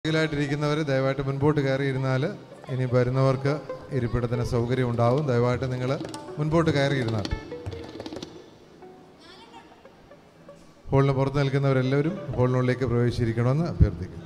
ായിട്ടിരിക്കുന്നവർ ദയവായിട്ട് മുൻപോട്ട് കയറിയിരുന്നാൽ ഇനി വരുന്നവർക്ക് ഇരിപ്പിടത്തിന് സൗകര്യം ഉണ്ടാവും ദയവായിട്ട് നിങ്ങൾ മുൻപോട്ട് കയറിയിരുന്നാൽ ഹോളിന് പുറത്ത് നിൽക്കുന്നവരെല്ലാവരും ഹോളിനുള്ളിലേക്ക് പ്രവേശിച്ചിരിക്കണമെന്ന് അഭ്യർത്ഥിക്കുന്നു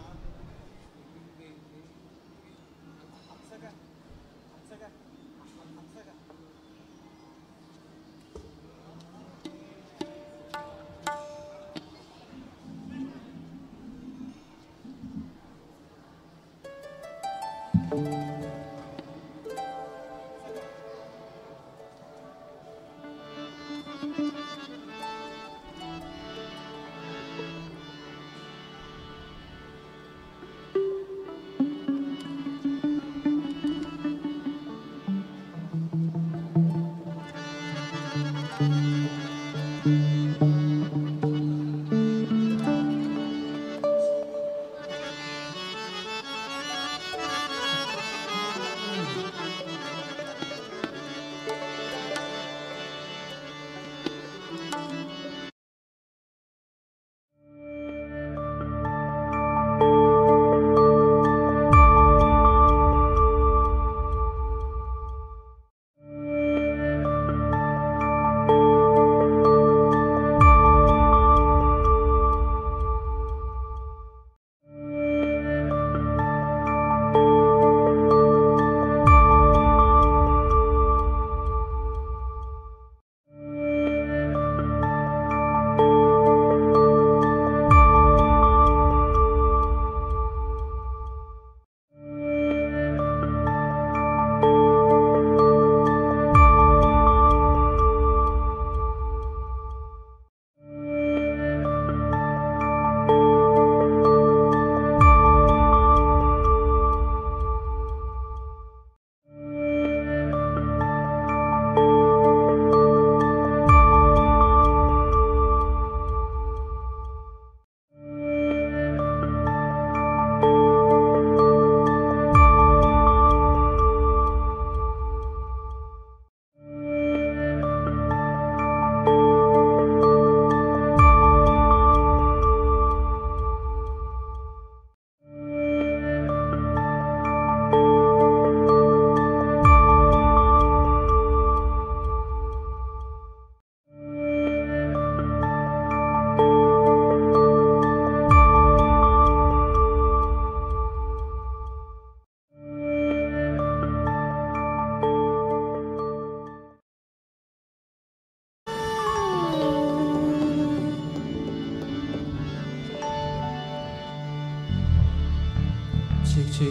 Check, check.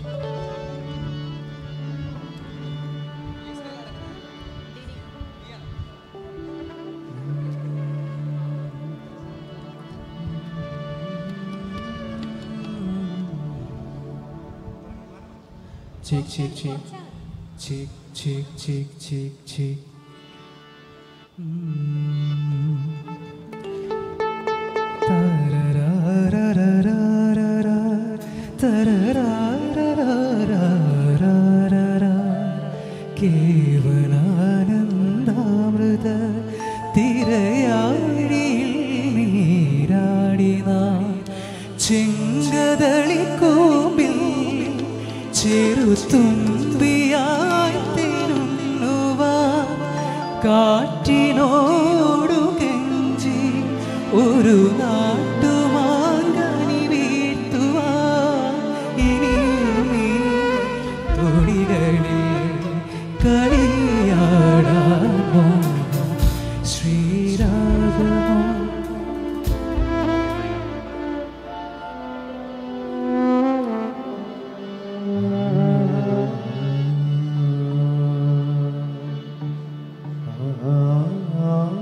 Check, check, check. Check, check, check, check, check. Mm. Ta-ra-ra-ra-ra-ra-ra. Ta-ra-ra-ra-ra-ra-ra. കേവലാനന്ദാമൃത തിരയാഴിയിൽ നീരാടി നാം ചെങ്കതളിക്കൂമ്പിൽ ചെറുത്തുമ്പിയായി തിരുന്നുവാൻ കാറ്റിനോടു കെഞ്ചി ഒരു നാട്ടുമാങ്കനി വീഴ്ത്തുവാൻ ഇനിയും ഈ തൊടികളിൽ കളിയാടാമോ ശ്രീരാഗമോ ആ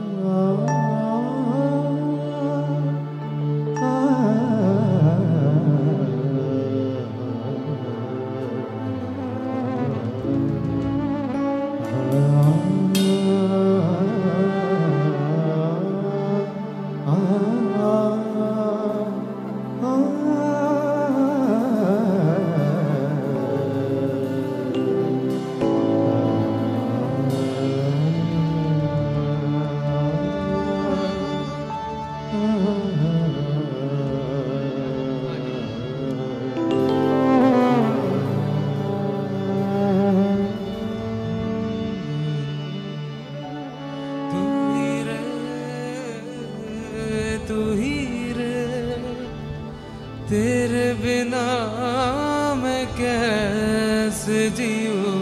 तेरे बिना मैं कैसे जीऊं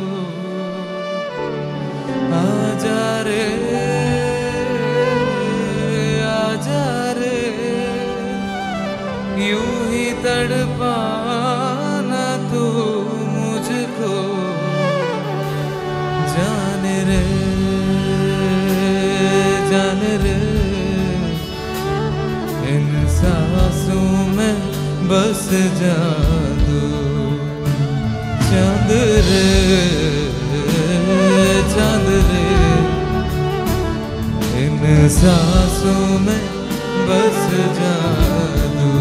आजा रे आजा रे यूं ही तड़पाना तू मुझको जान रे जान रे इन सांसों में बस जादू चांद रे चांद रे इन सांसों में बस जादू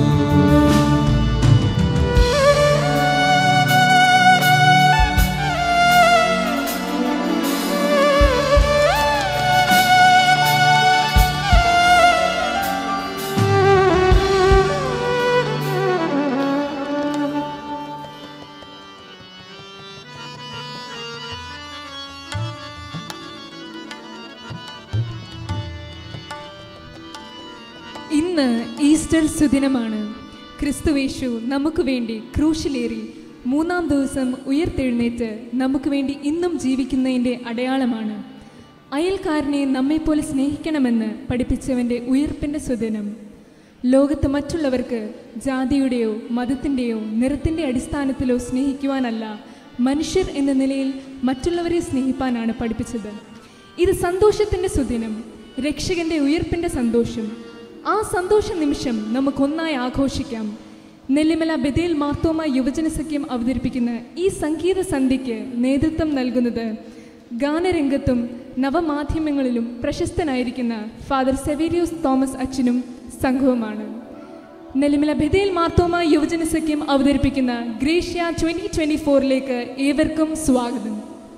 ഇന്ന് ഈസ്റ്റർ സുദിനമാണ് ക്രിസ്തുവേശു നമുക്ക് വേണ്ടി ക്രൂശിലേറി മൂന്നാം ദിവസം ഉയർത്തെഴുന്നേറ്റ് നമുക്ക് വേണ്ടി ഇന്നും ജീവിക്കുന്നതിൻ്റെ അടയാളമാണ് അയൽക്കാരനെ നമ്മെപ്പോലെ സ്നേഹിക്കണമെന്ന് പഠിപ്പിച്ചവൻ്റെ ഉയർപ്പിൻ്റെ സുദിനം ലോകത്ത് മറ്റുള്ളവർക്ക് ജാതിയുടെയോ മതത്തിൻ്റെയോ നിറത്തിൻ്റെ അടിസ്ഥാനത്തിലോ സ്നേഹിക്കുവാനല്ല മനുഷ്യർ എന്ന നിലയിൽ മറ്റുള്ളവരെ സ്നേഹിപ്പാനാണ് പഠിപ്പിച്ചത് ഇത് സന്തോഷത്തിൻ്റെ സുദിനം രക്ഷകന്റെ ഉയർപ്പിൻ്റെ സന്തോഷം ആ സന്തോഷ നിമിഷം നമുക്കൊന്നായി ആഘോഷിക്കാം നെല്ലിമല ബദേൽ മാർത്തോമ യുവജന സഖ്യം അവതരിപ്പിക്കുന്ന ഈ സംഗീത സന്ധ്യയ്ക്ക് നേതൃത്വം നൽകുന്നത് ഗാനരംഗത്തും നവമാധ്യമങ്ങളിലും പ്രശസ്തനായിരിക്കുന്ന ഫാദർ സെവേരിയോസ് തോമസ് അച്ഛനും സംഘവുമാണ് നെല്ലിമല ബദേൽ മാർത്തോമ യുവജന സഖ്യം അവതരിപ്പിക്കുന്ന ഗ്രേഷ്യ ട്വന്റി ട്വന്റി ഫോറിലേക്ക് ഏവർക്കും സ്വാഗതം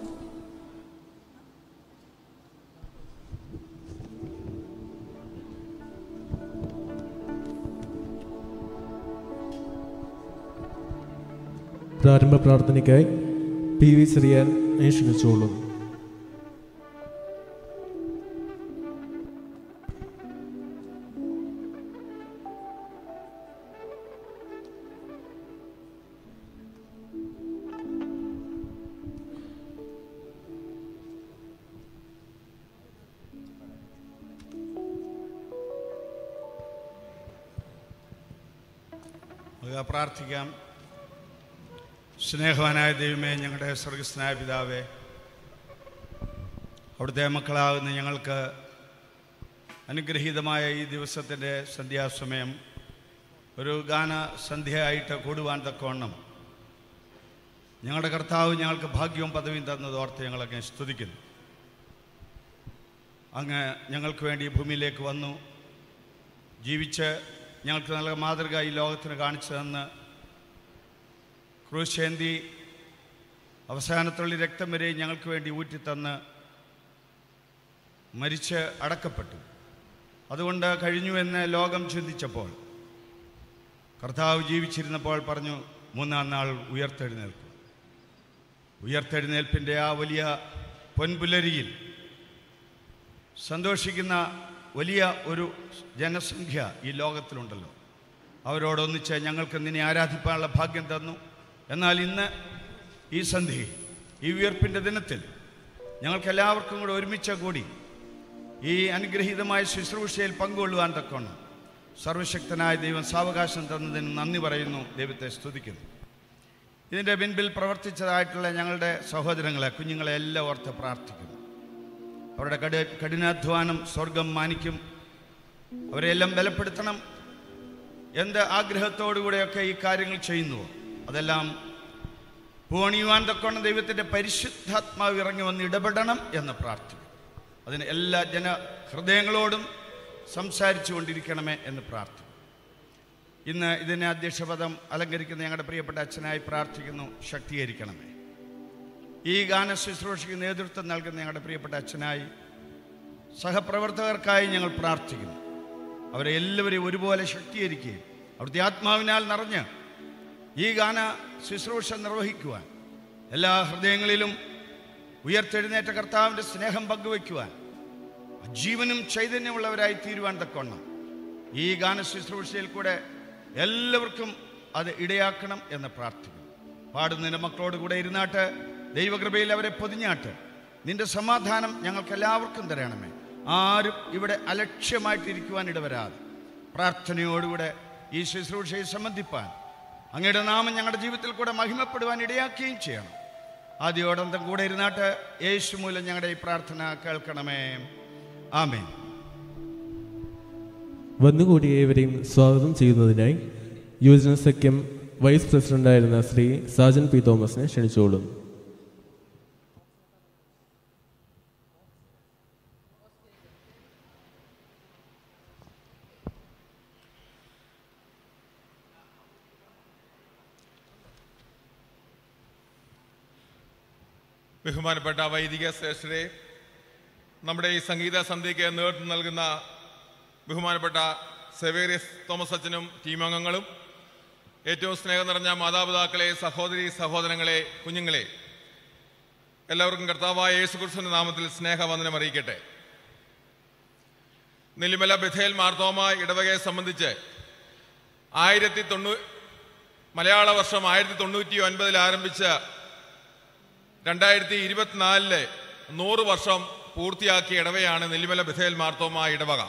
പ്രാരംഭ പ്രാർത്ഥനയ്ക്കായി പി വി ചെറിയാൻ ക്ഷണിച്ചോളും നമുക്ക് പ്രാർത്ഥിക്കാം സ്നേഹവാനായ ദൈവമേ ഞങ്ങളുടെ സ്വർഗസ്നായ പിതാവേ അവിടുത്തെ മക്കളാകുന്ന ഞങ്ങൾക്ക് അനുഗ്രഹീതമായ ഈ ദിവസത്തിൻ്റെ സന്ധ്യാസമയം ഒരു ഗാന സന്ധ്യയായിട്ട് കൂടുവാൻ തക്കവണ്ണം ഞങ്ങളുടെ കർത്താവ് ഞങ്ങൾക്ക് ഭാഗ്യവും പദവിയും തന്നത് ഓർത്ത് ഞങ്ങളൊക്കെ സ്തുതിക്കുന്നു അങ്ങ് ഞങ്ങൾക്ക് വേണ്ടി ഈ ഭൂമിയിലേക്ക് വന്നു ജീവിച്ച് ഞങ്ങൾക്ക് നല്ല മാതൃക ഈ ലോകത്തിന് കാണിച്ചു തന്ന് ക്രൂശേന്തി അവസാനത്തുള്ള രക്തം വരെ ഞങ്ങൾക്ക് വേണ്ടി ഊറ്റിത്തന്ന് മരിച്ച് അടക്കപ്പെട്ടു അതുകൊണ്ട് കഴിഞ്ഞു എന്ന് ലോകം ചിന്തിച്ചപ്പോൾ കർത്താവ് ജീവിച്ചിരുന്നപ്പോൾ പറഞ്ഞു മൂന്നാം നാൾ ഉയർത്തെഴുന്നേൽക്കും ഉയർത്തെഴുന്നേൽപ്പിൻ്റെ ആ വലിയ പൊൻപുലരിയിൽ സന്തോഷിക്കുന്ന വലിയ ഒരു ജനസംഖ്യ ഈ ലോകത്തിലുണ്ടല്ലോ അവരോടൊന്നിച്ച് ഞങ്ങൾക്ക് നിന്നെ ആരാധിക്കാനുള്ള ഭാഗ്യം തന്നു എന്നാൽ ഇന്ന് ഈ സന്ധ്യയിൽ ഈ ഉയർപ്പിൻ്റെ ദിനത്തിൽ ഞങ്ങൾക്ക് എല്ലാവർക്കും കൂടെ ഒരുമിച്ച് കൂടി ഈ അനുഗ്രഹീതമായ ശുശ്രൂഷയിൽ പങ്കുകൊള്ളുവാൻ തക്കോണം സർവശക്തനായ ദൈവം സാവകാശം തന്നതിന് നന്ദി പറയുന്നു ദൈവത്തെ സ്തുതിക്കുന്നു ഇതിൻ്റെ പിൻപിൽ പ്രവർത്തിച്ചതായിട്ടുള്ള ഞങ്ങളുടെ സഹോദരങ്ങളെ കുഞ്ഞുങ്ങളെ എല്ലാം ഓർത്ത് പ്രാർത്ഥിക്കുന്നു അവരുടെ കഠി കഠിനാധ്വാനം സ്വർഗം മാനിക്കും അവരെല്ലാം ബലപ്പെടുത്തണം എന്ത് ആഗ്രഹത്തോടുകൂടെയൊക്കെ ഈ കാര്യങ്ങൾ ചെയ്യുന്നുവോ അതെല്ലാം പൂണിയുവാൻ തക്കോണം ദൈവത്തിൻ്റെ പരിശുദ്ധാത്മാവ് ഇറങ്ങി വന്ന് ഇടപെടണം എന്ന് പ്രാർത്ഥിക്കും അതിന് എല്ലാ ജന ഹൃദയങ്ങളോടും സംസാരിച്ചു കൊണ്ടിരിക്കണമേ എന്ന് പ്രാർത്ഥിക്കും ഇന്ന് ഇതിനെ അധ്യക്ഷപദം അലങ്കരിക്കുന്ന ഞങ്ങളുടെ പ്രിയപ്പെട്ട അച്ഛനായി പ്രാർത്ഥിക്കുന്നു ശക്തീകരിക്കണമേ ഈ ഗാന ശുശ്രൂഷയ്ക്ക് നേതൃത്വം നൽകുന്ന ഞങ്ങളുടെ പ്രിയപ്പെട്ട അച്ഛനായി സഹപ്രവർത്തകർക്കായി ഞങ്ങൾ പ്രാർത്ഥിക്കുന്നു അവരെ എല്ലാവരെയും ഒരുപോലെ ശക്തീകരിക്കുകയും അവിടുത്തെ ആത്മാവിനാൽ നിറഞ്ഞ് ഈ ഗാന ശുശ്രൂഷ നിർവഹിക്കുവാൻ എല്ലാ ഹൃദയങ്ങളിലും ഉയർത്തെഴുന്നേറ്റ കർത്താവിൻ്റെ സ്നേഹം പങ്കുവയ്ക്കുവാൻ ജീവനും ചൈതന്യമുള്ളവരായി തീരുവാൻ തക്കവണ്ണം ഈ ഗാന ശുശ്രൂഷയിൽ കൂടെ എല്ലാവർക്കും അത് ഇടയാക്കണം എന്ന് പ്രാർത്ഥിക്കുന്നു പാടുന്നതിൻ്റെ മക്കളോട് കൂടെ ഇരുന്നാട്ട് ദൈവകൃപയിൽ അവരെ പൊതിഞ്ഞാട്ട് നിന്റെ സമാധാനം ഞങ്ങൾക്ക് എല്ലാവർക്കും തരണമേ ആരും ഇവിടെ അലക്ഷ്യമായിട്ടിരിക്കുവാൻ ഇടവരാതെ പ്രാർത്ഥനയോടുകൂടെ ഈ ശുശ്രൂഷയെ സംബന്ധിപ്പാൻ അങ്ങയുടെ നാമം ഞങ്ങളുടെ ജീവിതത്തിൽ കൂടെ മഹിമപ്പെടുവാൻ ഇടയാക്കുകയും ചെയ്യണം ആദ്യോടന്തം കൂടെ ഇരുന്നാട്ട് യേശു മൂലം ഞങ്ങളുടെ ഈ പ്രാർത്ഥന കേൾക്കണമേ ആമേൻ വന്നുകൂടിയ ഏവരെയും സ്വാഗതം ചെയ്യുന്നതിനായി യുവജന സഖ്യം വൈസ് പ്രസിഡന്റായിരുന്ന ശ്രീ സാജൻ പി തോമസിനെ ക്ഷണിച്ചോളും ബഹുമാനപ്പെട്ട വൈദിക ശ്രേഷ്ഠരെ നമ്മുടെ ഈ സംഗീത സന്ധ്യയ്ക്ക് നേതൃത്വം നൽകുന്ന ബഹുമാനപ്പെട്ട സെവേറിയസ് തോമസ് അച്ഛനും ടീമംഗങ്ങളും ഏറ്റവും സ്നേഹം നിറഞ്ഞ മാതാപിതാക്കളെ സഹോദരി സഹോദരങ്ങളെ കുഞ്ഞുങ്ങളെ എല്ലാവർക്കും കർത്താവായ യേശുക്രിസ്തുവിന്റെ നാമത്തിൽ സ്നേഹവന്ദനം അറിയിക്കട്ടെ നെല്ലിമല ബഥേൽ മാർത്തോമ ഇടവകയെ സംബന്ധിച്ച് ആയിരത്തി തൊണ്ണൂ മലയാള വർഷം ആയിരത്തി തൊണ്ണൂറ്റി ഒൻപതിൽ ആരംഭിച്ച രണ്ടായിരത്തി ഇരുപത്തിനാലില് നൂറ് വർഷം പൂർത്തിയാക്കിയ ഇടവയാണ് നെല്ലിമല ബഥേൽ മാർത്തോമ ഇടവക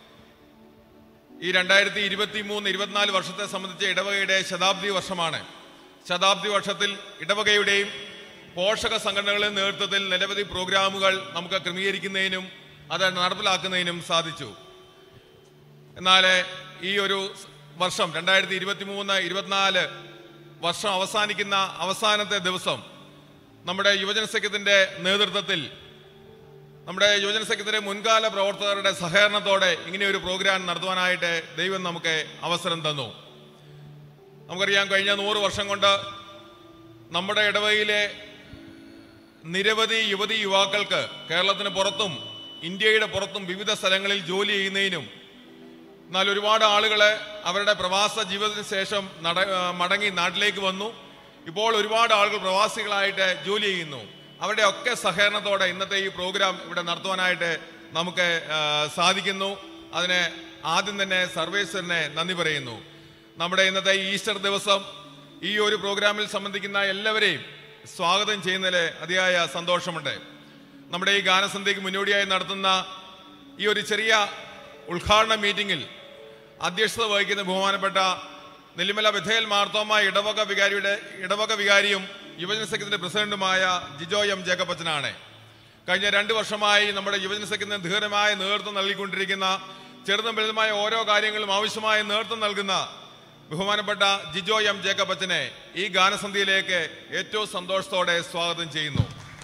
ഈ രണ്ടായിരത്തി ഇരുപത്തി മൂന്ന് ഇരുപത്തിനാല് വർഷത്തെ സംബന്ധിച്ച ഇടവകയുടെ ശതാബ്ദി വർഷമാണ് ശതാബ്ദി വർഷത്തിൽ ഇടവകയുടെയും പോഷക സംഘടനകളുടെ നേതൃത്വത്തിൽ നിരവധി പ്രോഗ്രാമുകൾ നമുക്ക് ക്രമീകരിക്കുന്നതിനും അത് നടപ്പിലാക്കുന്നതിനും സാധിച്ചു എന്നാൽ ഈ ഒരു വർഷം രണ്ടായിരത്തി ഇരുപത്തി മൂന്ന് ഇരുപത്തിനാല് വർഷം അവസാനിക്കുന്ന അവസാനത്തെ ദിവസം നമ്മുടെ യുവജന സഖ്യത്തിന്റെ നേതൃത്വത്തിൽ നമ്മുടെ യുവജന സഖ്യത്തിന്റെ മുൻകാല പ്രവർത്തകരുടെ സഹകരണത്തോടെ ഇങ്ങനെ ഒരു പ്രോഗ്രാം നടത്തുവാനായിട്ട് ദൈവം നമുക്ക് അവസരം തന്നു നമുക്കറിയാം കഴിഞ്ഞ നൂറ് വർഷം കൊണ്ട് നമ്മുടെ ഇടവകയിലെ നിരവധി യുവതി യുവാക്കൾക്ക് കേരളത്തിന് പുറത്തും ഇന്ത്യയുടെ പുറത്തും വിവിധ സ്ഥലങ്ങളിൽ ജോലി ചെയ്യുന്നതിനും എന്നാൽ ഒരുപാട് ആളുകൾ അവരുടെ പ്രവാസ ജീവിതത്തിന് ശേഷം നട ആ, മടങ്ങി നാട്ടിലേക്ക് വന്നു ഇപ്പോൾ ഒരുപാട് ആളുകൾ പ്രവാസികളായിട്ട് ജോലി ചെയ്യുന്നു അവരുടെ ഒക്കെ സഹകരണത്തോടെ ഇന്നത്തെ ഈ പ്രോഗ്രാം ഇവിടെ നടത്തുവാനായിട്ട് നമുക്ക് ആ, സാധിക്കുന്നു അതിന് ആദ്യം തന്നെ സർവേശ്വരനെ നന്ദി പറയുന്നു നമ്മുടെ ഇന്നത്തെ ഈസ്റ്റർ ദിവസം ഈ ഒരു പ്രോഗ്രാമിൽ സംബന്ധിക്കുന്ന എല്ലാവരെയും സ്വാഗതം ചെയ്യുന്നതിൽ അതിയായ സന്തോഷമുണ്ട് നമ്മുടെ ഈ ഗാനസന്ധ്യയ്ക്ക് മുന്നോടിയായി നടത്തുന്ന ഈ ഒരു ചെറിയ ഉദ്ഘാടന മീറ്റിംഗിൽ അധ്യക്ഷത വഹിക്കുന്ന ബഹുമാനപ്പെട്ട നെല്ലിമല വിധേയൽ മാർത്തോമ ഇടവക വികാരിയുടെ ഇടവക വികാരിയും യുവജന സഖ്യത്തിന്റെ പ്രസിഡന്റുമായ ജിജോ എം ജേക്കപ്പച്ചനാണ് കഴിഞ്ഞ രണ്ട് വർഷമായി നമ്മുടെ യുവജന സഖ്യത്തിന് ധീരമായ നേതൃത്വം നൽകിക്കൊണ്ടിരിക്കുന്ന ചെറുതും വലുതുമായ ഓരോ കാര്യങ്ങളും ആവശ്യമായ നേതൃത്വം നൽകുന്ന ബഹുമാനപ്പെട്ട ജിജോ എം ജേക്കപ്പച്ചനെ ഈ ഗാനസന്ധ്യയിലേക്ക് ഏറ്റവും സന്തോഷത്തോടെ സ്വാഗതം ചെയ്യുന്നു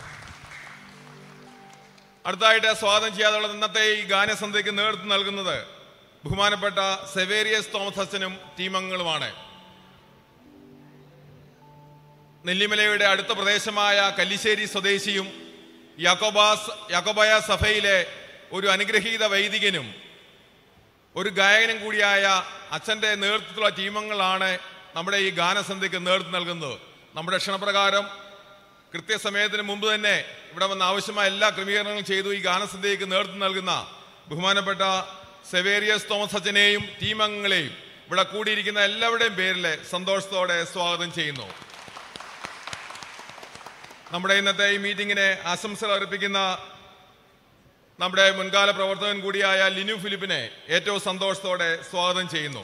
അടുത്തായിട്ട് സ്വാഗതം ചെയ്യാതുള്ള ഇന്നത്തെ ഈ ഗാനസന്ധ്യയ്ക്ക് നേതൃത്വം നൽകുന്നത് ബഹുമാനപ്പെട്ട സെവേറിയസ് തോമസ് അച്ഛനും ടീമംഗങ്ങളുമാണ് നെല്ലിമലയുടെ അടുത്ത പ്രദേശമായ കല്ലിശ്ശേരി സ്വദേശിയും യാക്കോബാസ് യാക്കോബായ സഭയിലെ ഒരു അനുഗ്രഹീത വൈദികനും ഒരു ഗായകനും കൂടിയായ അച്ഛൻ്റെ നേതൃത്വത്തിലുള്ള ടീമംഗങ്ങളാണ് നമ്മുടെ ഈ ഗാനസന്ധ്യക്ക് നേതൃത്വം നൽകുന്നത് നമ്മുടെ ക്ഷണപ്രകാരം കൃത്യസമയത്തിന് മുമ്പ് തന്നെ ഇവിടെ വന്ന് ആവശ്യമായ എല്ലാ ക്രമീകരണങ്ങളും ചെയ്തു ഈ ഗാനസന്ധ്യയ്ക്ക് നേതൃത്വം നൽകുന്ന ബഹുമാനപ്പെട്ട സെവേറിയസ് തോമസ് അച്ഛനെയും ടീം അംഗങ്ങളെയും ഇവിടെ കൂടിയിരിക്കുന്ന എല്ലാവരുടെയും പേരിൽ സന്തോഷത്തോടെ സ്വാഗതം ചെയ്യുന്നു നമ്മുടെ ഇന്നത്തെ ഈ മീറ്റിങ്ങിനെ ആശംസകൾ അർപ്പിക്കുന്ന നമ്മുടെ മുൻകാല പ്രവർത്തകൻ കൂടിയായ ലിനു ഫിലിപ്പിനെ ഏറ്റവും സന്തോഷത്തോടെ സ്വാഗതം ചെയ്യുന്നു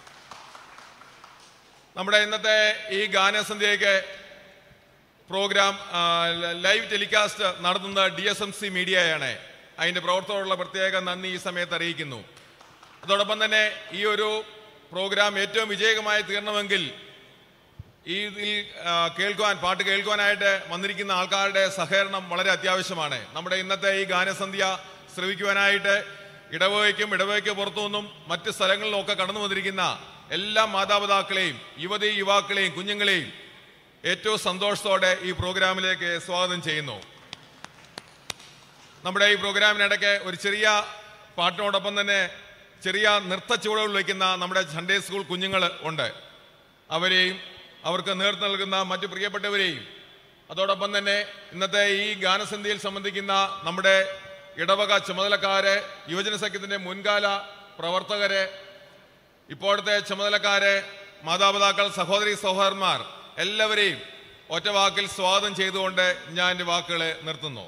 നമ്മുടെ ഇന്നത്തെ ഈ ഗാനസന്ധ്യയ്ക്ക് പ്രോഗ്രാം ആ, ല- ലൈവ് ടെലികാസ്റ്റ് നടത്തുന്ന ഡി എസ് എം സി മീഡിയയാണ് അതിൻ്റെ പ്രവർത്തകരുള്ള പ്രത്യേക നന്ദി ഈ സമയത്ത് അറിയിക്കുന്നു അതോടൊപ്പം തന്നെ ഈ ഒരു പ്രോഗ്രാം ഏറ്റവും വിജയകരമായി തീരണമെങ്കിൽ ഈ ഇതിൽ ആ, കേൾക്കുവാൻ പാട്ട് കേൾക്കുവാനായിട്ട് വന്നിരിക്കുന്ന ആൾക്കാരുടെ സഹകരണം വളരെ അത്യാവശ്യമാണ് നമ്മുടെ ഇന്നത്തെ ഈ ഗാനസന്ധ്യ ശ്രവിക്കുവാനായിട്ട് ഇടവകയ്ക്കും ഇടവകയ്ക്ക് പുറത്തുനിന്നും മറ്റ് സ്ഥലങ്ങളിലും ഒക്കെ കടന്നു വന്നിരിക്കുന്ന എല്ലാ മാതാപിതാക്കളെയും യുവതി യുവാക്കളെയും കുഞ്ഞുങ്ങളെയും ഏറ്റവും സന്തോഷത്തോടെ ഈ പ്രോഗ്രാമിലേക്ക് സ്വാഗതം ചെയ്യുന്നു നമ്മുടെ ഈ പ്രോഗ്രാമിനിടയ്ക്ക് ഒരു ചെറിയ പാട്ടിനോടൊപ്പം തന്നെ ചെറിയ നൃത്ത ചുവടുകൾ വയ്ക്കുന്ന നമ്മുടെ സൺഡേ സ്കൂൾ കുഞ്ഞുങ്ങൾ ഉണ്ട് അവരെയും അവർക്ക് നേതൃത്വം നൽകുന്ന മറ്റു പ്രിയപ്പെട്ടവരെയും അതോടൊപ്പം തന്നെ ഇന്നത്തെ ഈ ഗാനസന്ധ്യയിൽ സംബന്ധിക്കുന്ന നമ്മുടെ ഇടവക ചുമതലക്കാരെ യുവജന സഖ്യത്തിൻ്റെ മുൻകാല പ്രവർത്തകരെ ഇപ്പോഴത്തെ ചുമതലക്കാരെ മാതാപിതാക്കൾ സഹോദരി സഹോദരന്മാർ എല്ലാവരെയും ഒറ്റ വാക്കിൽ സ്വാഗതം ചെയ്തുകൊണ്ട് ഞാൻ എൻ്റെ വാക്കുകളെ നിർത്തുന്നു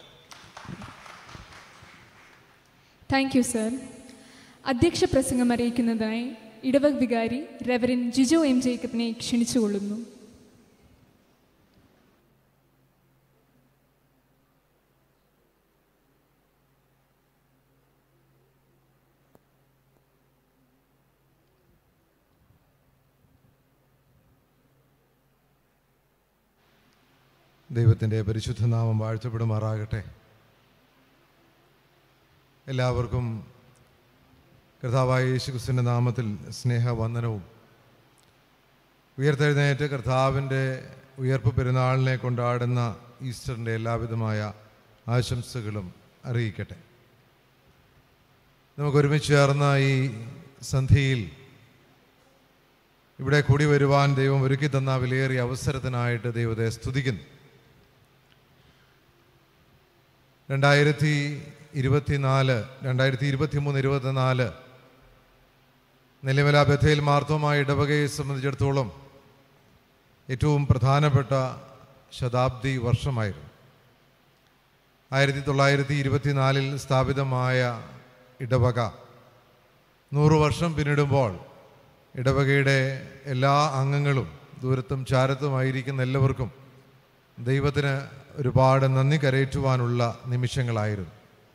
താങ്ക് യു സർ അധ്യക്ഷ പ്രസംഗം അറിയിക്കുന്നതായി ഇടവക് വികാരി റെവറിൻ ജിജോ എം ജേക്കബിനെ ക്ഷണിച്ചുകൊള്ളുന്നു ദൈവത്തിൻ്റെ പരിശുദ്ധ നാമം വാഴ്ത്തപ്പെടുമാറാകട്ടെ എല്ലാവർക്കും കർത്താവായ യേശുക്രിസ്തുവിൻ്റെ നാമത്തിൽ സ്നേഹവന്ദനവും ഉയർത്തെഴുന്നേറ്റ് കർത്താവിൻ്റെ ഉയർപ്പ് പെരുന്നാളിനെ കൊണ്ടാടുന്ന ഈസ്റ്ററിൻ്റെ എല്ലാവിധമായ ആശംസകളും അറിയിക്കട്ടെ നമുക്ക് ഒരുമിച്ച് ചേർന്ന ഈ സന്ധിയിൽ ഇവിടെ കൂടി വരുവാൻ ദൈവം ഒരുക്കി തന്ന വിലയേറിയ അവസരത്തിനായിട്ട് ദൈവത്തെ സ്തുതിക്കുന്നു രണ്ടായിരത്തി ഇരുപത്തിനാല് രണ്ടായിരത്തി ഇരുപത്തി മൂന്ന് ഇരുപത്തിനാല് നെല്ലിമല ബഥയിൽ മാർത്തോമായ ഇടവകയെ സംബന്ധിച്ചിടത്തോളം ഏറ്റവും പ്രധാനപ്പെട്ട ശതാബ്ദി വർഷമായിരുന്നു ആയിരത്തി തൊള്ളായിരത്തി ഇരുപത്തിനാലിൽ സ്ഥാപിതമായ ഇടവക നൂറു വർഷം പിന്നിടുമ്പോൾ ഇടവകയുടെ എല്ലാ അംഗങ്ങളും ദൂരത്തും ചാരത്തുമായിരിക്കുന്ന എല്ലാവർക്കും ദൈവത്തിന് ഒരുപാട് നന്ദി കരയറ്റുവാനുള്ള നിമിഷങ്ങളായിരുന്നു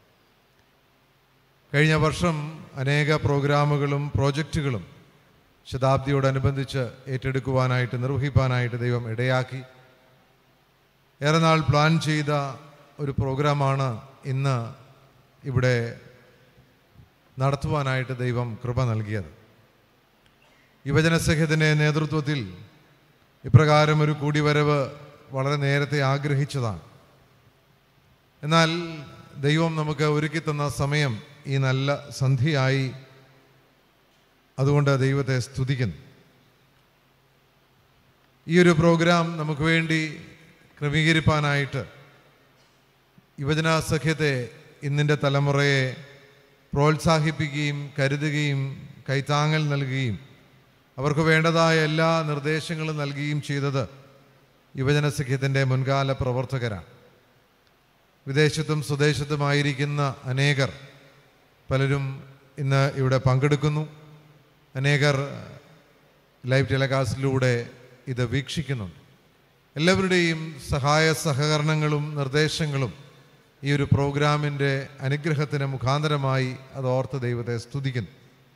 കഴിഞ്ഞ വർഷം അനേക പ്രോഗ്രാമുകളും പ്രോജക്റ്റുകളും ശതാബ്ദിയോടനുബന്ധിച്ച് ഏറ്റെടുക്കുവാനായിട്ട് നിർവഹിക്കാനായിട്ട് ദൈവം ഇടയാക്കി ഏറെ നാൾ പ്ലാൻ ചെയ്ത ഒരു പ്രോഗ്രാമാണ് ഇന്ന് ഇവിടെ നടത്തുവാനായിട്ട് ദൈവം കൃപ നൽകിയത് യുവജനസഖ്യത്തിൻ്റെ നേതൃത്വത്തിൽ ഇപ്രകാരം ഒരു കൂടിവരവ് വളരെ നേരത്തെ ആഗ്രഹിച്ചതാണ് എന്നാൽ ദൈവം നമുക്ക് ഒരുക്കി തന്ന സമയം ഈ നല്ല സന്ധിയായി അതുകൊണ്ട് ദൈവത്തെ സ്തുതിക്കുന്നു ഈ ഒരു പ്രോഗ്രാം നമുക്ക് വേണ്ടി ക്രമീകരിപ്പാനായിട്ട് യുവജന സഖ്യത്തെ ഇന്നിൻ്റെ തലമുറയെ പ്രോത്സാഹിപ്പിക്കുകയും കരുതുകയും കൈത്താങ്ങൽ നൽകുകയും അവർക്ക് വേണ്ടതായ എല്ലാ നിർദ്ദേശങ്ങളും നൽകുകയും ചെയ്തത് യുവജന സഖ്യത്തിൻ്റെ മുൻകാല പ്രവർത്തകരാണ് വിദേശത്തും സ്വദേശത്തുമായിരിക്കുന്ന അനേകർ പലരും ഇന്ന് ഇവിടെ പങ്കെടുക്കുന്നു അനേകർ ലൈവ് ടെലികാസ്റ്റിലൂടെ ഇത് വീക്ഷിക്കുന്നുണ്ട് എല്ലാവരുടെയും സഹായ സഹകരണങ്ങളും നിർദ്ദേശങ്ങളും ഈ ഒരു പ്രോഗ്രാമിൻ്റെ അനുഗ്രഹത്തിന് മുഖാന്തരമായി അത് ഓർത്ത് ദൈവത്തെ സ്തുതിക്കുന്നു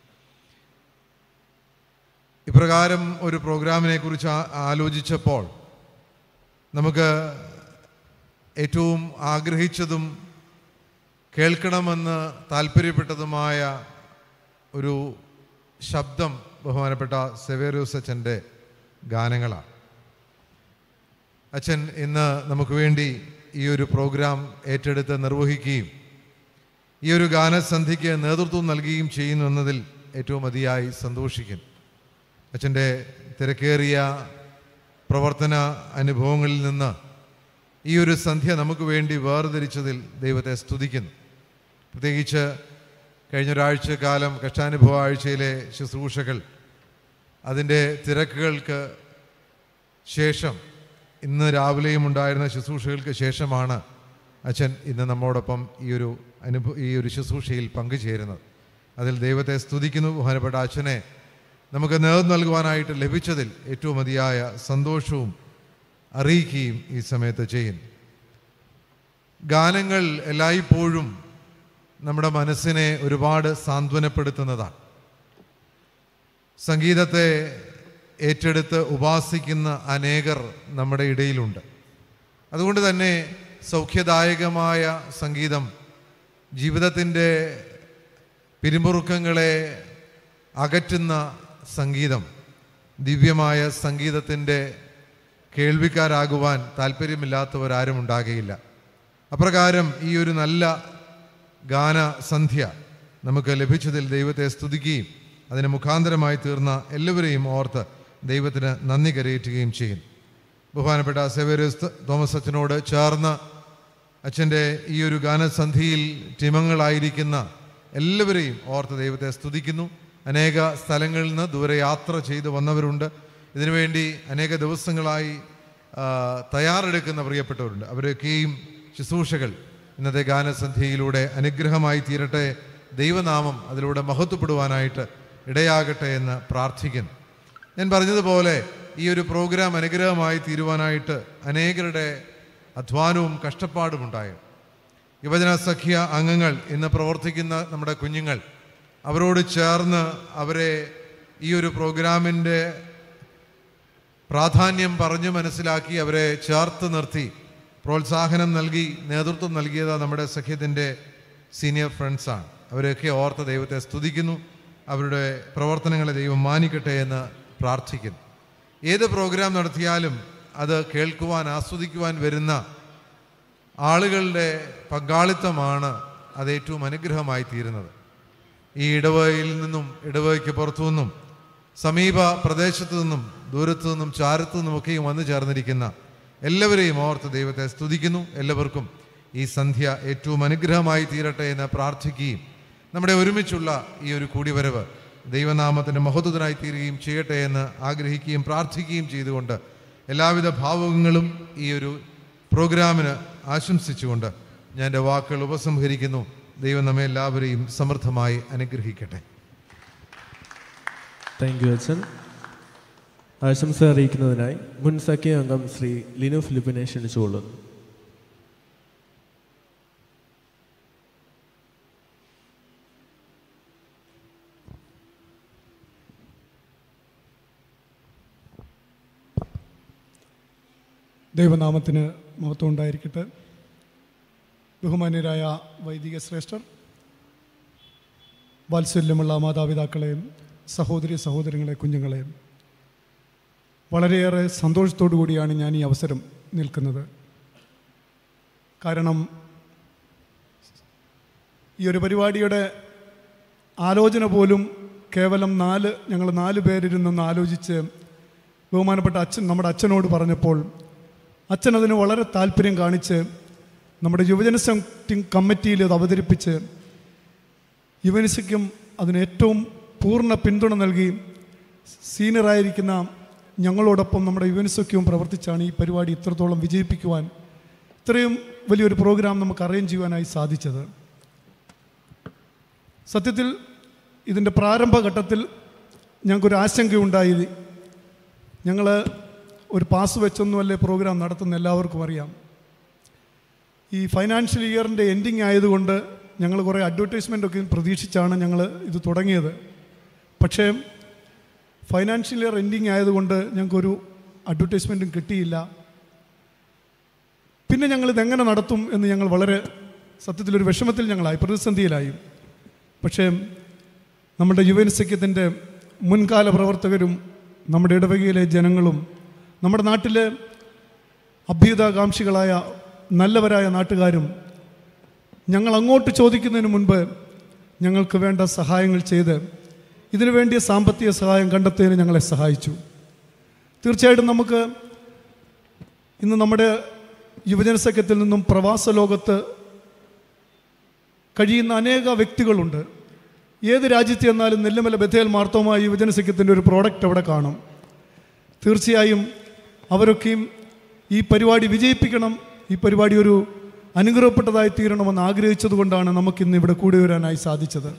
ഇപ്രകാരം ഒരു പ്രോഗ്രാമിനെ കുറിച്ച് ആ- ആലോചിച്ചപ്പോൾ നമുക്ക് ഏറ്റവും ആഗ്രഹിച്ചതും കേൾക്കണമെന്ന് താല്പര്യപ്പെട്ടതുമായ ഒരു ശബ്ദം ബഹുമാനപ്പെട്ട സെവേറിയൂസ് അച്ഛൻ്റെ ഗാനങ്ങളാണ് അച്ഛൻ ഇന്ന് നമുക്ക് വേണ്ടി ഈ ഒരു പ്രോഗ്രാം ഏറ്റെടുത്ത് നിർവഹിക്കുകയും ഈ ഒരു ഗാനസന്ധിക്ക് നേതൃത്വം നൽകുകയും ചെയ്യുന്നു എന്നതിൽ ഏറ്റവും അതിയായി സന്തോഷിക്കുന്നു അച്ഛൻ്റെ തിരക്കേറിയ പ്രവർത്തന അനുഭവങ്ങളിൽ നിന്ന് ഈ ഒരു സന്ധ്യ നമുക്ക് വേണ്ടി വേർതിരിച്ചതിൽ ദൈവത്തെ സ്തുതിക്കുന്നു പ്രത്യേകിച്ച് കഴിഞ്ഞൊരാഴ്ച കാലം കഷ്ടാനുഭവ ആഴ്ചയിലെ ശുശ്രൂഷകൾ അതിൻ്റെ തിരക്കുകൾക്ക് ശേഷം ഇന്ന് രാവിലെയും ഉണ്ടായിരുന്ന ശുശ്രൂഷകൾക്ക് ശേഷമാണ് അച്ഛൻ ഇന്ന് നമ്മോടൊപ്പം ഈ ഒരു അനുഭവ ഈ ഒരു ശുശ്രൂഷയിൽ പങ്കുചേരുന്നത് അതിൽ ദൈവത്തെ സ്തുതിക്കുന്നു ബഹുമാനപ്പെട്ട അച്ഛനെ നമുക്ക് നേതൃത്വം നൽകുവാനായിട്ട് ലഭിച്ചതിൽ ഏറ്റവും മതിയായ സന്തോഷവും അറിയിക്കുകയും ഈ സമയത്ത് ചെയ്യുന്നു ഗാനങ്ങൾ എല്ലായ്പ്പോഴും നമ്മുടെ മനസ്സിനെ ഒരുപാട് സാന്ത്വനപ്പെടുത്തുന്നതാണ് സംഗീതത്തെ ഏറ്റെടുത്ത് ഉപാസിക്കുന്ന അനേകർ നമ്മുടെ ഇടയിലുണ്ട് അതുകൊണ്ട് തന്നെ സൗഖ്യദായകമായ സംഗീതം ജീവിതത്തിൻ്റെ പിരിമുറുക്കങ്ങളെ അകറ്റുന്ന സംഗീതം ദിവ്യമായ സംഗീതത്തിൻ്റെ കേൾവിക്കാരാകുവാൻ താല്പര്യമില്ലാത്തവരാരും ഉണ്ടാകുകയില്ല അപ്രകാരം ഈ ഒരു നല്ല ഗാനസന്ധ്യ നമുക്ക് ലഭിച്ചതിൽ ദൈവത്തെ സ്തുതിക്കുകയും അതിന് മുഖാന്തരമായി തീർന്ന എല്ലാവരെയും ഓർത്ത് ദൈവത്തിന് നന്ദി കരയേറ്റുകയും ചെയ്യും ബഹുമാനപ്പെട്ട സെവേരിയസ് തോമസ് അച്ഛനോട് ചേർന്ന് അച്ഛൻ്റെ ഈ ഒരു ഗാനസന്ധിയിൽ ടിമങ്ങളായിരിക്കുന്ന എല്ലാവരെയും ഓർത്ത് ദൈവത്തെ സ്തുതിക്കുന്നു അനേക സ്ഥലങ്ങളിൽ നിന്ന് ദൂരെ യാത്ര ചെയ്ത് വന്നവരുണ്ട് ഇതിനുവേണ്ടി അനേക ദിവസങ്ങളായി ആ, തയ്യാറെടുക്കുന്ന പ്രിയപ്പെട്ടവരുണ്ട് അവരൊക്കെയും ശുശ്രൂഷകൾ ഇന്നത്തെ ഗാനസന്ധ്യയിലൂടെ അനുഗ്രഹമായി തീരട്ടെ ദൈവനാമം അതിലൂടെ മഹത്വപ്പെടുവാനായിട്ട് ഇടയാകട്ടെ എന്ന് പ്രാർത്ഥിക്കുന്നു ഞാൻ പറഞ്ഞതുപോലെ ഈ ഒരു പ്രോഗ്രാം അനുഗ്രഹമായി തീരുവാനായിട്ട് അനേകരുടെ അധ്വാനവും കഷ്ടപ്പാടും ഉണ്ടായി യുവജന സഖ്യ അംഗങ്ങൾ ഇന്ന് പ്രവർത്തിക്കുന്ന നമ്മുടെ കുഞ്ഞുങ്ങൾ അവരോട് ചേർന്ന് അവരെ ഈ ഒരു പ്രോഗ്രാമിൻ്റെ പ്രാധാന്യം പറഞ്ഞു മനസ്സിലാക്കി അവരെ ചേർത്ത് നിർത്തി പ്രോത്സാഹനം നൽകി നേതൃത്വം നൽകിയത് നമ്മുടെ സഖ്യത്തിൻ്റെ സീനിയർ ഫ്രണ്ട്സാണ് അവരെയൊക്കെ ഓർത്ത് ദൈവത്തെ സ്തുതിക്കുന്നു അവരുടെ പ്രവർത്തനങ്ങളെ ദൈവം മാനിക്കട്ടെ എന്ന് പ്രാർത്ഥിക്കുന്നു ഏത് പ്രോഗ്രാം നടത്തിയാലും അത് കേൾക്കുവാൻ ആസ്വദിക്കുവാൻ വരുന്ന ആളുകളുടെ പങ്കാളിത്തമാണ് അത് ഏറ്റവും അനുഗ്രഹമായി തീരുന്നത് ഈ ഇടവകയിൽ നിന്നും ഇടവകയ്ക്ക് പുറത്തു നിന്നും സമീപ പ്രദേശത്തു നിന്നും ദൂരത്തു നിന്നും ചാരത്തു നിന്നുമൊക്കെയും വന്നു ചേർന്നിരിക്കുന്ന എല്ലാവരെയും ഓർത്ത് ദൈവത്തെ സ്തുതിക്കുന്നു എല്ലാവർക്കും ഈ സന്ധ്യ ഏറ്റവും അനുഗ്രഹമായി തീരട്ടെ എന്ന് പ്രാർത്ഥിക്കുകയും നമ്മുടെ ഒരുമിച്ചുള്ള ഈ ഒരു കൂടിവരവ് ദൈവനാമത്തിൻ്റെ മഹത്വത്തിനായി തീരുകയും ചെയ്യട്ടെ എന്ന് ആഗ്രഹിക്കുകയും പ്രാർത്ഥിക്കുകയും ചെയ്തുകൊണ്ട് എല്ലാവിധ ഭാവുകങ്ങളും ഈ ഒരു പ്രോഗ്രാമിന് ആശംസിച്ചുകൊണ്ട് ഞാൻ എൻ്റെ വാക്കുകൾ ഉപസംഹരിക്കുന്നു ദൈവം നമ്മെ എല്ലാവരെയും സമൃദ്ധമായി അനുഗ്രഹിക്കട്ടെ താങ്ക് യു അച്ഛൻ ആശംസ അറിയിക്കുന്നതിനായി മുൻ സഖ്യ അംഗം ശ്രീ ലിനു ഫിലിപ്പിനെ ക്ഷണിച്ചുകൊള്ളുന്നു ദൈവനാമത്തിന് മഹത്വം ഉണ്ടായിരിക്കട്ടെ ബഹുമാന്യരായ വൈദിക ശ്രേഷ്ഠർ വാത്സല്യമുള്ള മാതാപിതാക്കളെയും സഹോദരി സഹോദരങ്ങളെ കുഞ്ഞുങ്ങളെയും വളരെയേറെ സന്തോഷത്തോടു കൂടിയാണ് ഞാൻ ഈ അവസരം നിൽക്കുന്നത് കാരണം ഈ ഒരു പരിപാടിയുടെ ആലോചന പോലും കേവലം നാല് ഞങ്ങൾ നാല് പേരിരുന്നൊന്ന് ആലോചിച്ച് ബഹുമാനപ്പെട്ട അച്ഛൻ നമ്മുടെ അച്ഛനോട് പറഞ്ഞപ്പോൾ അച്ഛൻ അതിന് വളരെ താല്പര്യം കാണിച്ച് നമ്മുടെ യുവജന സംഘ കമ്മിറ്റിയിൽ അത് അവതരിപ്പിച്ച് യുവനിസയ്ക്കും അതിന് ഏറ്റവും പൂർണ്ണ പിന്തുണ നൽകി സീനിയറായിരിക്കുന്ന ഞങ്ങളോടൊപ്പം നമ്മുടെ യുവനിസയ്ക്കും പ്രവർത്തിച്ചാണ് ഈ പരിപാടി ഇത്രത്തോളം വിജയിപ്പിക്കുവാൻ ഇത്രയും വലിയൊരു പ്രോഗ്രാം നമുക്ക് അറേഞ്ച് ചെയ്യുവാനായി സാധിച്ചത് സത്യത്തിൽ ഇതിൻ്റെ പ്രാരംഭഘട്ടത്തിൽ ഞങ്ങൾക്കൊരു ആശങ്കയുണ്ടായി ഞങ്ങൾ ഒരു പാസ് വെച്ചൊന്നുമല്ലേ പ്രോഗ്രാം നടത്തുന്ന എല്ലാവർക്കും അറിയാം ഈ ഫൈനാൻഷ്യൽ ഇയറിൻ്റെ എൻഡിങ് ആയതുകൊണ്ട് ഞങ്ങൾ കുറേ അഡ്വർടൈസ്മെൻ്റ് ഒക്കെ പ്രതീക്ഷിച്ചാണ് ഞങ്ങൾ ഇത് തുടങ്ങിയത് പക്ഷേ ഫൈനാൻഷ്യൽ ഇയർ എൻഡിങ് ആയതുകൊണ്ട് ഞങ്ങൾക്കൊരു അഡ്വർടൈസ്മെൻറ്റും കിട്ടിയില്ല പിന്നെ ഞങ്ങൾ ഇതെങ്ങനെ നടത്തും എന്ന് ഞങ്ങൾ വളരെ സത്യത്തിലൊരു വിഷമത്തിൽ ഞങ്ങളായി പ്രതിസന്ധിയിലായി പക്ഷേ നമ്മുടെ യുവനസഖ്യത്തിൻ്റെ മുൻകാല പ്രവർത്തകരും നമ്മുടെ ഇടവകയിലെ ജനങ്ങളും നമ്മുടെ നാട്ടിലെ അഭ്യുതാകാംക്ഷികളായ നല്ലവരായ നാട്ടുകാരും ഞങ്ങൾ അങ്ങോട്ട് ചോദിക്കുന്നതിന് മുൻപ് ഞങ്ങൾക്ക് വേണ്ട സഹായങ്ങൾ ചെയ്ത് ഇതിനു വേണ്ടിയ സാമ്പത്തിക സഹായം കണ്ടെത്തുന്നതിന് ഞങ്ങളെ സഹായിച്ചു തീർച്ചയായിട്ടും നമുക്ക് ഇന്ന് നമ്മുടെ യുവജന സഖ്യത്തിൽ നിന്നും പ്രവാസ ലോകത്ത് കഴിയുന്ന അനേക വ്യക്തികളുണ്ട് ഏത് രാജ്യത്ത് ചെന്നാലും നെല്ലുമല ബഥേൽ മാർത്തോമായ യുവജന സഖ്യത്തിൻ്റെ ഒരു പ്രോഡക്റ്റ് അവിടെ കാണും തീർച്ചയായും അവരൊക്കെയും ഈ പരിപാടി വിജയിപ്പിക്കണം ഈ പരിപാടി ഒരു അനുഗ്രഹപ്പെട്ടതായി തീരണമെന്ന് ആഗ്രഹിച്ചതുകൊണ്ടാണ് നമുക്കിന്ന് ഇവിടെ കൂടി വരാനായി സാധിച്ചത്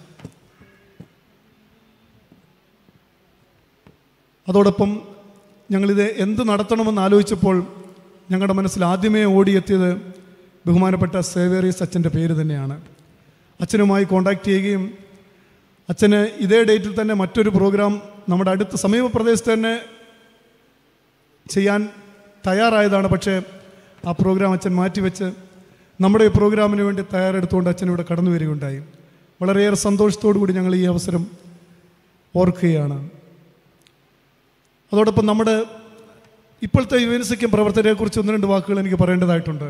അതോടൊപ്പം ഞങ്ങളിത് എന്ത് നടത്തണമെന്ന് ആലോചിച്ചപ്പോൾ ഞങ്ങളുടെ മനസ്സിൽ ആദ്യമേ ഓടിയെത്തിയത് ബഹുമാനപ്പെട്ട സേവേറിയസ് അച്ഛൻ്റെ പേര് തന്നെയാണ് അച്ഛനുമായി കോണ്ടാക്ട് ചെയ്യുകയും അച്ഛന് ഇതേ ഡേറ്റിൽ തന്നെ മറ്റൊരു പ്രോഗ്രാം നമ്മുടെ അടുത്ത സമീപ പ്രദേശത്ത് തന്നെ ചെയ്യാൻ തയ്യാറായതാണ് പക്ഷേ ആ പ്രോഗ്രാം അച്ഛൻ മാറ്റിവെച്ച് നമ്മുടെ ഈ പ്രോഗ്രാമിന് വേണ്ടി തയ്യാറെടുത്തുകൊണ്ട് അച്ഛൻ ഇവിടെ കടന്നു വരികയുണ്ടായി വളരെയേറെ സന്തോഷത്തോടു കൂടി ഞങ്ങൾ ഈ അവസരം ഓർക്കുകയാണ് അതോടൊപ്പം നമ്മുടെ ഇപ്പോഴത്തെ യുവനിസയ്ക്കും പ്രവർത്തനത്തെക്കുറിച്ച് ഒന്ന് രണ്ട് വാക്കുകൾ എനിക്ക് പറയേണ്ടതായിട്ടുണ്ട്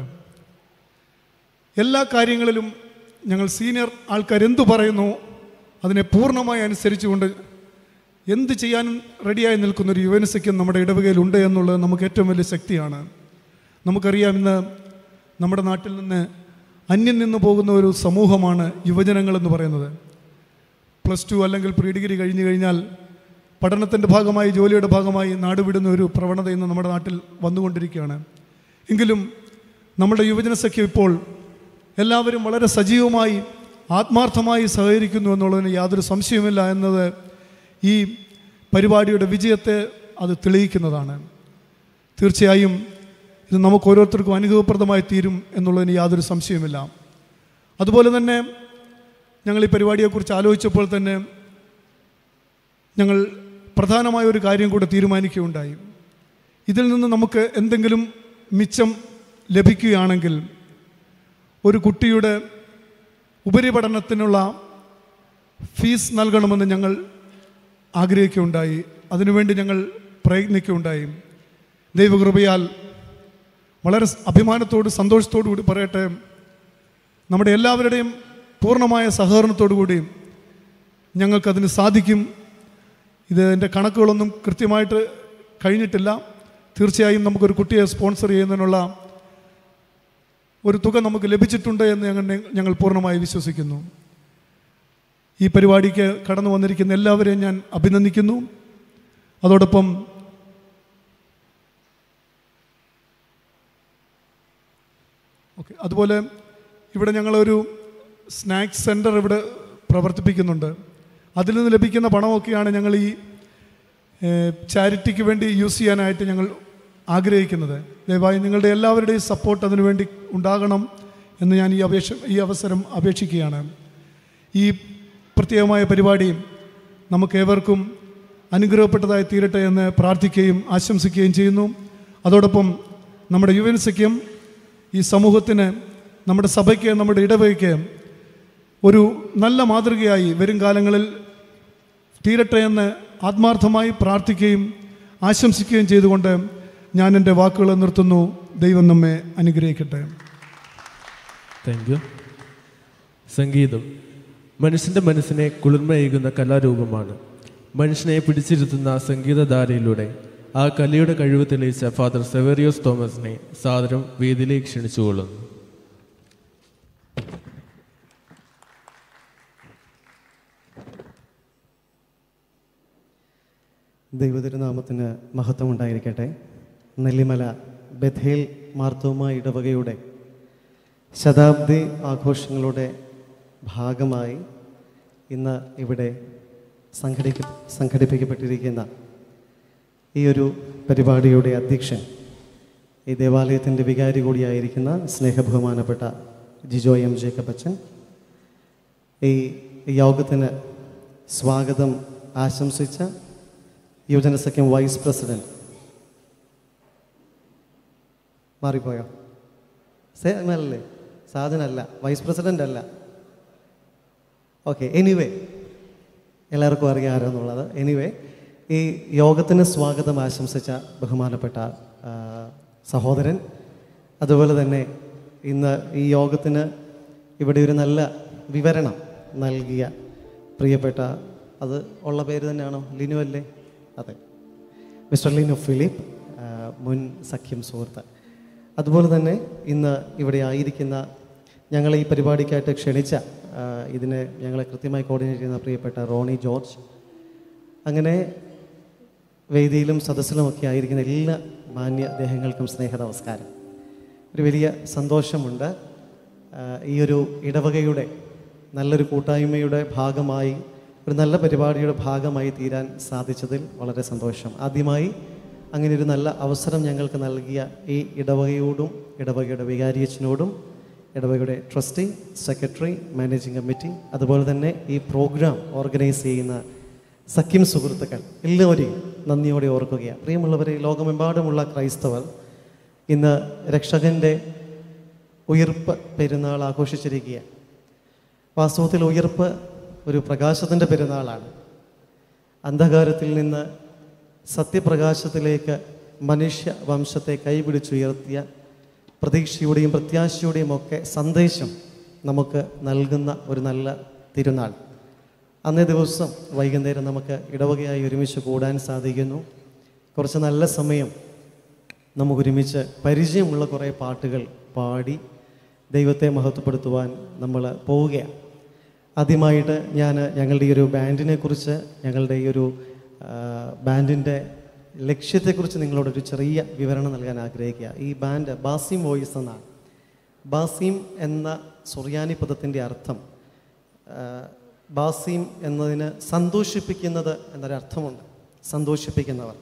എല്ലാ കാര്യങ്ങളിലും ഞങ്ങൾ സീനിയർ ആൾക്കാർ എന്തു പറയുന്നു അതിനെ പൂർണ്ണമായി അനുസരിച്ചുകൊണ്ട് എന്ത് ചെയ്യാനും റെഡിയായി നിൽക്കുന്ന ഒരു യുവനിസയ്ക്കും നമ്മുടെ ഇടവകയിൽ ഉണ്ട് എന്നുള്ളത് നമുക്ക് ഏറ്റവും വലിയ ശക്തിയാണ് നമുക്കറിയാം ഇന്ന് നമ്മുടെ നാട്ടിൽ നിന്ന് അന്യം നിന്ന് പോകുന്ന ഒരു സമൂഹമാണ് യുവജനങ്ങൾ എന്ന് പറയുന്നത് പ്ലസ് ടു അല്ലെങ്കിൽ പ്രീ ഡിഗ്രി കഴിഞ്ഞു കഴിഞ്ഞാൽ പഠനത്തിൻ്റെ ഭാഗമായി ജോലിയുടെ ഭാഗമായി നാട് വിടുന്ന ഒരു പ്രവണത ഇന്ന് നമ്മുടെ നാട്ടിൽ വന്നുകൊണ്ടിരിക്കുകയാണ് എങ്കിലും നമ്മുടെ യുവജന സഖ്യം ഇപ്പോൾ എല്ലാവരും വളരെ സജീവമായി ആത്മാർത്ഥമായി സഹകരിക്കുന്നു എന്നുള്ളതിന് യാതൊരു സംശയവുമില്ല എന്നത് ഈ പരിപാടിയുടെ വിജയത്തെ അത് തെളിയിക്കുന്നതാണ് തീർച്ചയായും ഇത് നമുക്ക് ഓരോരുത്തർക്കും അനുഭവപ്രദമായി തീരും എന്നുള്ളതിന് യാതൊരു സംശയവുമില്ല അതുപോലെ തന്നെ ഞങ്ങൾ ഈ പരിപാടിയെക്കുറിച്ച് ആലോചിച്ചപ്പോൾ തന്നെ ഞങ്ങൾ പ്രധാനമായ ഒരു കാര്യം കൂടെ തീരുമാനിക്കുകയുണ്ടായി ഇതിൽ നിന്ന് നമുക്ക് എന്തെങ്കിലും മിച്ചം ലഭിക്കുകയാണെങ്കിൽ ഒരു കുട്ടിയുടെ ഉപരിപഠനത്തിനുള്ള ഫീസ് നൽകണമെന്ന് ഞങ്ങൾ ആഗ്രഹിക്കുകയുണ്ടായി അതിനുവേണ്ടി ഞങ്ങൾ പ്രയത്നിക്കുകയുണ്ടായി ദൈവകൃപയാൽ വളരെ അഭിമാനത്തോട് സന്തോഷത്തോടു കൂടി പറയട്ടെ നമ്മുടെ എല്ലാവരുടെയും പൂർണ്ണമായ സഹകരണത്തോടു കൂടി ഞങ്ങൾക്കതിന് സാധിക്കും ഇതിൻ്റെ കണക്കുകളൊന്നും കൃത്യമായിട്ട് കഴിഞ്ഞിട്ടില്ല തീർച്ചയായും നമുക്കൊരു കുട്ടിയെ സ്പോൺസർ ചെയ്യുന്നതിനുള്ള ഒരു തുക നമുക്ക് ലഭിച്ചിട്ടുണ്ട് എന്ന് ഞങ്ങൾ ഞങ്ങൾ പൂർണ്ണമായി വിശ്വസിക്കുന്നു ഈ പരിപാടിക്ക് കടന്നു വന്നിരിക്കുന്ന എല്ലാവരെയും ഞാൻ അഭിനന്ദിക്കുന്നു അതോടൊപ്പം ഓക്കെ അതുപോലെ ഇവിടെ ഞങ്ങളൊരു സ്നാക്സ് സെൻറ്റർ ഇവിടെ പ്രവർത്തിപ്പിക്കുന്നുണ്ട് അതിൽ നിന്ന് ലഭിക്കുന്ന പണമൊക്കെയാണ് ഞങ്ങൾ ഈ ചാരിറ്റിക്ക് വേണ്ടി യൂസ് ചെയ്യാനായിട്ട് ഞങ്ങൾ ആഗ്രഹിക്കുന്നത് ദയവായി നിങ്ങളുടെ എല്ലാവരുടെയും സപ്പോർട്ട് അതിനുവേണ്ടി ഉണ്ടാകണം എന്ന് ഞാൻ ഈ അപേക്ഷ ഈ അവസരം അപേക്ഷിക്കുകയാണ് ഈ പ്രത്യേകമായ പരിപാടി നമുക്കേവർക്കും അനുഗ്രഹപ്പെട്ടതായി തീരട്ടെ എന്ന് പ്രാർത്ഥിക്കുകയും ആശംസിക്കുകയും ചെയ്യുന്നു അതോടൊപ്പം നമ്മുടെ യുവൻ സഖ്യം ഈ സമൂഹത്തിന് നമ്മുടെ സഭയ്ക്ക് നമ്മുടെ ഇടവകയ്ക്ക് ഒരു നല്ല മാതൃകയായി വരും കാലങ്ങളിൽ തീരട്ടെ എന്ന് ആത്മാർത്ഥമായി പ്രാർത്ഥിക്കുകയും ആശംസിക്കുകയും ചെയ്തുകൊണ്ട് ഞാൻ എൻ്റെ വാക്കുകൾ നിർത്തുന്നു ദൈവം നമ്മെ അനുഗ്രഹിക്കട്ടെ താങ്ക് യു സംഗീതം മനുഷ്യൻ്റെ മനസ്സിനെ കുളിർമയേകുന്ന കലാരൂപമാണ് മനുഷ്യനെ പിടിച്ചിരുത്തുന്ന സംഗീതധാരയിലൂടെ ആ കലയുടെ കഴിവ് തെളിയിച്ച ഫാദർ സെവേറിയോസ് തോമസിനെ സാദരം വേദിയിലേക്ക് ക്ഷണിച്ചുകൊള്ളുന്നു ദൈവതിരുനാമത്തിന് മഹത്വം ഉണ്ടായിരിക്കട്ടെ നെല്ലിമല ബഥേൽ മാർത്തോമ ഇടവകയുടെ ശതാബ്ദി ആഘോഷങ്ങളുടെ ഭാഗമായി ഇന്ന് ഇവിടെ സംഘടിക്ക സംഘടിപ്പിക്കപ്പെട്ടിരിക്കുന്ന ഈ ഒരു പരിപാടിയുടെ അധ്യക്ഷൻ ഈ ദേവാലയത്തിൻ്റെ വികാരി കൂടിയായിരിക്കുന്ന സ്നേഹബഹുമാനപ്പെട്ട ജിജോ എം ജേക്കബ് അച്ഛൻ ഈ യോഗത്തിന് സ്വാഗതം ആശംസിച്ച യുവജന സഖ്യം വൈസ് പ്രസിഡന്റ് മാറിപ്പോയോ സേ അല്ലേ സാധനല്ല വൈസ് പ്രസിഡന്റ് അല്ല ഓക്കെ എനിവേ എല്ലാവർക്കും അറിയാം ആരാന്നുള്ളത് എനിവേ ഈ യോഗത്തിന് സ്വാഗതം ആശംസിച്ച ബഹുമാനപ്പെട്ട ആ, സഹോദരൻ അതുപോലെ തന്നെ ഇന്ന് ഈ യോഗത്തിന് ഇവിടെ ഒരു നല്ല വിവരണം നൽകിയ പ്രിയപ്പെട്ട അത് ഉള്ള പേര് തന്നെയാണോ ലിനു അല്ലേ അതെ മിസ്റ്റർ ലിനു ഫിലിപ്പ് ആ, മുൻ സഖ്യം സുഹൃത്ത് അതുപോലെ തന്നെ ഇന്ന് ഇവിടെ ആയിരിക്കുന്ന ഞങ്ങളെ ഈ പരിപാടിക്കായിട്ട് ക്ഷണിച്ച ആ, ഇതിനെ ഞങ്ങളെ കൃത്യമായി കോർഡിനേറ്റ് ചെയ്യുന്ന പ്രിയപ്പെട്ട റോണി ജോർജ് അങ്ങനെ വേദിയിലും സദസ്സിലുമൊക്കെ ആയിരിക്കുന്ന എല്ലാ മാന്യ ദേഹങ്ങൾക്കും സ്നേഹ നമസ്കാരം ഒരു വലിയ സന്തോഷമുണ്ട് ആ, ഈ ഒരു ഇടവകയുടെ നല്ലൊരു കൂട്ടായ്മയുടെ ഭാഗമായി ഒരു നല്ല പരിപാടിയുടെ ഭാഗമായി തീരാൻ സാധിച്ചതിൽ വളരെ സന്തോഷം ആദ്യമായി അങ്ങനെ ഒരു നല്ല അവസരം ഞങ്ങൾക്ക് നൽകിയ ഈ ഇടവകയോടും ഇടവകയുടെ വികാരിയച്ചനോടും ഇടവകയുടെ ട്രസ്റ്റി സെക്രട്ടറി മാനേജിംഗ് കമ്മിറ്റി അതുപോലെ തന്നെ ഈ പ്രോഗ്രാം ഓർഗനൈസ് ചെയ്യുന്ന സഖ്യം സുഹൃത്തുക്കൾ എല്ലാവരെയും നന്ദിയോടെ ഓർക്കുകയാണ് പ്രിയമുള്ളവരെ ലോകമെമ്പാടുമുള്ള ക്രൈസ്തവർ ഇന്ന് രക്ഷകൻ്റെ ഉയർപ്പ് പെരുന്നാൾ ആഘോഷിച്ചിരിക്കുകയാണ് വാസ്തവത്തിൽ ഉയർപ്പ് ഒരു പ്രകാശത്തിൻ്റെ പെരുന്നാളാണ് അന്ധകാരത്തിൽ നിന്ന് സത്യപ്രകാശത്തിലേക്ക് മനുഷ്യ വംശത്തെ കൈപിടിച്ചുയർത്തിയ പ്രതീക്ഷയുടെയും പ്രത്യാശയുടെയും ഒക്കെ സന്ദേശം നമുക്ക് നൽകുന്ന ഒരു നല്ല തിരുനാൾ അന്നേ ദിവസം വൈകുന്നേരം നമുക്ക് ഇടവകയായി ഒരുമിച്ച് കൂടാൻ സാധിക്കുന്നു കുറച്ച് നല്ല സമയം നമുക്ക് ഒരുമിച്ച് പരിചയമുള്ള കുറേ പാട്ടുകൾ പാടി ദൈവത്തെ മഹത്വപ്പെടുത്തുവാൻ നമ്മൾ പോവുകയാണ് ആദ്യമായിട്ട് ഞാൻ ഞങ്ങളുടെ ഈ ഒരു ബാൻഡിനെ കുറിച്ച് ഞങ്ങളുടെ ഈ ഒരു ബാൻഡിൻ്റെ ലക്ഷ്യത്തെക്കുറിച്ച് നിങ്ങളോടൊരു ചെറിയ വിവരണം നൽകാൻ ആഗ്രഹിക്കുക ഈ ബാൻഡ് ബാസിം വോയിസ് എന്നാണ് ബാസിം എന്ന സുറിയാനി പദത്തിൻ്റെ അർത്ഥം ആ, ബാസിം എന്നതിന് സന്തോഷിപ്പിക്കുന്നത് എന്നൊരർത്ഥമുണ്ട് സന്തോഷിപ്പിക്കുന്നവർ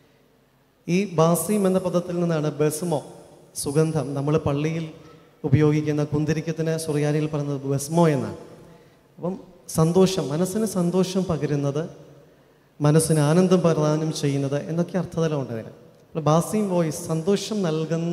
ഈ ബാസിം എന്ന പദത്തിൽ നിന്നാണ് ബെസ്മോ സുഗന്ധം നമ്മൾ പള്ളിയിൽ ഉപയോഗിക്കുന്ന കുന്തിരിക്കത്തിന് സുറിയാനിയിൽ പറയുന്നത് ബെസ്മോ എന്നാണ് അപ്പം സന്തോഷം മനസ്സിന് സന്തോഷം പകരുന്നത് മനസ്സിന് ആനന്ദം പ്രദാനം ചെയ്യുന്നത് എന്നൊക്കെ അർത്ഥതലമുണ്ട് അതിന് അപ്പോൾ ബാസിം വോയിസ് സന്തോഷം നൽകുന്ന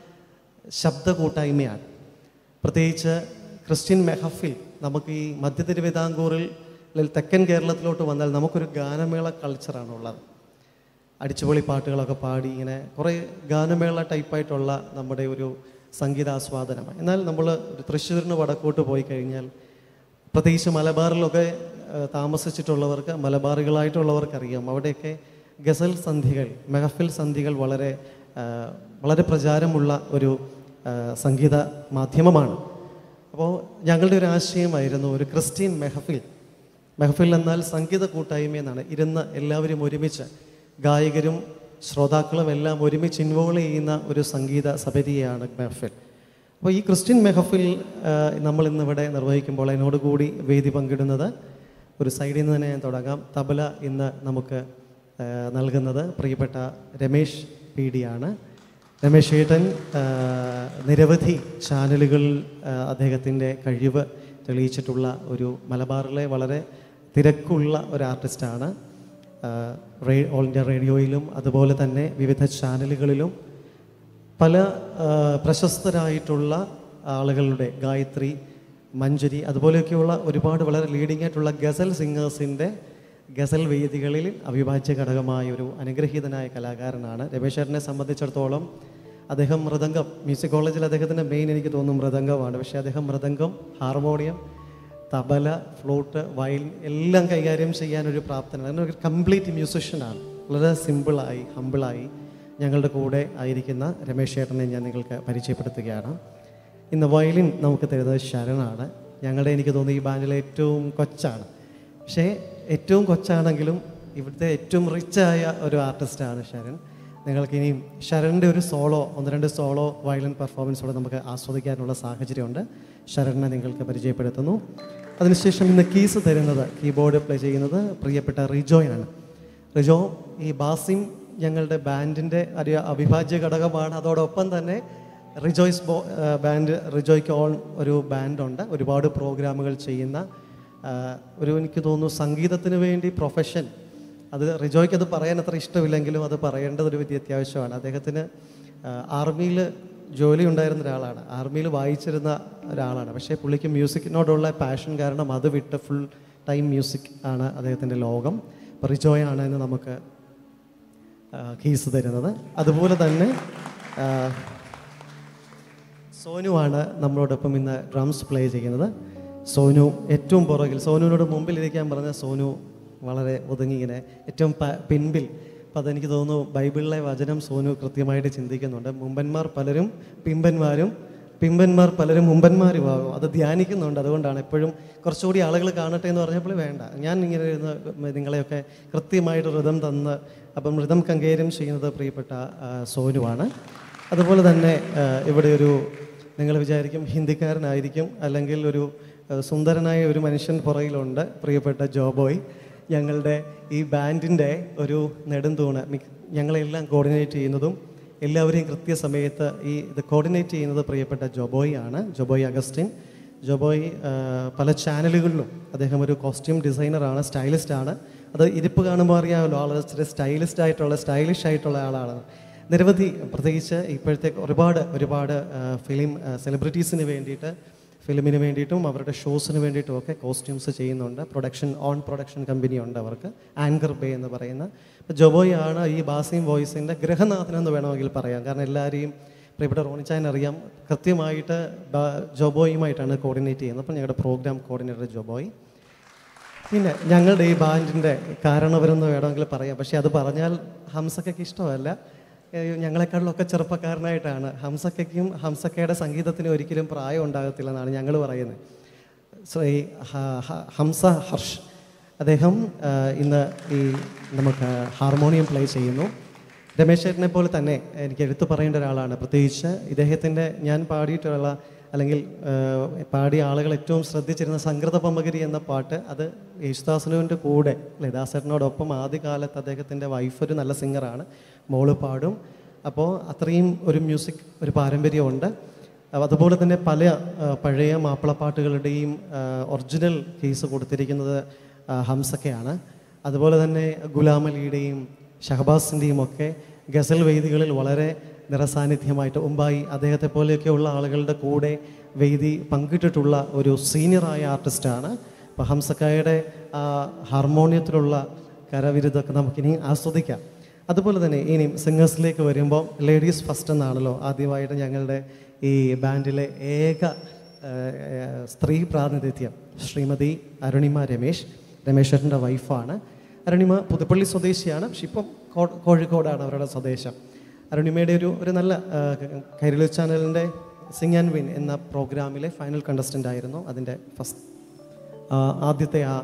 ശബ്ദ കൂട്ടായ്മയാണ് പ്രത്യേകിച്ച് ക്രിസ്ത്യൻ മെഹഫിൽ നമുക്ക് ഈ മധ്യ തിരുവിതാംകൂറിൽ അല്ലെങ്കിൽ തെക്കൻ കേരളത്തിലോട്ട് വന്നാൽ നമുക്കൊരു ഗാനമേള കൾച്ചറാണ് ഉള്ളത് അടിച്ചുപൊളി പാട്ടുകളൊക്കെ പാടി ഇങ്ങനെ കുറേ ഗാനമേള ടൈപ്പായിട്ടുള്ള നമ്മുടെ ഒരു സംഗീതാസ്വാദനമാണ് എന്നാൽ നമ്മൾ തൃശ്ശൂരിന് വടക്കോട്ട് പോയി കഴിഞ്ഞാൽ പ്രത്യേകിച്ച് മലബാറിലൊക്കെ ആ, താമസിച്ചിട്ടുള്ളവർക്ക് മലബാറികളായിട്ടുള്ളവർക്ക് അറിയാം അവിടെയൊക്കെ ഗസൽ സന്ധികൾ മെഹഫിൽ സന്ധികൾ വളരെ ആ, വളരെ പ്രചാരമുള്ള ഒരു ആ, സംഗീത മാധ്യമമാണ് അപ്പോൾ ഞങ്ങളുടെ ഒരു ആശയമായിരുന്നു ഒരു ക്രിസ്ത്യൻ മെഹഫിൽ മെഹഫിൽ എന്നാൽ സംഗീത കൂട്ടായ്മ എന്നാണ് ഇരുന്ന് എല്ലാവരും ഒരുമിച്ച് ഗായകരും ശ്രോതാക്കളും എല്ലാം ഒരുമിച്ച് ഇൻവോൾവ് ചെയ്യുന്ന ഒരു സംഗീത സഭതിയാണ് മെഹഫിൽ അപ്പോൾ ഈ ക്രിസ്ത്യൻ മെഹഫിൽ ആ, നമ്മൾ ഇന്നിവിടെ നിർവഹിക്കുമ്പോൾ അതിനോട് കൂടി വേദി പങ്കിടുന്നത് ഒരു സൈഡിൽ നിന്ന് തന്നെ ഞാൻ തുടങ്ങാം തബല ഇന്ന് നമുക്ക് ആ, നൽകുന്നത് പ്രിയപ്പെട്ട രമേശ് പി ഡി ആണ് രമേശ് ഏട്ടൻ ആ, നിരവധി ചാനലുകളിൽ ആ, അദ്ദേഹത്തിൻ്റെ കഴിവ് തെളിയിച്ചിട്ടുള്ള ഒരു മലബാറിലെ വളരെ തിരക്കുള്ള ഒരു ആർട്ടിസ്റ്റാണ് ആ, റേ ഓൾ ഇന്ത്യ റേഡിയോയിലും അതുപോലെ തന്നെ വിവിധ ചാനലുകളിലും പല ആ, പ്രശസ്തരായിട്ടുള്ള ആളുകളുടെ ഗായത്രി മഞ്ജരി അതുപോലെയൊക്കെയുള്ള ഒരുപാട് വളരെ ലീഡിംഗ് ആയിട്ടുള്ള ഗസൽ സിംഗേഴ്സിൻ്റെ ഗസൽ വേദികളിൽ അവിഭാജ്യ ഘടകമായ ഒരു അനുഗ്രഹീതനായ കലാകാരനാണ് രമേശേട്ടനെ സംബന്ധിച്ചിടത്തോളം അദ്ദേഹം മൃദംഗം മ്യൂസിക് കോളേജിൽ അദ്ദേഹത്തിൻ്റെ മെയിൻ എനിക്ക് തോന്നുന്നു മൃദംഗമാണ് പക്ഷേ അദ്ദേഹം mridangam harmonium tabla flute violin എല്ലാം കൈകാര്യം ചെയ്യാനൊരു പ്രാപ്തനാണ് അങ്ങനെ ഒരു കംപ്ലീറ്റ് മ്യൂസിഷ്യനാണ് വളരെ സിമ്പിളായി ഹമ്പിളായി ഞങ്ങളുടെ കൂടെ ആയിരിക്കുന്ന രമേശ് ചേട്ടനെ ഞാൻ നിങ്ങൾക്ക് പരിചയപ്പെടുത്തുകയാണ് ഇന്ന് വയലിൻ നമുക്ക് തരുന്നത് ശരണാണ് ഞങ്ങളുടെ എനിക്ക് തോന്നുന്നു ഈ ബാൻഡിലെ ഏറ്റവും കൊച്ചാണ് പക്ഷേ ഏറ്റവും കൊച്ചാണെങ്കിലും ഇവിടുത്തെ ഏറ്റവും റിച്ചായ ഒരു ആർട്ടിസ്റ്റാണ് ശരൺ നിങ്ങൾക്ക് ഇനിയും ശരണിൻ്റെ ഒരു സോളോ ഒന്ന് രണ്ട് സോളോ വയലിൻ പെർഫോമൻസോടെ നമുക്ക് ആസ്വദിക്കാനുള്ള സാഹചര്യമുണ്ട് ശരണിനെ നിങ്ങൾക്ക് പരിചയപ്പെടുത്തുന്നു അതിനുശേഷം ഇന്ന് കീസ് തരുന്നത് കീബോർഡ് പ്ലേ ചെയ്യുന്നത് പ്രിയപ്പെട്ട റിജോയാണ് റിജോ ഈ ബാസിം ഞങ്ങളുടെ ബാൻഡിൻ്റെ ഒരു അവിഭാജ്യ ഘടകമാണ് അതോടൊപ്പം തന്നെ റിജോയ്സ് ബോ ബാൻഡ് റിജോയ്ക്ക് ഓൺ ഒരു ബാൻഡുണ്ട് ഒരുപാട് പ്രോഗ്രാമുകൾ ചെയ്യുന്ന ആ, ഒരു എനിക്ക് തോന്നുന്നു സംഗീതത്തിന് വേണ്ടി പ്രൊഫഷൻ അത് റിജോയ്ക്ക് അത് പറയാൻ അത്ര ഇഷ്ടമില്ലെങ്കിലും അത് പറയേണ്ടത് ഒരു വലിയ അത്യാവശ്യമാണ് അദ്ദേഹത്തിന് ആർമിയിൽ ജോലി ഉണ്ടായിരുന്ന ഒരാളാണ് ആർമിയിൽ വായിച്ചിരുന്ന ഒരാളാണ് പക്ഷേ പുള്ളിക്ക് മ്യൂസിക്കിനോടുള്ള പാഷൻ കാരണം അത് വിട്ട് ഫുൾ ടൈം മ്യൂസിക് ആണ് അദ്ദേഹത്തിൻ്റെ ലോകം അപ്പോൾ റിജോയാണ് ഇന്ന് നമുക്ക് കീസ് തരുന്നത് അതുപോലെ തന്നെ ആ, സോനുവാണ് നമ്മളോടൊപ്പം ഇന്ന് ഡ്രംസ് പ്ലേ ചെയ്യുന്നത് സോനു ഏറ്റവും പുറകിൽ സോനുവിനോട് മുമ്പിൽ ഇരിക്കാൻ പറഞ്ഞ സോനു വളരെ ഒതുങ്ങി ഇങ്ങനെ ഏറ്റവും പ- പിൻപിൽ അപ്പം അതെനിക്ക് തോന്നുന്നു ബൈബിളിലെ വചനം സോനു കൃത്യമായിട്ട് ചിന്തിക്കുന്നുണ്ട് മുമ്പന്മാർ പലരും പിമ്പന്മാരും പിമ്പന്മാർ പലരും മുമ്പന്മാരുമാകും അത് ധ്യാനിക്കുന്നുണ്ട് അതുകൊണ്ടാണ് എപ്പോഴും കുറച്ചുകൂടി ആളുകൾ കാണട്ടെ എന്ന് പറഞ്ഞപ്പോൾ വേണ്ട ഞാൻ ഇങ്ങനെ ഇരുന്ന് നിങ്ങളെയൊക്കെ കൃത്യമായിട്ട് ഋതം തന്ന് അപ്പം ഋതം കങ്കേര്യം ചെയ്യുന്നത് പ്രിയപ്പെട്ട ആ, സോനുവാണ് അതുപോലെ തന്നെ ആ, ഇവിടെ ഒരു നിങ്ങൾ വിചാരിക്കും ഹിന്ദിക്കാരനായിരിക്കും അല്ലെങ്കിൽ ഒരു ആ, സുന്ദരനായ ഒരു മനുഷ്യൻ പുറകിലുണ്ട് പ്രിയപ്പെട്ട ജോബോയ് ഞങ്ങളുടെ ഈ ബാൻഡിൻ്റെ ഒരു നെടുന്തൂണ് മിക്ക- ഞങ്ങളെല്ലാം കോർഡിനേറ്റ് ചെയ്യുന്നതും എല്ലാവരെയും കൃത്യസമയത്ത് ഈ ഇത് കോർഡിനേറ്റ് ചെയ്യുന്നത് പ്രിയപ്പെട്ട ജോബോയ് ആണ് ജോബോയ് അഗസ്റ്റിൻ ജോബോയ് ആ, പല ചാനലുകളിലും അദ്ദേഹം ഒരു കോസ്റ്റ്യൂം ഡിസൈനറാണ് സ്റ്റൈലിസ്റ്റാണ് അത് ഇരിപ്പ് കാണുമ്പോൾ അറിയാമല്ലോ ആൾ ഇച്ചിരി സ്റ്റൈലിസ്റ്റ് ആയിട്ടുള്ള സ്റ്റൈലിഷ് ആയിട്ടുള്ള ആളാണ് നിരവധി പ്രത്യേകിച്ച് ഇപ്പോഴത്തെ ഒരുപാട് ഒരുപാട് ആ, ഫിലിം ആ, സെലിബ്രിറ്റീസിന് വേണ്ടിയിട്ട് ഫിലിമിന് വേണ്ടിയിട്ടും അവരുടെ ഷോസിന് വേണ്ടിയിട്ടും ഒക്കെ കോസ്റ്റ്യൂംസ് ചെയ്യുന്നുണ്ട് പ്രൊഡക്ഷൻ ഓൺ പ്രൊഡക്ഷൻ കമ്പനി ഉണ്ട് അവർക്ക് ആങ്കർ ബേ എന്ന് പറയുന്ന അപ്പോൾ ജോബോയ് ആണ് ഈ ബാസിം വോയിസിൻ്റെ ഗ്രഹനാഥൻ എന്ന് വേണമെങ്കിൽ പറയാം കാരണം എല്ലാവരെയും പ്രിയപ്പെട്ട റോണിച്ചാൻ അറിയാം കൃത്യമായിട്ട് ബ- ജോബോയുമായിട്ടാണ് കോർഡിനേറ്റ് ചെയ്യുന്നത് അപ്പോൾ ഞങ്ങളുടെ പ്രോഗ്രാം കോർഡിനേറ്റർ ജോബോയ് പിന്നെ ഞങ്ങളുടെ ഈ ബാൻഡിൻ്റെ കാരണവരെന്ന് വേണമെങ്കിൽ പറയാം പക്ഷേ അത് പറഞ്ഞാൽ ഹംസക്കയ്ക്ക് ഇഷ്ടമല്ല ഏഹ് ഞങ്ങളെക്കാളിലൊക്കെ ചെറുപ്പക്കാരനായിട്ടാണ് ഹംസക്കയ്ക്കും ഹംസക്കയുടെ സംഗീതത്തിന് ഒരിക്കലും പ്രായം ഉണ്ടാകത്തില്ലെന്നാണ് ഞങ്ങൾ പറയുന്നത് ശ്രീ ഹ- ഹ- ഹംസ ഹർഷ് അദ്ദേഹം ആ, ഇന്ന് ഈ നമുക്ക് ഹാർമോണിയം പ്ലേ ചെയ്യുന്നു രമേശ് ചേട്ടനെ പോലെ തന്നെ എനിക്ക് എടുത്തു പറയേണ്ട ഒരാളാണ് പ്രത്യേകിച്ച് ഇദ്ദേഹത്തിൻ്റെ ഞാൻ പാടിയിട്ടുള്ള അല്ലെങ്കിൽ ആ, പാടിയ ആളുകൾ ഏറ്റവും ശ്രദ്ധിച്ചിരുന്ന സംഗൃത പമ്പകരി എന്ന പാട്ട് അത് യേശുദാസനുവിൻ്റെ കൂടെ ലതാസേട്ടനോടൊപ്പം ആദ്യകാലത്ത് അദ്ദേഹത്തിൻ്റെ വൈഫ് ഒരു നല്ല സിംഗറാണ് മോള് പാടും അപ്പോൾ അത്രയും ഒരു മ്യൂസിക് ഒരു പാരമ്പര്യമുണ്ട് അപ്പൊ അതുപോലെ തന്നെ പല ആ, പഴയ മാപ്പിളപ്പാട്ടുകളുടെയും ആ, ഒറിജിനൽ കേസ് കൊടുത്തിരിക്കുന്നത് ആ, ഹംസക്കയാണ് അതുപോലെ തന്നെ ഗുലാം അലിയുടെയും ഷഹബാസിൻ്റെയും ഒക്കെ ഗസൽ വേദികളിൽ വളരെ നിറസാന്നിധ്യമായിട്ട് മുമ്പായി അദ്ദേഹത്തെ പോലെയൊക്കെയുള്ള ആളുകളുടെ കൂടെ വേദി പങ്കിട്ടിട്ടുള്ള ഒരു സീനിയറായ ആർട്ടിസ്റ്റാണ് അപ്പോൾ ഹംസക്കായുടെ ആ ഹാർമോണിയത്തിലുള്ള കരവിരുതൊക്കെ നമുക്കിനി ആസ്വദിക്കാം അതുപോലെ തന്നെ ഇനി സിംഗേഴ്സിലേക്ക് വരുമ്പോൾ ലേഡീസ് ഫസ്റ്റ് എന്നാണല്ലോ ആദ്യമായിട്ട് ഞങ്ങളുടെ ഈ ബാൻഡിലെ ഏക ആ, ആ, സ്ത്രീ പ്രാതിനിധ്യം ശ്രീമതി അരുണിമ രമേശ് രമേശ്വരൻ്റെ വൈഫാണ് അരുണിമ പുതുപ്പള്ളി സ്വദേശിയാണ് പക്ഷെ ഇപ്പം കോ- കോഴിക്കോടാണ് അവരുടെ സ്വദേശം അരുണിമയുടെ ഒരു ഒരു നല്ല ആ, കൈരളി ചാനലിൻ്റെ സിംഗ് ആൻഡ് വിൻ എന്ന പ്രോഗ്രാമിലെ ഫൈനൽ കണ്ടസ്റ്റൻ്റ് ആയിരുന്നു അതിൻ്റെ ഫസ്റ്റ് ആദ്യത്തെ ആ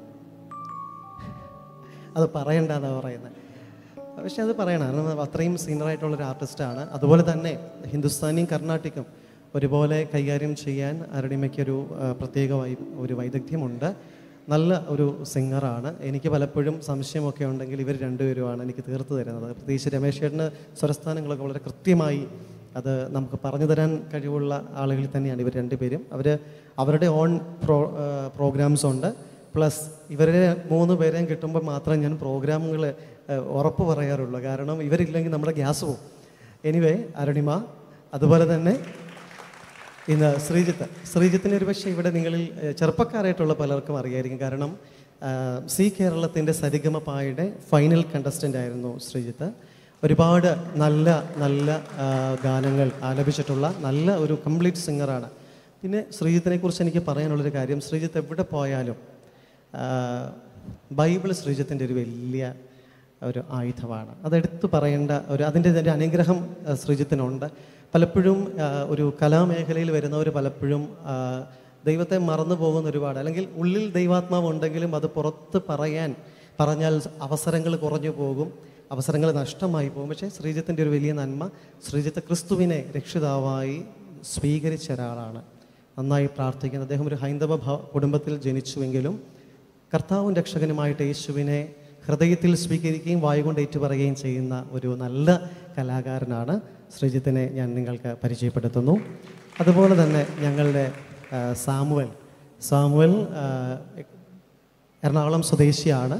അത് പറയണ്ടെന്നാണ് പറയുന്നത് പക്ഷെ അത് പറയണം കാരണം അത്രയും സീനിയറായിട്ടുള്ള ഒരു ആർട്ടിസ്റ്റാണ് അതുപോലെ തന്നെ ഹിന്ദുസ്ഥാനിയും കർണാട്ടിക്കും ഒരുപോലെ കൈകാര്യം ചെയ്യാൻ അരുണിമയ്ക്കൊരു ആ, പ്രത്യേക വൈ ഒരു വൈദഗ്ധ്യമുണ്ട് നല്ല ഒരു സിംഗറാണ് എനിക്ക് പലപ്പോഴും സംശയമൊക്കെ ഉണ്ടെങ്കിൽ ഇവർ രണ്ടുപേരുമാണ് എനിക്ക് തീർത്തു തരുന്നത് പ്രത്യേകിച്ച് രമേശ് ചേട്ടന് സ്വരസ്ഥാനങ്ങളൊക്കെ വളരെ കൃത്യമായി അത് നമുക്ക് പറഞ്ഞു തരാൻ കഴിവുള്ള ആളുകളിൽ തന്നെയാണ് ഇവർ രണ്ടുപേരും അവർ അവരുടെ ഓൺ പ്രോ പ്രോഗ്രാംസ് ഉണ്ട് പ്ലസ് ഇവരെ മൂന്ന് പേരെയും കിട്ടുമ്പോൾ മാത്രമേ ഞാൻ പ്രോഗ്രാമുകൾ ഉറപ്പ് പറയാറുള്ളൂ കാരണം ഇവരില്ലെങ്കിൽ നമ്മുടെ ഗ്യാസ് പോകും എനിവേ അരുണിമ അതുപോലെ തന്നെ ഇന്ന് ശ്രീജിത്ത് ശ്രീജിത്തിനെ ഒരു പക്ഷേ ഇവിടെ നിങ്ങളിൽ ഏഹ്, ചെറുപ്പക്കാരായിട്ടുള്ള പലർക്കും അറിയായിരിക്കും കാരണം ആഹ്, സി കേരളത്തിൻ്റെ സരിഗമപായുടെ ഫൈനൽ കണ്ടസ്റ്റൻ്റ് ആയിരുന്നു ശ്രീജിത്ത് ഒരുപാട് നല്ല നല്ല ആഹ്, ഗാനങ്ങൾ ആലപിച്ചിട്ടുള്ള നല്ല ഒരു കംപ്ലീറ്റ് സിംഗറാണ് പിന്നെ ശ്രീജിത്തിനെ കുറിച്ച് എനിക്ക് പറയാനുള്ളൊരു കാര്യം ശ്രീജിത്ത് എവിടെ പോയാലും ആഹ്, ബൈബിൾ ശ്രീജിത്തിൻ്റെ ഒരു വലിയ ഒരു ആയുധമാണ് അതെടുത്ത് പറയേണ്ട ഒരു അതിൻ്റെ ഒരു അനുഗ്രഹം ആ, ശ്രീജിത്തിനുണ്ട് പലപ്പോഴും ആ, ഒരു കലാമേഖലയിൽ വരുന്നവർ പലപ്പോഴും ആ, ദൈവത്തെ മറന്നു പോകുന്ന ഒരുപാട് അല്ലെങ്കിൽ ഉള്ളിൽ ദൈവാത്മാവ് ഉണ്ടെങ്കിലും അത് പുറത്ത് പറയാൻ പറഞ്ഞാൽ അവസരങ്ങൾ കുറഞ്ഞു പോകും അവസരങ്ങൾ നഷ്ടമായി പോകും പക്ഷേ ശ്രീജിത്തിൻ്റെ ഒരു വലിയ നന്മ ശ്രീജിത്ത് ക്രിസ്തുവിനെ രക്ഷിതാവായി സ്വീകരിച്ച ഒരാളാണ് നന്നായി പ്രാർത്ഥിക്കുന്നത് അദ്ദേഹം ഒരു ഹൈന്ദവ ഭ- കുടുംബത്തിൽ ജനിച്ചുവെങ്കിലും കർത്താവും രക്ഷകനുമായിട്ട് യേശുവിനെ ഹൃദയത്തിൽ സ്വീകരിക്കുകയും വായുകൊണ്ട് ഏറ്റുപറയുകയും ചെയ്യുന്ന ഒരു നല്ല കലാകാരനാണ് ശ്രീജിത്തിനെ ഞാൻ നിങ്ങൾക്ക് പരിചയപ്പെടുത്തുന്നു അതുപോലെ തന്നെ ഞങ്ങളുടെ ആ, സാമുവൽ സാമുവൽ ആ, എറണാകുളം സ്വദേശിയാണ്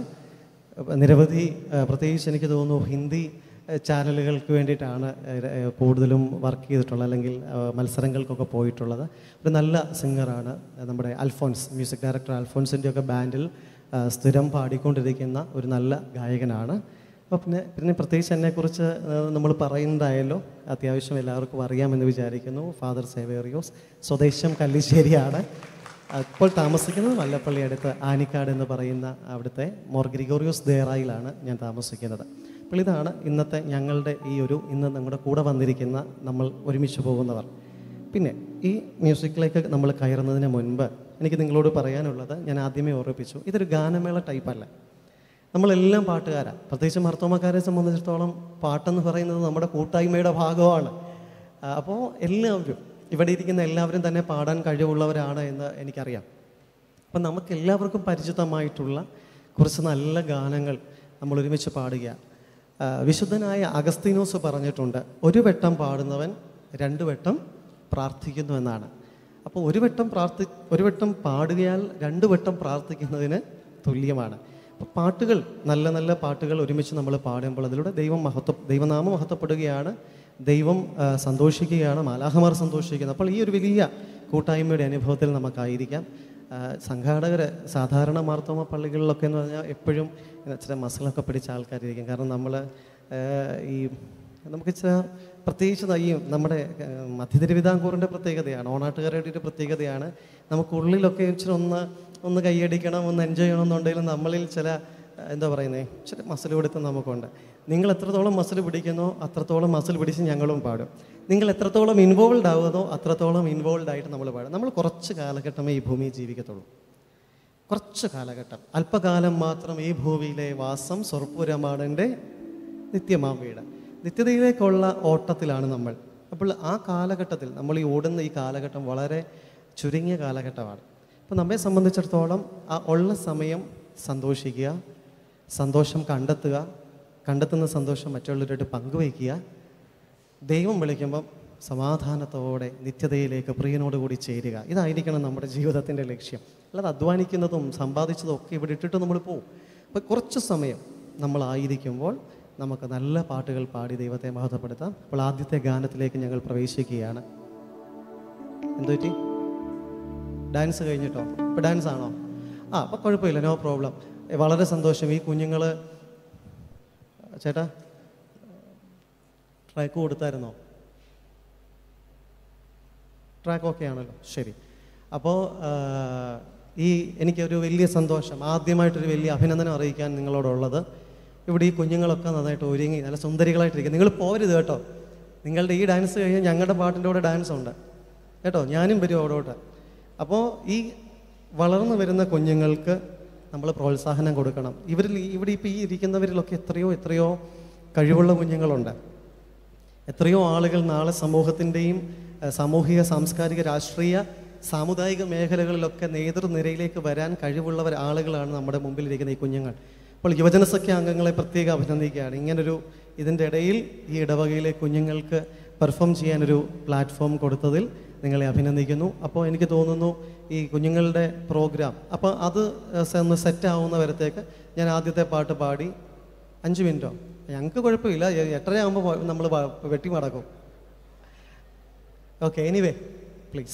നിരവധി ആ, പ്രത്യേകിച്ച് എനിക്ക് തോന്നുന്നു ഹിന്ദി ആ, ചാനലുകൾക്ക് വേണ്ടിയിട്ടാണ് ആ, ആ, കൂടുതലും വർക്ക് ചെയ്തിട്ടുള്ളത് അല്ലെങ്കിൽ ആ, മത്സരങ്ങൾക്കൊക്കെ പോയിട്ടുള്ളത് ഒരു നല്ല സിംഗറാണ് നമ്മുടെ അൽഫോൻസ് മ്യൂസിക് ഡയറക്ടർ അൽഫോൻസിൻ്റെ ഒക്കെ ബാൻഡിൽ ആ, സ്ഥിരം പാടിക്കൊണ്ടിരിക്കുന്ന ഒരു നല്ല ഗായകനാണ് അപ്പോൾ പിന്നെ പിന്നെ പ്രത്യേകിച്ച് എന്നെക്കുറിച്ച് നമ്മൾ പറയുന്നതായല്ലോ അത്യാവശ്യം എല്ലാവർക്കും അറിയാമെന്ന് വിചാരിക്കുന്നു ഫാദർ സേവേറിയോസ് സ്വദേശം കല്ലിശ്ശേരിയാണ് ഇപ്പോൾ താമസിക്കുന്നത് വല്ലപ്പള്ളി അടുത്ത് ആനിക്കാട് എന്ന് പറയുന്ന അവിടുത്തെ മോർ ഗ്രിഗോറിയോസ് ദേറായിലാണ് ഞാൻ താമസിക്കുന്നത് അപ്പോൾ ഇതാണ് ഇന്നത്തെ ഞങ്ങളുടെ ഈ ഒരു ഇന്ന് നമ്മുടെ കൂടെ വന്നിരിക്കുന്ന നമ്മൾ ഒരുമിച്ച് പോകുന്നവർ പിന്നെ ഈ മ്യൂസിക്കിലേക്ക് നമ്മൾ കയറുന്നതിന് മുൻപ് എനിക്ക് നിങ്ങളോട് പറയാനുള്ളത് ഞാൻ ആദ്യമേ ഓർമ്മിപ്പിച്ചു ഇതൊരു ഗാനമേള ടൈപ്പല്ല നമ്മളെല്ലാം പാട്ടുകാരാണ് പ്രത്യേകിച്ച് മർത്തോമക്കാരെ സംബന്ധിച്ചിടത്തോളം പാട്ടെന്ന് പറയുന്നത് നമ്മുടെ കൂട്ടായ്മയുടെ ഭാഗമാണ് അപ്പോൾ എല്ലാവരും ഇവിടെ ഇരിക്കുന്ന എല്ലാവരും തന്നെ പാടാൻ കഴിവുള്ളവരാണ് എന്ന് എനിക്കറിയാം അപ്പം നമുക്ക് എല്ലാവർക്കും പരിചിതമായിട്ടുള്ള കുറച്ച് നല്ല ഗാനങ്ങൾ നമ്മൾ ഒരുമിച്ച് പാടുക ആ, വിശുദ്ധനായ അഗസ്തീനോസ് പറഞ്ഞിട്ടുണ്ട് ഒരു വട്ടം പാടുന്നവൻ രണ്ടു വട്ടം പ്രാർത്ഥിക്കുന്നു എന്നാണ് അപ്പോൾ ഒരു വട്ടം പ്രാർത്ഥി ഒരു വട്ടം പാടുകയാൽ രണ്ടു വട്ടം പ്രാർത്ഥിക്കുന്നതിന് തുല്യമാണ് അപ്പോൾ പാട്ടുകൾ നല്ല നല്ല പാട്ടുകൾ ഒരുമിച്ച് നമ്മൾ പാടുമ്പോൾ അതിലൂടെ ദൈവം മഹത്വ ദൈവനാമം മഹത്വപ്പെടുകയാണ് ദൈവം ആ, സന്തോഷിക്കുകയാണ് മാലാഹമാർ സന്തോഷിക്കുന്നത് അപ്പോൾ ഈ ഒരു വലിയ കൂട്ടായ്മയുടെ അനുഭവത്തിൽ നമുക്കായിരിക്കാം ആ, സംഘാടകർ സാധാരണ മാർത്തോമ പള്ളികളിലൊക്കെ എന്ന് പറഞ്ഞാൽ എപ്പോഴും ഇങ്ങനെ ചില മസിലൊക്കെ പിടിച്ച ആൾക്കാരായിരിക്കും കാരണം നമ്മൾ ഈ നമുക്ക് ചില പ്രത്യേകിച്ച് ദാ ഈ നമ്മുടെ ആ, മധ്യ തിരുവിതാംകൂറിൻ്റെ പ്രത്യേകതയാണ് ഓണാട്ടുകാരുടെ ഒരു പ്രത്യേകതയാണ് നമുക്ക് ഉള്ളിലൊക്കെ ഇച്ചിരി ഒന്ന് ഒന്ന് കൈയടിക്കണം ഒന്ന് എൻജോയ് ചെയ്യണം എന്നുണ്ടെങ്കിലും നമ്മളിൽ ചില ആ, എന്താ പറയുന്നത് ചില മസിൽ പിടുത്തം നമുക്കുണ്ട് നിങ്ങൾ എത്രത്തോളം മസിൽ പിടിക്കുന്നോ അത്രത്തോളം മസിൽ പിടിച്ച് ഞങ്ങളും പാടും നിങ്ങൾ എത്രത്തോളം ഇൻവോൾവ് ആകുന്നോ അത്രത്തോളം ഇൻവോൾവ് ആയിട്ട് നമ്മൾ പാടും നമ്മൾ കുറച്ച് കാലഘട്ടമേ ഈ ഭൂമിയിൽ ജീവിക്കത്തുള്ളൂ കുറച്ച് കാലഘട്ടം അല്പകാലം മാത്രം ഈ ഭൂമിയിലെ വാസം സ്വർപ്പുരമാടൻ്റെ നിത്യമാം വീട് നിത്യതയിലേക്കുള്ള ഓട്ടത്തിലാണ് നമ്മൾ അപ്പോൾ ആ കാലഘട്ടത്തിൽ നമ്മൾ ഈ ഓടുന്ന ഈ കാലഘട്ടം വളരെ ചുരുങ്ങിയ കാലഘട്ടമാണ് അപ്പോൾ നമ്മെ സംബന്ധിച്ചിടത്തോളം ആ ഉള്ള സമയം സന്തോഷിക്കുക സന്തോഷം കണ്ടെത്തുക കണ്ടെത്തുന്ന സന്തോഷം മറ്റുള്ളവരോട് പങ്കുവയ്ക്കുക ദൈവം വിളിക്കുമ്പം സമാധാനത്തോടെ നിത്യതയിലേക്ക് പ്രിയനോടുകൂടി ചേരുക ഇതായിരിക്കണം നമ്മുടെ ജീവിതത്തിൻ്റെ ലക്ഷ്യം അല്ലാതെ അധ്വാനിക്കുന്നതും സമ്പാദിച്ചതും ഒക്കെ ഇവിടെ ഇട്ടിട്ട് നമ്മൾ പോകും അപ്പോൾ കുറച്ച് സമയം നമ്മളായിരിക്കുമ്പോൾ നമുക്ക് നല്ല പാട്ടുകൾ പാടി ദൈവത്തെ മഹത്വപ്പെടുത്താം അപ്പോൾ ആദ്യത്തെ ഗാനത്തിലേക്ക് ഞങ്ങൾ പ്രവേശിക്കുകയാണ് എന്തു പറ്റി ഡാൻസ് കഴിഞ്ഞിട്ടോ ഇപ്പോൾ ഡാൻസ് ആണോ ആ അപ്പോൾ കുഴപ്പമില്ല നോ പ്രോബ്ലം വളരെ സന്തോഷം ഈ കുഞ്ഞുങ്ങൾ ചേട്ടാ ട്രാക്ക് കൊടുത്തായിരുന്നോ ട്രാക്ക് ഓക്കെ ആണല്ലോ ശരി അപ്പോൾ ഈ എനിക്കൊരു വലിയ സന്തോഷം ആദ്യമായിട്ടൊരു വലിയ അഭിനന്ദനം അറിയിക്കാൻ നിങ്ങളോടുള്ളത് ഇവിടെ ഈ കുഞ്ഞുങ്ങളൊക്കെ നന്നായിട്ട് ഒരുങ്ങി നല്ല സുന്ദരികളായിട്ടിരിക്കും നിങ്ങൾ പോരുത് കേട്ടോ നിങ്ങളുടെ ഈ ഡാൻസ് കഴിഞ്ഞ് ഞങ്ങളുടെ പാട്ടിൻ്റെ കൂടെ ഡാൻസ് ഉണ്ട് കേട്ടോ ഞാനും വരും അവിടോട്ട് അപ്പോൾ ഈ വളർന്നു വരുന്ന കുഞ്ഞുങ്ങൾക്ക് നമ്മൾ പ്രോത്സാഹനം കൊടുക്കണം ഇവരിൽ ഈ- ഇവിടെ ഇപ്പോൾ ഈ ഇരിക്കുന്നവരിലൊക്കെ എത്രയോ എത്രയോ കഴിവുള്ള കുഞ്ഞുങ്ങളുണ്ട് എത്രയോ ആളുകൾ നാളെ സമൂഹത്തിൻ്റെയും ഏഹ്, സാമൂഹിക സാംസ്കാരിക രാഷ്ട്രീയ സാമുദായിക മേഖലകളിലൊക്കെ നേതൃനിരയിലേക്ക് വരാൻ കഴിവുള്ളവർ ആളുകളാണ് നമ്മുടെ മുമ്പിലിരിക്കുന്ന ഈ കുഞ്ഞുങ്ങൾ അപ്പോൾ യുവജനസഖ്യ അംഗങ്ങളെ പ്രത്യേകം അഭിനന്ദിക്കുകയാണ് ഇങ്ങനൊരു ഇതിൻ്റെ ഇടയിൽ ഈ ഇടവകയിലെ കുഞ്ഞുങ്ങൾക്ക് പെർഫോം ചെയ്യാനൊരു പ്ലാറ്റ്ഫോം കൊടുത്തതിൽ നിങ്ങളെ അഭിനന്ദിക്കുന്നു അപ്പോൾ എനിക്ക് തോന്നുന്നു ഈ കുഞ്ഞുങ്ങളുടെ പ്രോഗ്രാം അപ്പോൾ അത് ഏഹ്, ഒന്ന് സെറ്റ് ആവുന്നവരത്തേക്ക് ഞാൻ ആദ്യത്തെ പാട്ട് പാടി അഞ്ച് മിനിറ്റോ ഞങ്ങൾക്ക് കുഴപ്പമില്ല എ- എട്ടര ആകുമ്പോൾ നമ്മൾ വെട്ടി മടക്കും ഓക്കെ എനിവേ പ്ലീസ്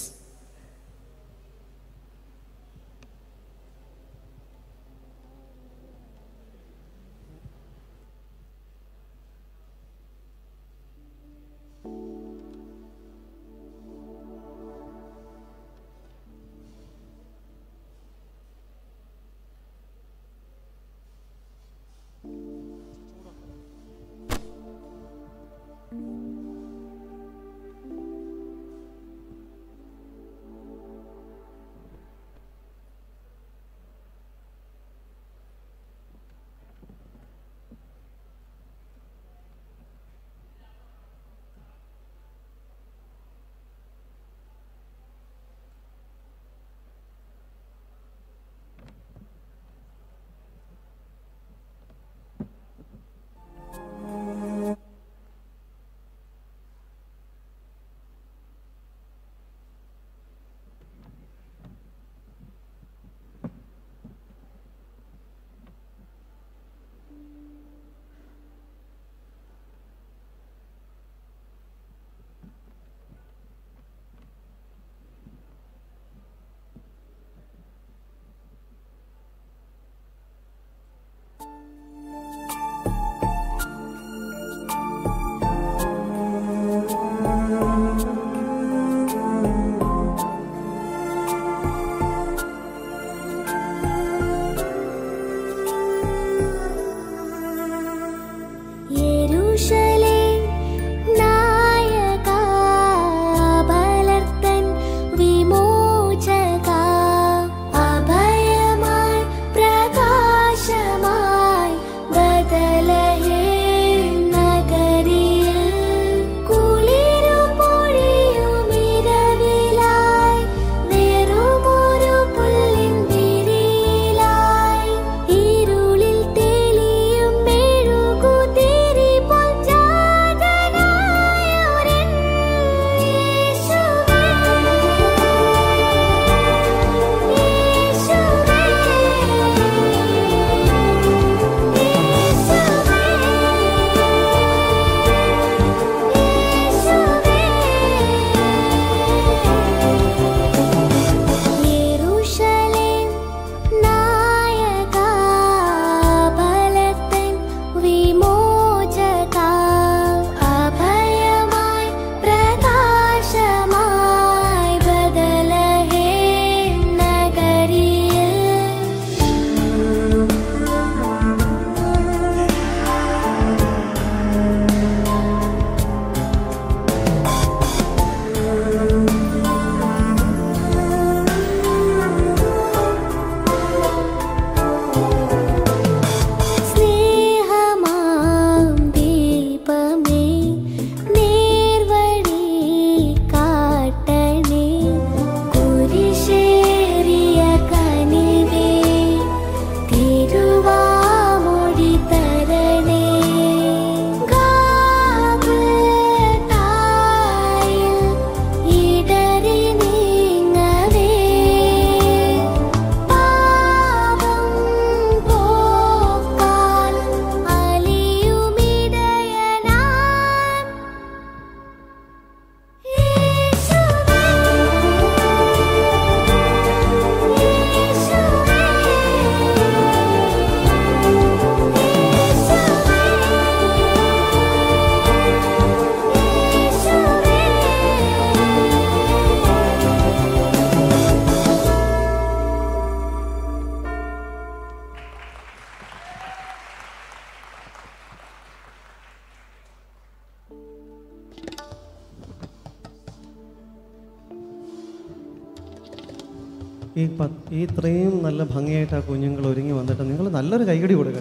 ഈ പ- ഈ ഇത്രയും നല്ല ഭംഗിയായിട്ട് ആ കുഞ്ഞുങ്ങൾ ഒരുങ്ങി വന്നിട്ട് നിങ്ങൾ നല്ലൊരു കൈകടി കൊടുക്കുക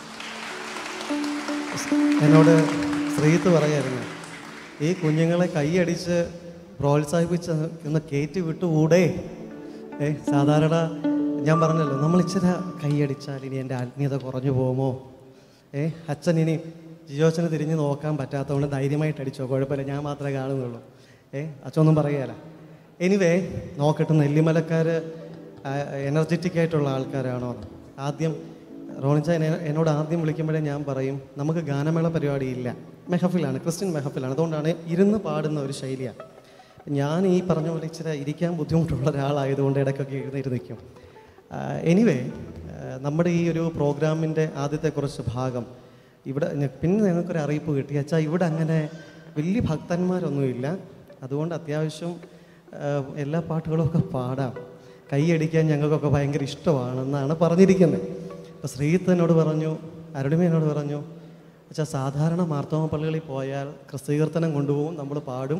എന്നോട് ശ്രീത്ത് പറയായിരുന്നു ഈ കുഞ്ഞുങ്ങളെ കൈയടിച്ച് പ്രോത്സാഹിപ്പിച്ച് ഒന്ന് കയറ്റി വിട്ടുകൂടെ ഏ സാധാരണ ഞാൻ പറഞ്ഞല്ലോ നമ്മൾ ഇച്ചിരി കൈയടിച്ചാൽ ഇനി എൻ്റെ ആത്മീയത കുറഞ്ഞു പോകുമോ ഏ അച്ഛൻ ഇനി ജിയോച്ചന് തിരിഞ്ഞ് നോക്കാൻ പറ്റാത്തതുകൊണ്ട് ധൈര്യമായിട്ട് അടിച്ചോ കുഴപ്പമില്ല ഞാൻ മാത്രമേ കാണുന്നുള്ളൂ ഏ അച്ഛനൊന്നും പറയുകയല്ല എനിവേ നോക്കട്ടെ നെല്ലിമലക്കാർ എനർജറ്റിക് ആയിട്ടുള്ള ആൾക്കാരാണോ ആദ്യം റോണിച്ച എന്നെ- എന്നോട് ആദ്യം വിളിക്കുമ്പോഴേ ഞാൻ പറയും നമുക്ക് ഗാനമേള പരിപാടിയില്ല മെഹഫിലാണ് ക്രിസ്ത്യൻ മെഹഫിലാണ് അതുകൊണ്ടാണ് ഇരുന്ന് പാടുന്ന ഒരു ശൈലിയാണ് ഞാൻ ഈ പറഞ്ഞ പോലെ ഇച്ചിരി ഇരിക്കാൻ ബുദ്ധിമുട്ടുള്ള ഒരാളായതുകൊണ്ട് ഇടയ്ക്കൊക്കെ എഴുന്നേറ്റ് നിൽക്കും എനിവേ നമ്മുടെ ഈ ഒരു പ്രോഗ്രാമിൻ്റെ ആദ്യത്തെ കുറച്ച് ഭാഗം ഇവിടെ ഞ- പിന്നെ ഞങ്ങൾക്കൊരു അറിയിപ്പ് കിട്ടി അച്ഛാ ഇവിടെ അങ്ങനെ വലിയ ഭക്തന്മാരൊന്നുമില്ല അതുകൊണ്ട് അത്യാവശ്യം ആ, എല്ലാ പാട്ടുകളും ഒക്കെ പാടാം കൈയടിക്കാൻ ഞങ്ങൾക്കൊക്കെ ഭയങ്കര ഇഷ്ടമാണെന്നാണ് പറഞ്ഞിരിക്കുന്നത് അപ്പോൾ ശ്രീത്ത് എന്നോട് പറഞ്ഞു അരുണിമ എന്നോട് പറഞ്ഞു അച്ഛാ സാധാരണ മാർത്തോമ പള്ളികളിൽ പോയാൽ ക്രിസ്തീകീർത്തനം കൊണ്ടുപോകും നമ്മൾ പാടും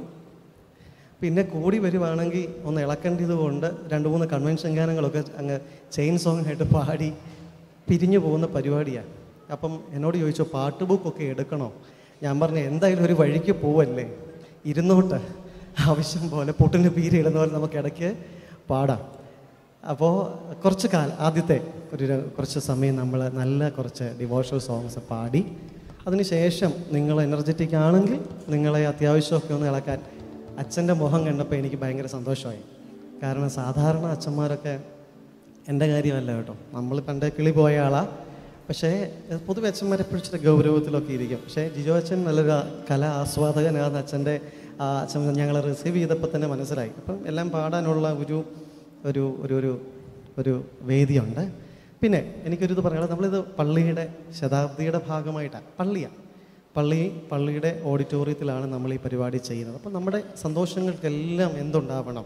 പിന്നെ കൂടി വരുവാണെങ്കിൽ ഒന്ന് ഇളക്കേണ്ടത് കൊണ്ട് രണ്ട് മൂന്ന് കൺവെൻഷൻ ഗാനങ്ങളൊക്കെ അങ്ങ് ചെയിൻ സോങ് ആയിട്ട് പാടി പിരിഞ്ഞു പോകുന്ന പരിപാടിയാണ് അപ്പം എന്നോട് ചോദിച്ചു പാട്ട് ബുക്കൊക്കെ എടുക്കണോ ഞാൻ പറഞ്ഞു എന്തായാലും ഒരു വഴിക്ക് പോവല്ലേ ഇരുന്നോട്ട് ആവശ്യം പോലെ പൊട്ടിന് പീരിയിടുന്ന പോലെ നമുക്ക് ഇടയ്ക്ക് പാടാം അപ്പോൾ കുറച്ച് കാലം ആദ്യത്തെ ഒരു ര- കുറച്ച് സമയം നമ്മൾ നല്ല കുറച്ച് ഡിവോഷണൽ സോങ്സ് പാടി അതിനുശേഷം നിങ്ങൾ എനർജറ്റിക് ആണെങ്കിൽ നിങ്ങളെ അത്യാവശ്യമൊക്കെ ഒന്ന് ഇളക്കാൻ അച്ഛൻ്റെ മുഖം കണ്ടപ്പോൾ എനിക്ക് ഭയങ്കര സന്തോഷമായി കാരണം സാധാരണ അച്ഛന്മാരൊക്കെ എൻ്റെ കാര്യമല്ല കേട്ടോ നമ്മൾ പണ്ട് കിളി പോയ ആളാണ് പക്ഷേ എഹ്, പൊതുവെ അച്ഛന്മാർ എപ്പോഴും ഇച്ചിരി ഗൗരവത്തിലൊക്കെ ഇരിക്കും പക്ഷേ ജിജോ അച്ഛൻ നല്ലൊരു ആ- കലാ ആസ്വാദകനാണ് അച്ഛൻ്റെ ആ അച്ഛൻ ഞങ്ങൾ റിസീവ് ചെയ്തപ്പോൾ തന്നെ മനസ്സിലായി അപ്പം എല്ലാം പാടാനുള്ള ഒരു ഒരു ഒരു ഒരു ഒരു വേദിയുണ്ട് പിന്നെ എനിക്കൊരു ഇത് പറയാനുള്ളത് നമ്മളിത് പള്ളിയുടെ ശതാബ്ദിയുടെ ഭാഗമായിട്ടാണ് പള്ളിയാണ് പള്ളി പള്ളിയുടെ ഓഡിറ്റോറിയത്തിലാണ് നമ്മൾ ഈ പരിപാടി ചെയ്യുന്നത് അപ്പം നമ്മുടെ സന്തോഷങ്ങൾക്കെല്ലാം എന്തുണ്ടാവണം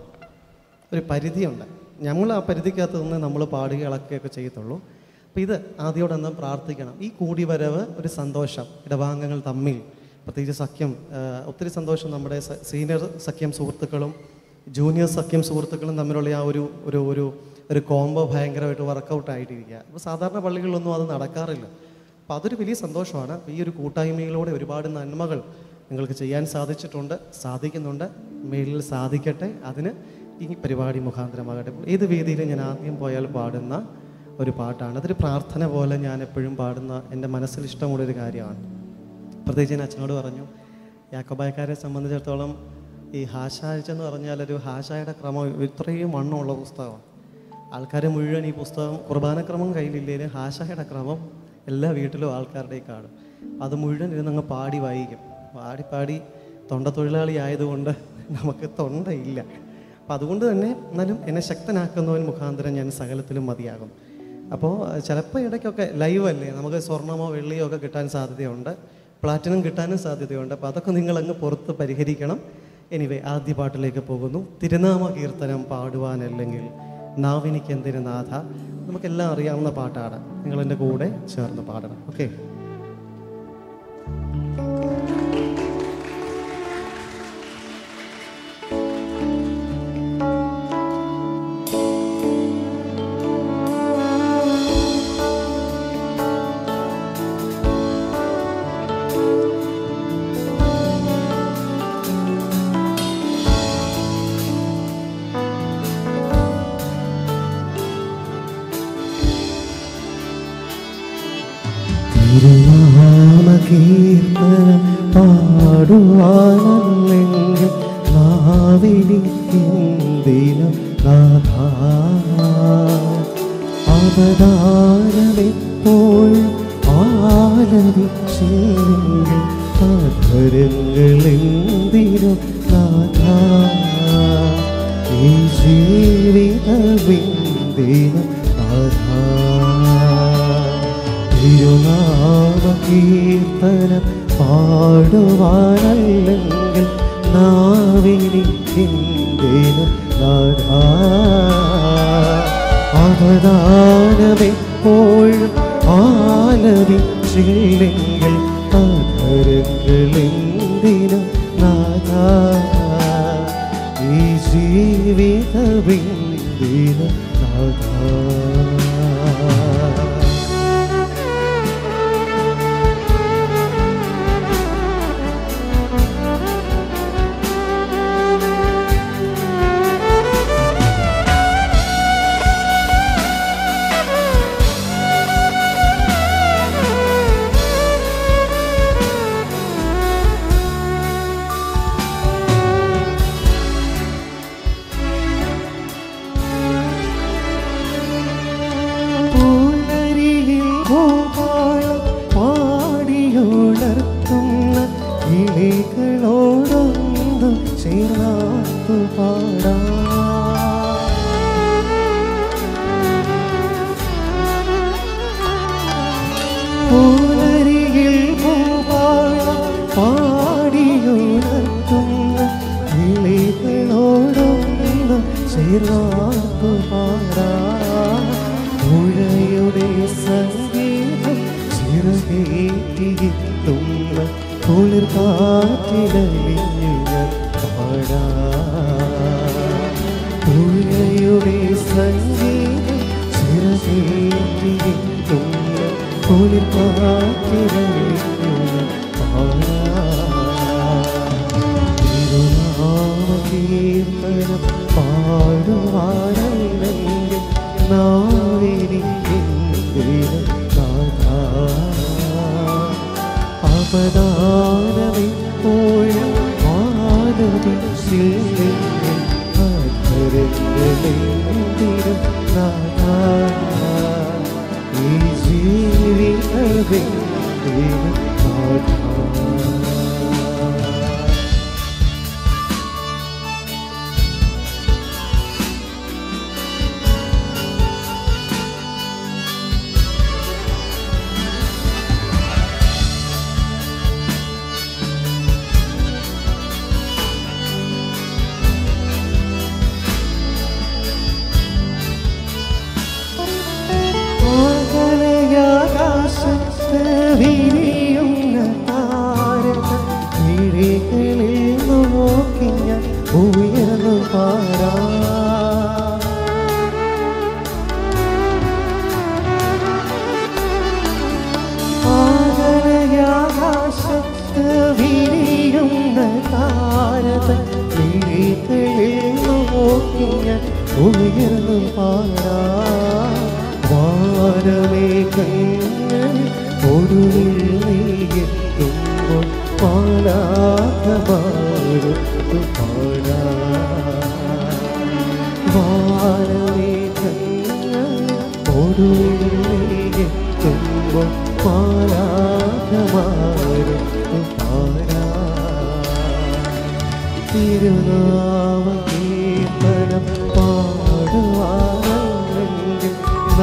ഒരു പരിധിയുണ്ട് നമ്മൾ ആ പരിധിക്കകത്ത് നിന്ന് നമ്മൾ പാടുക ഇളക്കുകയൊക്കെ ചെയ്യത്തുള്ളൂ അപ്പോൾ ഇത് ആദ്യോടൊന്ന് പ്രാർത്ഥിക്കണം ഈ കൂടിവരവ് ഒരു സന്തോഷം ഇടവാംഗങ്ങൾ തമ്മിൽ പ്രത്യേകിച്ച് സഖ്യം ആ, ഒത്തിരി സന്തോഷം നമ്മുടെ സ- സീനിയർ സഖ്യം സുഹൃത്തുക്കളും ജൂനിയർ സഖ്യം സുഹൃത്തുക്കളും തമ്മിലുള്ള ആ ഒരു ഒരു ഒരു ഒരു കോംബോ ഭയങ്കരമായിട്ട് വർക്കൗട്ട് ആയിട്ടിരിക്കുക അപ്പോൾ സാധാരണ പള്ളികളിലൊന്നും അത് നടക്കാറില്ല അപ്പോൾ അതൊരു വലിയ സന്തോഷമാണ് ഈ ഒരു കൂട്ടായ്മയിലൂടെ ഒരുപാട് നന്മകൾ നിങ്ങൾക്ക് ചെയ്യാൻ സാധിച്ചിട്ടുണ്ട് സാധിക്കുന്നുണ്ട് മേലിൽ സാധിക്കട്ടെ അതിന് ഈ പരിപാടി മുഖാന്തരമാകട്ടെ ഏത് വേദിയിലും ഞാൻ ആദ്യം പോയാൽ പാടുന്ന ഒരു പാട്ടാണ് അതൊരു പ്രാർത്ഥന പോലെ ഞാൻ എപ്പോഴും പാടുന്ന എൻ്റെ മനസ്സിൽ ഇഷ്ടമുള്ളൊരു കാര്യമാണ് പ്രത്യേകിച്ച് ഞാൻ അച്ഛനോട് പറഞ്ഞു യാക്കോബായക്കാരെ സംബന്ധിച്ചിടത്തോളം ഈ ഹാഷാഴ്ച എന്ന് പറഞ്ഞാൽ ഒരു ഹാഷായുടെ ക്രമം ഇത്രയും വണ്ണമുള്ള പുസ്തകമാണ് ആൾക്കാർ മുഴുവൻ ഈ പുസ്തകം കുർബാനക്രമം കയ്യിലില്ലേലും ഹാഷായുടെ ക്രമം എല്ലാ വീട്ടിലും ആൾക്കാരുടെയും കാണും അത് മുഴുവൻ ഇരുന്നങ്ങ് പാടി വായിക്കും പാടി പാടി തൊണ്ട തൊഴിലാളി ആയതുകൊണ്ട് നമുക്ക് തൊണ്ടയില്ല അപ്പം അതുകൊണ്ട് തന്നെ എന്നാലും എന്നെ ശക്തനാക്കുന്നവൻ മുഖാന്തരം ഞാൻ സകലത്തിലും മതിയാകും അപ്പോൾ ചിലപ്പോൾ ഇടയ്ക്കൊക്കെ ലൈവ് അല്ലേ നമുക്ക് സ്വർണമോ വെള്ളിയോ ഒക്കെ കിട്ടാൻ സാധ്യതയുണ്ട് പ്ലാറ്റിനം കിട്ടാനും സാധ്യതയുണ്ട് അപ്പോൾ അതൊക്കെ നിങ്ങളങ്ങ് പുറത്ത് പരിഹരിക്കണം എനിവേ ആദ്യ പാട്ടിലേക്ക് പോകുന്നു തിരുനാമ കീർത്തനം പാടുവാനല്ലെങ്കിൽ നാവിനിക്ക് എന്തിന് നാഥ നമുക്കെല്ലാം അറിയാവുന്ന പാട്ടാണ് നിങ്ങൾ എൻ്റെ കൂടെ ചേർന്ന് പാടണം ഓക്കെ തിരുനാമകീർത്തനം പാടുവാനല്ലെങ്കിൽ നാവിനിക്കെന്തിനും നാഥ അവതാരമെപ്പോഴും ആലപിച്ചെങ്കിൽ അധരങ്ങളെന്തിനും നാഥ ഈ ജീവിതമെന്തിനും നാഥ തിരുനാമ കീർത്തനം പാടുവാനല്ലെങ്കിൽ നാവിനിക്കെന്തേനും അവതാരമെപ്പോഴും ആലപിച്ചില്ലെങ്കിൽ അധരങ്ങളെന്തിനും നാഥ ഈ ജീവിതമെന്തിനും പൂനരിയിൽ പൂപ്പാളം പാടിയുണർത്തുന്ന കിളികളോടൊന്നു ചേർന്നു പാടാം പൂനരിയിൽ പൂപ്പാളം പാടിയുണർത്തുന്ന കിളികളോടൊന്നു ചേർന്നു പാടാം പുഴയുടെ സംഗീതം ചിറകേറ്റിയെത്തുന്ന കുളിർ കാറ്റിലലിഞ്ഞു ഞാൻ പാടാം പുഴയുടെ സംഗീതം ചിറകേറ്റിയെത്തുന്ന കുളിർ കാറ്റിലലിഞ്ഞു ഞാൻ പാടാം തിരുനാമകീർത്തനം പാടുവാനല്ലെങ്കിൽ അപദാനമെപ്പോഴും ആനന്ദിച്ചില്ലെങ്കിൽ അധരങ്ങളെന്തിനും നാഥാ ഈ ജീവിതമെന്തിനും നാഥാ ആകാശത്ത് വിരിയുന്ന താരക മിഴികളിൽ നോക്കി ഞാൻ ഉയർന്നു പാടാ ആകാശത്ത് വിരിയുന്ന താരക മിഴികളിൽ നോക്കി ഞാൻ ഉയർന്നു പാടാ വാനമേഘങ്ങൾ ഒടുവിൽ നീയെത്തുമ്പോൾ പാലാകമാറുന്നു പാടാ വാനമേഘങ്ങൾ ഒടുവിൽ നീയെത്തുമ്പോൾ പാലാകമാറുന്നു പാടാ തിരുനാമ കീർത്തനം പാടുവാനെങ്കിൽ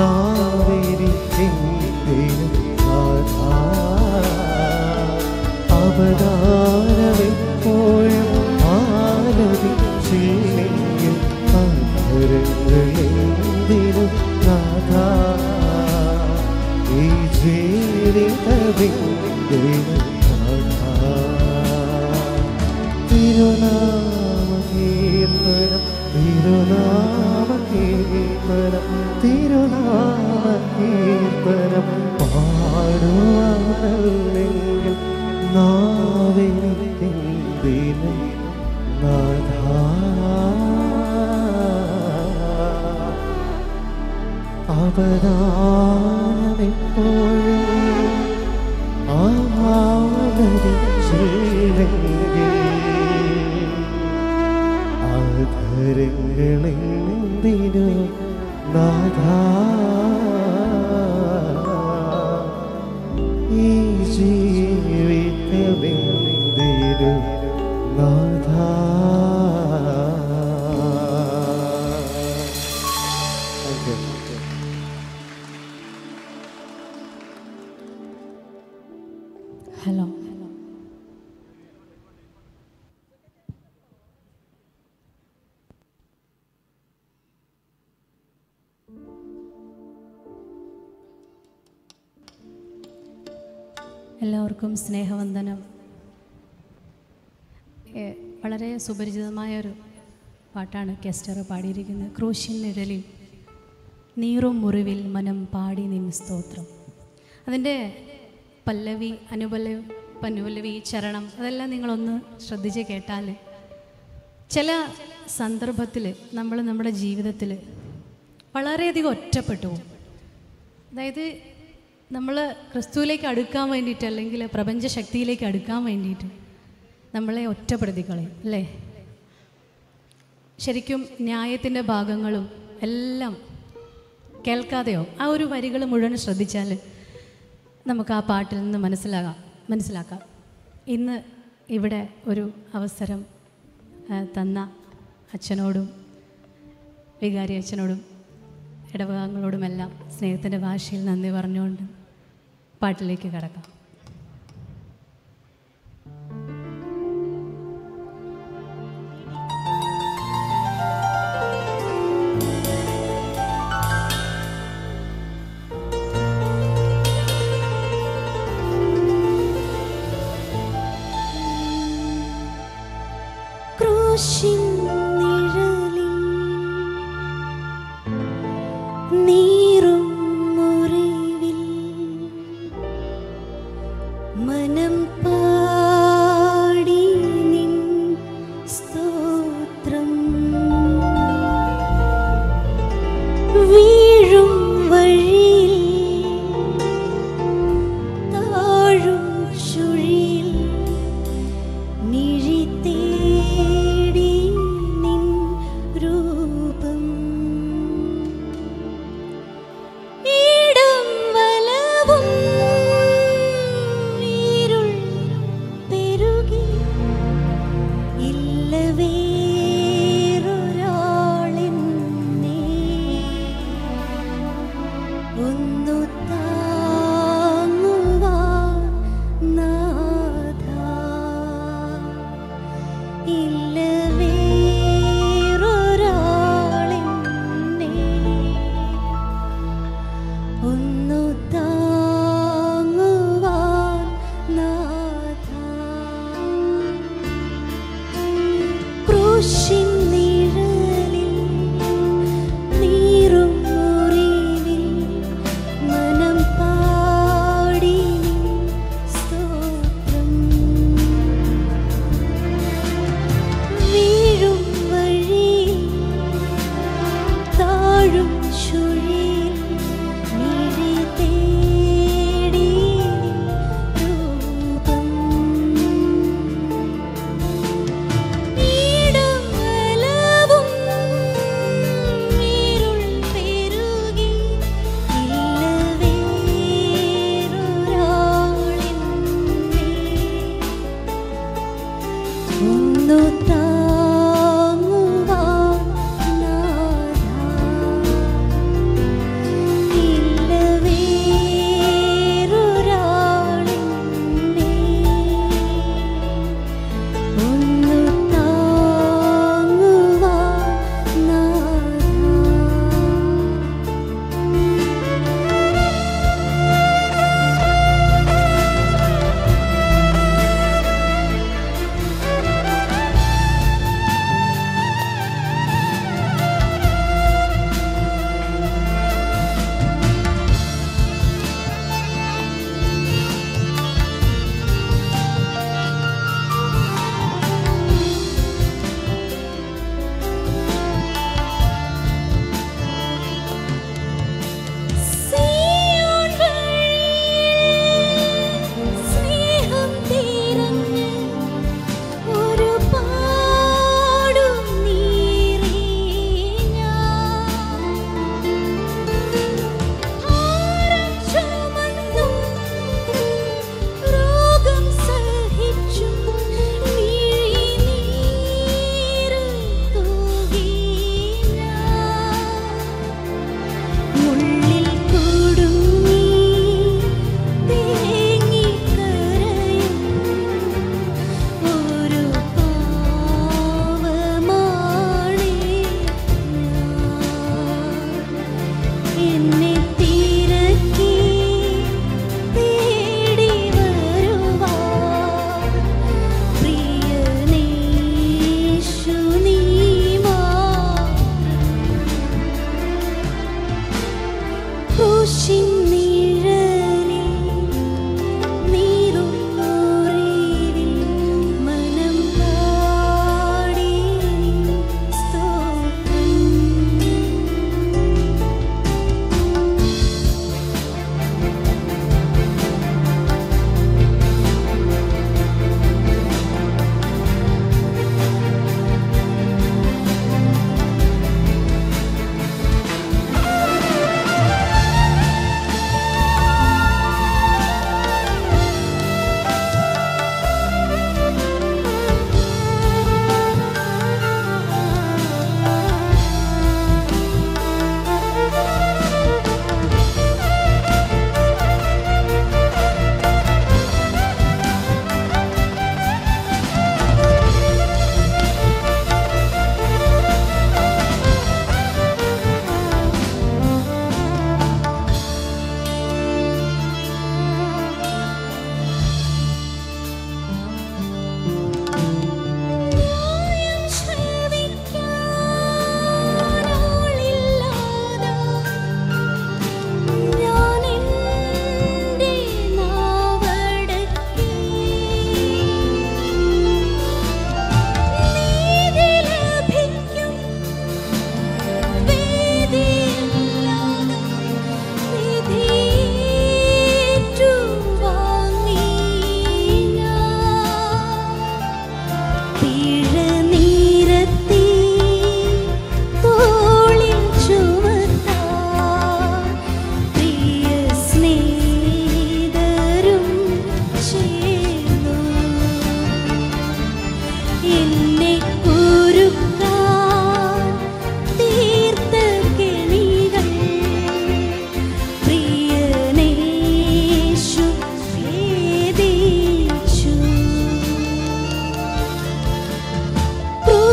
നാവിരിക്കെങ്കിലും നാഥാ. അവതാരമെപ്പോഴും ആലപിച്ചില്ലെങ്കിൽ അധരങ്ങളെന്തിനും നാഥാ. ഈ ജീവിതമെന്തിനും നാഥാ. തിരുനാമകീർത്തനം തിരുനാമകീർത്തനം തിരുനാമകീർത്തനം പാടുവാനല്ലെങ്കിൽ നാവിനിക്കെന്തിനും നാഥാ അവതാരമെപ്പോഴും ആധരങ്ങളെന്തിനു നാഥാ ഈ ജീവിതമെന്തിനു നാഥാ Thank you. ഹലോ എല്ലാവർക്കും സ്നേഹവന്ദനം ഏ, വളരെ സുപരിചിതമായ ഒരു പാട്ടാണ് കെസ്റ്റർ പാടിയിരിക്കുന്നത് ക്രൂശിൻ നിഴലിൽ നീറും മുറിവിൽ മനം പാടി നിൻ സ്തോത്രം അതിൻ്റെ പല്ലവി അനുപല്ലവി പനുപല്ലവി ചരണം അതെല്ലാം നിങ്ങളൊന്ന് ശ്രദ്ധിച്ച് കേട്ടാൽ ചില സന്ദർഭത്തിൽ നമ്മൾ നമ്മുടെ ജീവിതത്തിൽ വളരെയധികം ഒറ്റപ്പെട്ടു പോകും അതായത് നമ്മൾ ക്രിസ്തുവിലേക്ക് അടുക്കാൻ വേണ്ടിയിട്ട് അല്ലെങ്കിൽ പ്രപഞ്ച ശക്തിയിലേക്ക് അടുക്കാൻ വേണ്ടിയിട്ട് നമ്മളെ ഒറ്റപ്പെടുത്തി കളയും അല്ലേ ശരിക്കും ന്യായത്തിൻ്റെ ഭാഗങ്ങളും എല്ലാം കേൾക്കാതെയോ ആ ഒരു വരികൾ മുഴുവൻ ശ്രദ്ധിച്ചാൽ നമുക്ക് ആ പാട്ടിൽ നിന്ന് മനസ്സിലാകാം മനസ്സിലാക്കാം ഇന്ന് ഇവിടെ ഒരു അവസരം ആ, തന്ന അച്ഛനോടും വികാരി അച്ഛനോടും ഇടവകാങ്ങളോടുമെല്ലാം സ്നേഹത്തിൻ്റെ ഭാഷയിൽ നന്ദി പറഞ്ഞുകൊണ്ട് പാട്ടിലേക്ക് കടക്കാം ക്രൂശിൻ നിഴലിൽ നീറും മുറിവിൽ മനം പാടി നിൻ സ്തോത്രം വീഴും വഴിയിൽ താഴും ചുഴിയിൽ മിഴി തേടി നിൻ രൂപം ഈടും വലവും ഇരുൾ പെരുകി ഇല്ല വേറൊരാളെന്നെ ഒന്നു താങ്ങുവാൻ നാഥാ ഇല്ല വേറൊരാളെന്നെ ഒന്നു താങ്ങുവാൻ നാഥാ ക്രൂശിൻ നിഴലിൽ നീറും മുറിവിൽ മനം പാടി നിൻ സ്തോത്രം വീഴും വഴിയിൽ താഴും ചുഴിയിൽ മിഴി തേടി രൂപം ഈടും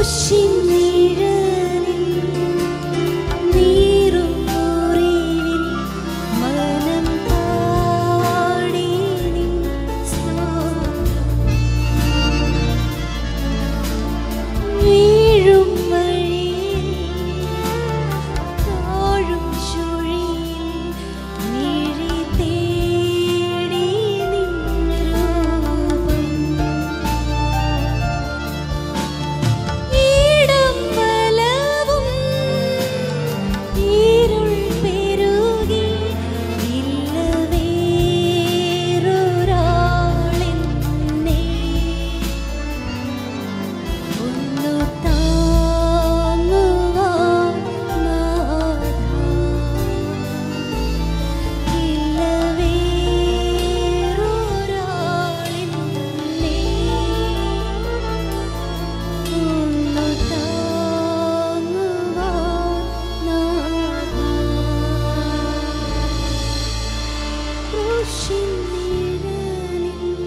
ക്രൂശിൻ നിഴലിൽ നീറും മുറിവിൽ മനം പാടി നിൻ സ്തോത്രം വീഴും വഴിയിൽ താഴും ചുഴിയിൽ മിഴി തേടി നിൻ രൂപം ഈടം വലവും ഇരുൾ പെരുകി ഇല്ല വേറൊരാളെന്നെ ഒന്നു താങ്ങുവാൻ നാഥാ ഇല്ല വേറൊരാളെന്നെ ഒന്നു താങ്ങുവാൻ നാഥാ ക്രൂശിൻ നിഴലിൽ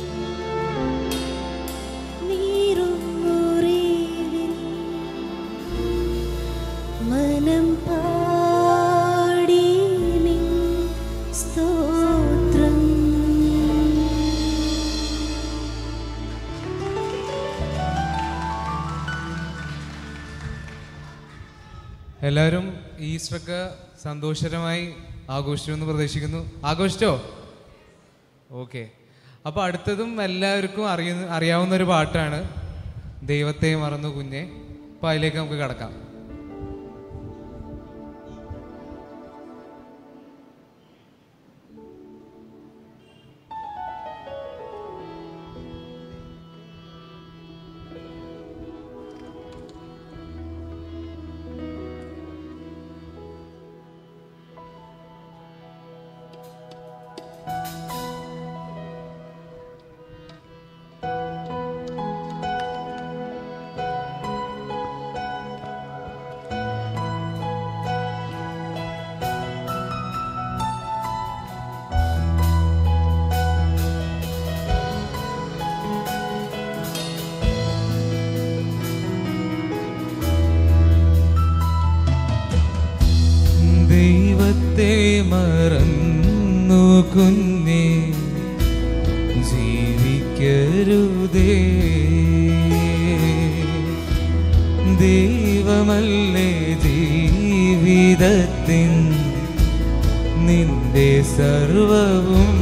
നീറും മുറിവിൽ മനം പാടി നിൻ സ്തോത്രം എല്ലാവരും ഈസ്റ്ററൊക്കെ സന്തോഷകരമായി ആഘോഷിക്കുമെന്ന് പ്രതീക്ഷിക്കുന്നു ആഘോഷിച്ചോ ഓക്കെ അപ്പോൾ അടുത്തതും എല്ലാവർക്കും അറിയുന്ന അറിയാവുന്ന ഒരു പാട്ടാണ് ദൈവത്തെ മറന്നു കുഞ്ഞെ അപ്പോൾ അതിലേക്ക് നമുക്ക് കടക്കാം ദൈവത്തെ മറന്നു കുഞ്ഞെ ജീവിക്കരുതേ ദൈവമല്ലേ ജീവിതത്തിൻ നിന്റെ സർവവും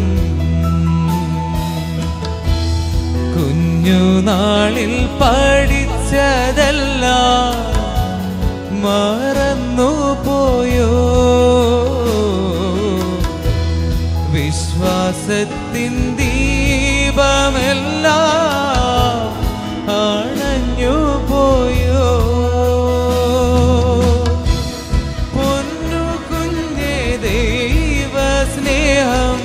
കുഞ്ഞുനാളിൽ പഠിച്ചതല്ല മറന്നു പോയോ വിശ്വാസത്തിൻ ദീപമെല്ലാം അണഞ്ഞു പോയോ പൊന്നു കുഞ്ഞെ ദൈവ സ്നേഹം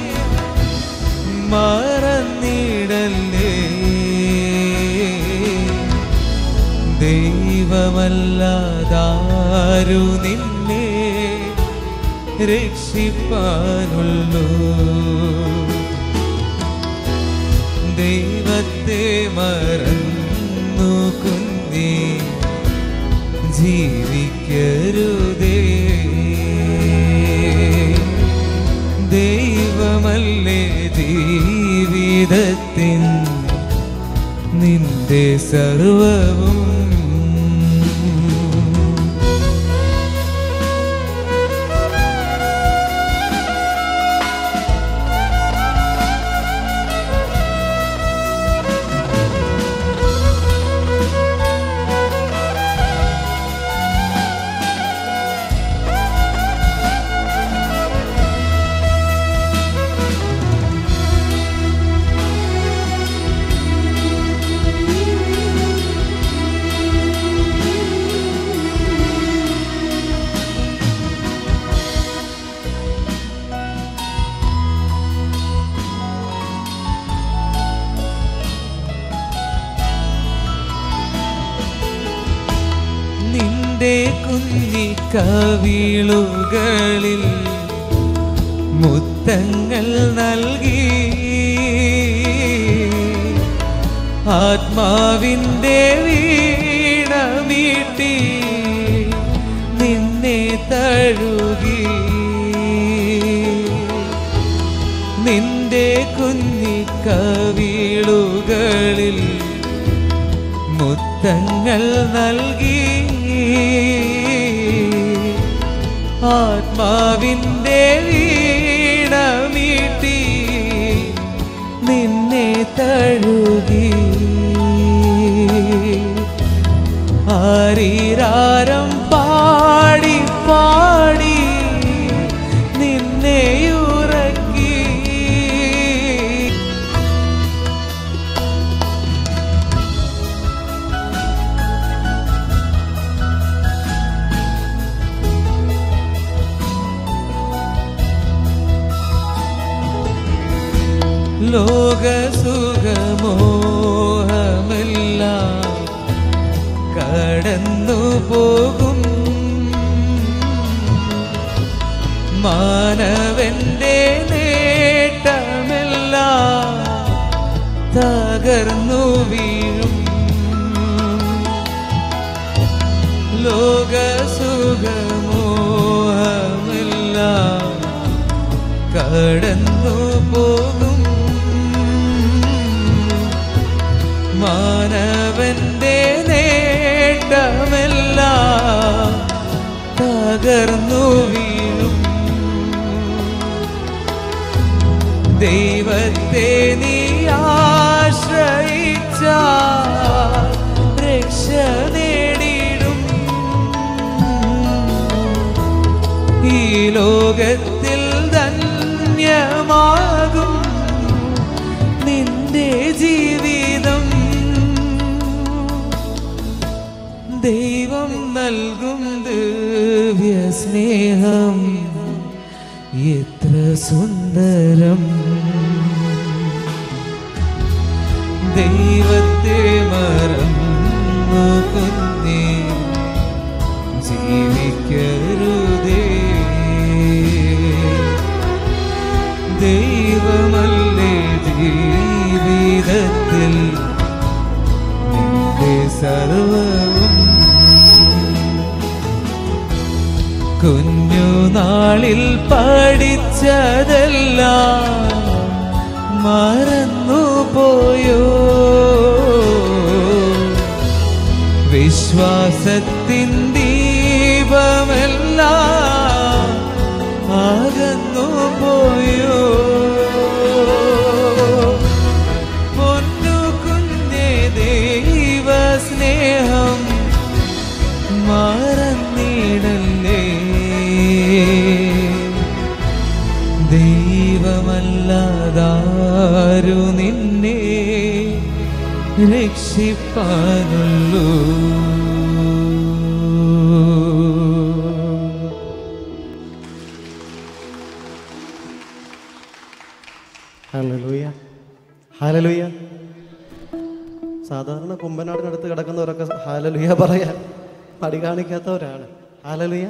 മറന്നിടല്ലേ ദൈവമല്ലാതാരു നിന്നെ രക്ഷിപ്പാനുള്ളൂ ദൈവത്തെ മറന്നു കുഞ്ഞി ജീവിക്കരുതേ ദൈവമല്ലേ ജീവിതത്തിൻ നിന്റെ സർവവും നിന്റെ കുഞ്ഞി കവിളുകളിൽ മുത്തങ്ങൾ നൽകി ആത്മാവിൻ്റെ വീണ വരങ്ങൾ നൽകി ആത്മാവിൻ്റെ വീണമീട്ടി നിന്നെ തഴുകി ആരീരാരം പാടി പാടി നിന്നെ ഉറക്കി ലോകസുഖമോഹമെല്ലാം കടന്നു പോകും മാനവന്റെ നേട്ടമെല്ലാം തകർന്നു വീഴും ലോകസുഖമോഹമെല്ലാം കടന്നു പോകും മാനവന്റെ നേട്ടമെല്ലാം തകർന്നു വീഴും ദൈവത്തെ നീ ആശ്രയിച്ച രക്ഷ നേടിയിടും ഈ ലോകത്തിൽ ധന്യമാകും നിന്റെ ജീവിതം ദൈവം നൽകും ദിവ്യ സ്നേഹം എത്ര സുന്ദരം ദൈവത്തെ മറന്നു കുഞ്ഞേ ജീവിക്കരുതേ ദൈവമല്ലേ ജീവിതത്തിൽ നിന്റെ സർവവും കുഞ്ഞുനാളിൽ പഠിച്ചതെല്ലാം മറന്നു പോയോ വിശ്വാസത്തിൻ ദീപമെല്ലാം അകന്നു പോയോ പൊന്നു കുഞ്ഞെ ദൈവ സ്നേഹം മറന്നിടല്ലേ ദൈവമല്ലാതാരു നിന്നെ രക്ഷിപ്പാനുള്ളൂ ഹല്ലേലൂയ ഹാലലുയ സാധാരണ കുമ്പനാടിനടുത്ത് കിടക്കുന്നവരൊക്കെ ഹാലലുയ പറയാൻ മടി കാണിക്കാത്തവരാണ് ഹാലലുയ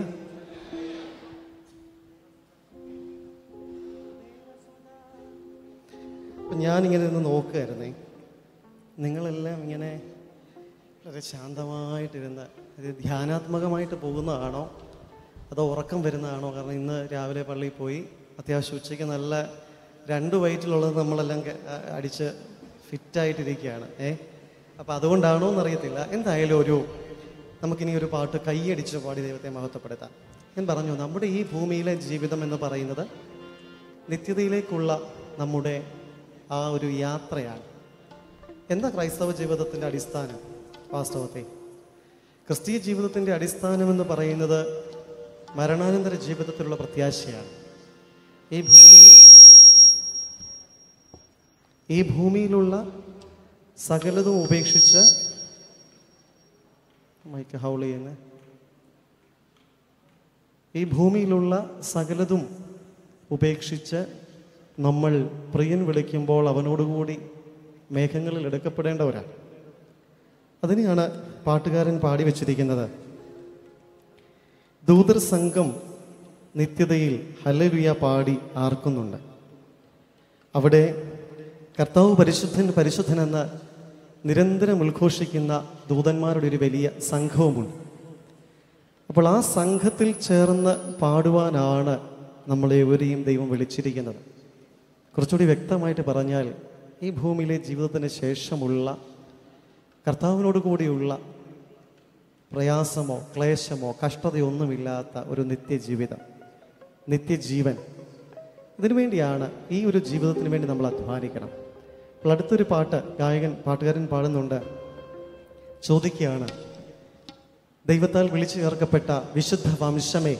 അപ്പം ഞാനിങ്ങനെ നിന്ന് നോക്കുകയായിരുന്നേ നിങ്ങളെല്ലാം ഇങ്ങനെ വളരെ ശാന്തമായിട്ടിരുന്ന് ഇത് ധ്യാനാത്മകമായിട്ട് പോകുന്നതാണോ അതോ ഉറക്കം വരുന്നതാണോ കാരണം ഇന്ന് രാവിലെ പള്ളിയിൽ പോയി അത്യാവശ്യം ഉച്ചയ്ക്ക് നല്ല രണ്ട് വയറ്റിലുള്ളത് നമ്മളെല്ലാം കെ- അ- അടിച്ച് ഫിറ്റായിട്ടിരിക്കുകയാണ് ഏ അപ്പോൾ അതുകൊണ്ടാണോ എന്നറിയത്തില്ല എന്തായാലും ഒരു നമുക്കിനി ഒരു പാട്ട് കൈയടിച്ച് പാടി ദൈവത്തെ മഹത്വപ്പെടുത്താം ഞാൻ പറഞ്ഞു നമ്മുടെ ഈ ഭൂമിയിലെ ജീവിതം എന്ന് പറയുന്നത് നിത്യതയിലേക്കുള്ള നമ്മുടെ ആ ഒരു യാത്രയാണ് എന്താ ക്രൈസ്തവ ജീവിതത്തിൻ്റെ അടിസ്ഥാനം വാസ്തവത്തെ ക്രിസ്തീയ ജീവിതത്തിൻ്റെ അടിസ്ഥാനം എന്ന് പറയുന്നത് മരണാനന്തര ജീവിതത്തിലുള്ള പ്രത്യാശയാണ് ഈ ഭൂമിയിൽ ഈ ഭൂമിയിലുള്ള സകലതും ഉപേക്ഷിച്ച് മൈക്ക് ഹൗൾ ചെയ്യുന്നത് ഈ ഭൂമിയിലുള്ള സകലതും ഉപേക്ഷിച്ച് നമ്മൾ പ്രിയൻ വിളിക്കുമ്പോൾ അവനോടുകൂടി മേഘങ്ങളിൽ എടുക്കപ്പെടേണ്ടവരാണ് അതിനെയാണ് പാട്ടുകാരൻ പാടി വച്ചിരിക്കുന്നത് ദൂതർ സംഘം നിത്യതയിൽ ഹല്ലേലൂയ പാടി ആർക്കുന്നുണ്ട് അവിടെ കർത്താവ് പരിശുദ്ധൻ പരിശുദ്ധൻ എന്ന് നിരന്തരം ഉദ്ഘോഷിക്കുന്ന ദൂതന്മാരുടെ ഒരു വലിയ സംഘവുമുണ്ട് അപ്പോൾ ആ സംഘത്തിൽ ചേർന്ന് പാടുവാനാണ് നമ്മളെ ഏവരെയും ദൈവം വിളിച്ചിരിക്കുന്നത് കുറച്ചുകൂടി വ്യക്തമായിട്ട് പറഞ്ഞാൽ ഈ ഭൂമിയിലെ ജീവിതത്തിന് ശേഷമുള്ള കർത്താവിനോട് കൂടിയുള്ള പ്രയാസമോ ക്ലേശമോ കഷ്ടതയൊന്നുമില്ലാത്ത ഒരു നിത്യജീവിതം നിത്യജീവൻ ഇതിനു വേണ്ടിയാണ് ഈ ഒരു ജീവിതത്തിന് വേണ്ടി നമ്മൾ അധ്വാനിക്കണം അപ്പോൾ അടുത്തൊരു പാട്ട് ഗായകൻ പാട്ടുകാരൻ പാടുന്നുണ്ട് ചോദിക്കുകയാണ് ദൈവത്താൽ വിളിച്ചു ചേർക്കപ്പെട്ട വിശുദ്ധ വംശമേ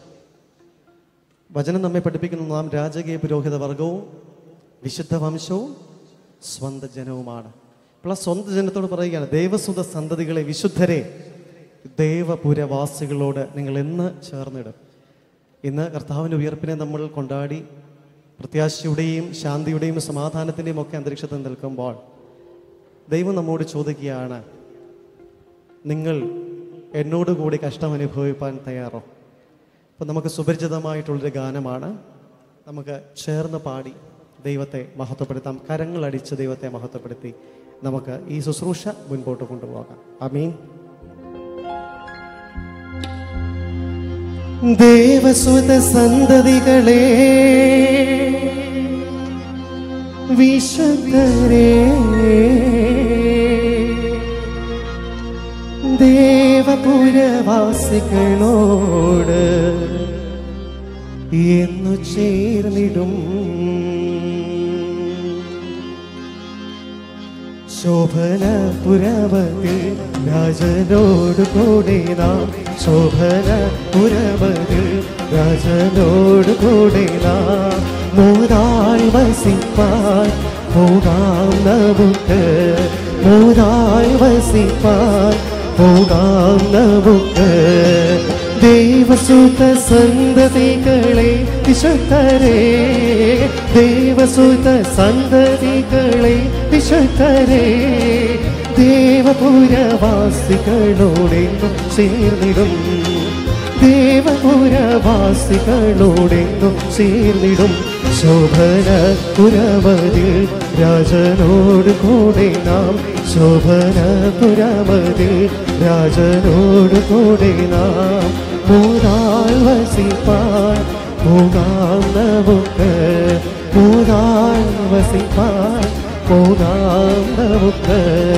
വചനം നമ്മെ പഠിപ്പിക്കുന്ന നാം രാജകീയ പുരോഹിത വർഗവും വിശുദ്ധ വംശവും സ്വന്ത ജനവുമാണ് അപ്പോൾ ആ സ്വന്തം ജനത്തോട് പറയുകയാണ് ദേവസുത സന്തതികളെ വിശുദ്ധരെ ദേവപുരവാസികളോട് നിങ്ങൾ എന്ന് ചേർന്നിടും ഇന്ന് കർത്താവിൻ്റെ ഉയർപ്പിനെ നമ്മൾ കൊണ്ടാടി പ്രത്യാശയുടെയും ശാന്തിയുടെയും സമാധാനത്തിൻ്റെയും ഒക്കെ അന്തരീക്ഷത്തിൽ നിൽക്കുമ്പോൾ ദൈവം നമ്മോട് ചോദിക്കുകയാണ് നിങ്ങൾ എന്നോട് കൂടി കഷ്ടം അനുഭവിപ്പാൻ തയ്യാറോ അപ്പം നമുക്ക് സുപരിചിതമായിട്ടുള്ളൊരു ഗാനമാണ് നമുക്ക് ചേർന്ന് പാടി ദൈവത്തെ മഹത്വപ്പെടുത്താം കരങ്ങളടിച്ച് ദൈവത്തെ മഹത്വപ്പെടുത്തി നമുക്ക് ഈ ശുശ്രൂഷ മുൻപോട്ട് കൊണ്ടുപോകാം അമീൻ ദേവസുത സന്തതികളെ വിശുദ്ധരേ ദേവപുരവാസികളോട് എന്നു ചേർന്നിടും ശോഭന പുരവതി രാജനോട് കൂടെ നാം ശോഭന പുരവതി രാജനോട് കൂടെ നാം മൂതായി വസിപ്പാൻ പോകാം നമുക്ക് മൂതായി വസിപ്പാൻ പോകാം നമുക്ക് ദേവസുത സന്തതികളെ വിശുദ്ധരെ ദേവസുത സന്തതികളെ വിശുദ്ധരെ ദേവപുരവാസികളോടെന്നും ചേർന്നിടും ദേവപുരവാസികളോടെന്നും ചേർന്നിടും ശോഭന പുരവതിൽ രാജനോട് കൂടെ നാം ശോഭന പുരവതിൽ രാജനോട് കൂടെ നാം മൂതാൾ വസിപ്പാൻ പോകാം നമുക്ക് മൂതാൾ വസിപ്പാൻ പോകാം നമുക്ക്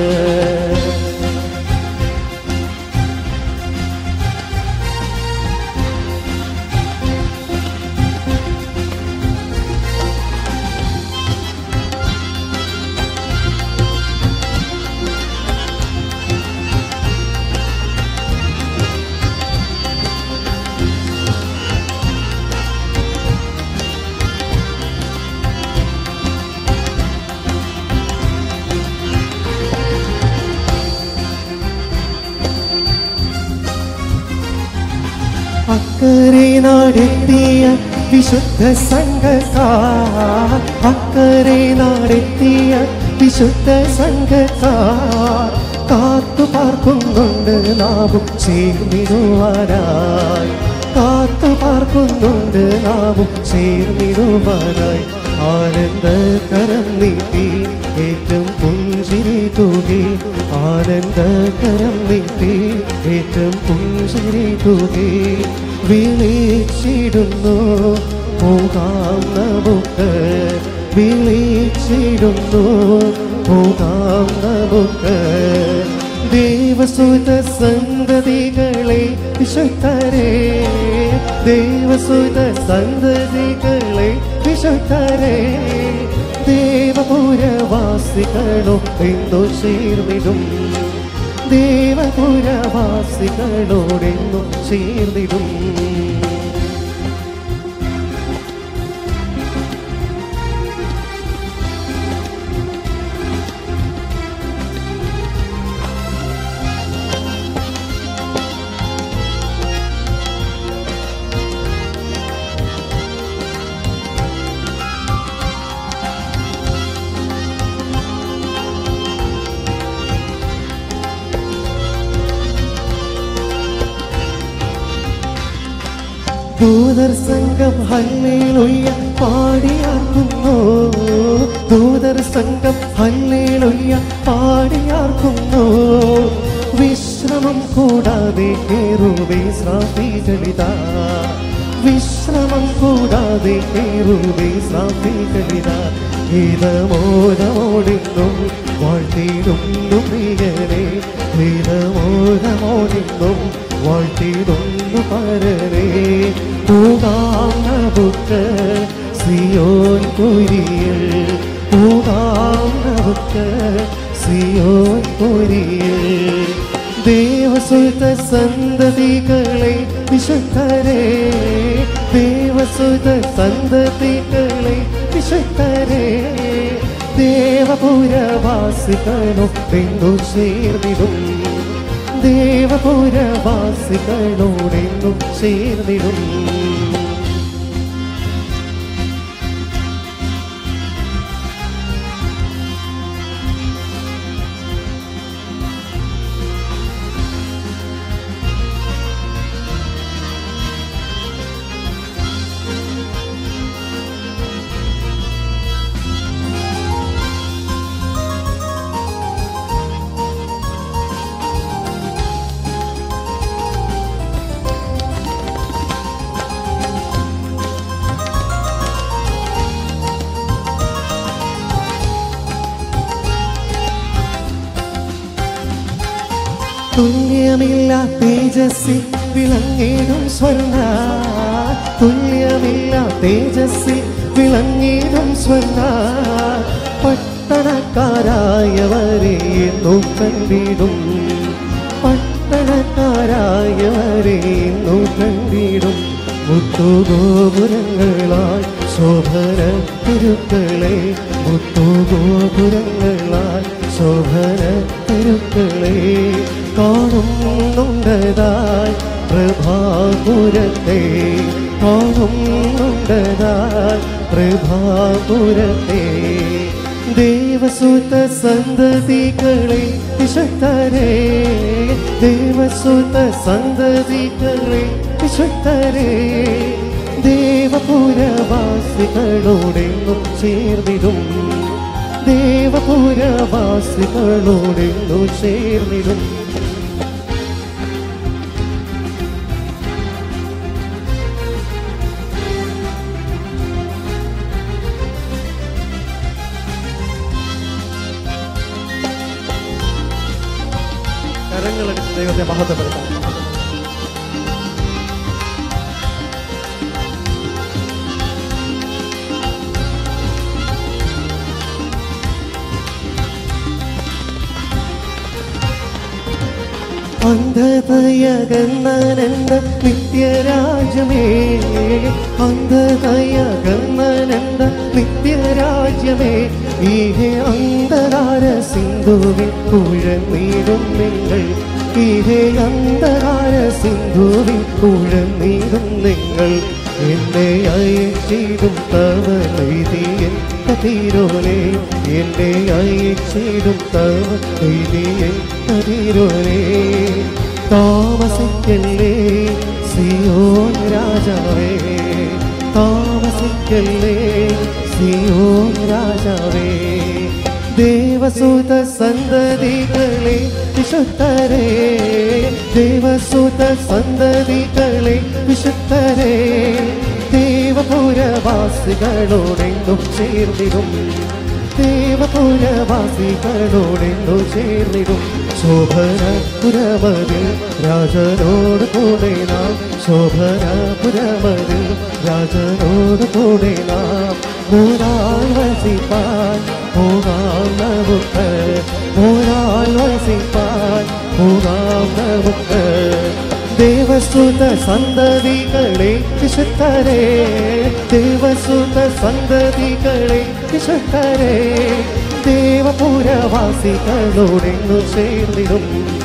അക്കരെ നാടെത്തിയ വിശുദ്ധ സംഘക്കാർ അക്കരെ നാടെത്തിയ വിശുദ്ധ സംഘക്കാർ കാത്തു പാർക്കുന്നുണ്ട് നാവും ചേർന്നിടുവാനായി കാത്തു പാർക്കുന്നുണ്ട് നാവും ചേർന്നിടുവാനായി ആനന്ദ കരം നീട്ടി ഏറ്റവും പുഞ്ചിരി തൂകി ആനന്ദ കരം നീട്ടി ഏറ്റവും പുഞ്ചിരി തൂകി വിളിച്ചിടുന്നു പോകാം നമുക്ക് വിളിച്ചിടുന്നു പോകാം നമുക്ക് ദേവസുത സന്തതികളെ വിശുദ്ധരെ ദേവസുത സന്തതികളെ വിശുദ്ധരെ ദേവപുരവാസികളോ എന്തോ ചേർന്നിടും ദേവപുരവാസികളോടെന്നും ചേർന്നിടും ദൂതർ സംഘം ഹല്ലേലൂയ പാടിയാർക്കുന്നു ദൂതർ സംഘം ഹല്ലേലൂയ പാടിയാർക്കുന്നു വിശ്രമം കൂടാതെ കേറുവേ ശ്രാപ്പികളിതാ വിശ്രമം കൂടാതെ കേറുവേ ശ്രാപ്പികളിതാ ഗീതമോദമോടിന്നും വാഴ്ത്തിയിടുന്നു പ്രിയനെ ഗീതമോദമോടിന്നും വാഴ്ത്തിയിടുന്നു പരനെ പൂകാം നമുക്ക് സിയോൻ കുരിയൽ പൂകാം നമുക്ക് സിയോൻ കുരിയൽ ദേവസുത സന്തതികളെ വിശുദ്ധരെ ദേവസുത സന്തതികളെ വിശുദ്ധരെ ദേവപുരവാസികളോ നിന്നു ചേർന്നിടും ദേവപുരവാസികളോടെന്നും ചേർന്നിടും തുല്യമില്ല തേജസ്സിൽ വിളങ്ങിടും സ്വർണ്ണ തുല്യമില്ല തേജസ്സിൽ വിളങ്ങിടും സ്വർണ്ണ പട്ടണക്കാരായവരെ എന്നും കണ്ടിടും പട്ടണക്കാരായവരെ എന്നും കണ്ടിടും മുത്തുഗോപുരങ്ങളാൽ ശോഭന തിരുക്കളെ മുത്തുഗോപുരങ്ങളാൽ ശോഭന തിരുക്കളെ കാണുന്നുണ്ടതായി പ്രഭാപുരത്തെ കാണുന്നുണ്ടതായി പ്രഭാപുരത്തെ ദേവസുത സന്തതികളെ വിശുദ്ധരെ ദേവസുത സന്തതികളെ വിശുദ്ധരെ ദേവപുരവാസികളോടെന്നും ചേർന്നിടും ദേവപുരവാസികളോടെന്നും ചേർന്നിടും കരങ്ങളെടുത്ത് ദൈവത്തെ മഹത്വപ്പെടുത്താം അന്ധതയകന്നനന്ദ നിത്യരാജ്യമേ അന്ധതയകന്നനന്ദ നിത്യരാജ്യമേ ഈഹെ അന്ധകാര സിന്ധുവിൽ കുഴന്നീടും നിങ്ങൾ ഈഹെ അന്ധകാര സിന്ധുവിൽ കുഴന്നീടും നിങ്ങൾ എന്നെ അയച്ചിടും തവ നൈതിയൻ കതിരോനെ എന്നെ അയച്ചിടും തവ നൈതിയൻ കതിരോനെ താമസിക്കല്ലേ സിയോൻ രാജാവേ താമസിക്കല്ലേ സിയോൻ രാജാവേ ദേവസുത സന്തതികളെ വിശുദ്ധരെ ദേവസുത സന്തതികളെ വിശുദ്ധരെ ദേവപുരവാസികളോടെന്നും ചേർന്നിടും ദേവപുരവാസികളോടെന്നു ചേർന്നിടും ശോഭന പുരമതിൽ രാജനോട് കൂടെ നാം ശോഭന പുരമതിൽ രാജനോട് കൂടെ നാം മൂന്നാൾ വസിപ്പാൻ പോകാം നമുക്ക് മൂന്നാൾ വസിപ്പാൻ പോകാം നമുക്ക് ദേവസുത സന്തതികളെ വിശുദ്ധരെ ദേവസുത സന്തതികളെ വിശുദ്ധരെ ദേവപുരവാസികളോടെന്നു ചേർന്നിടും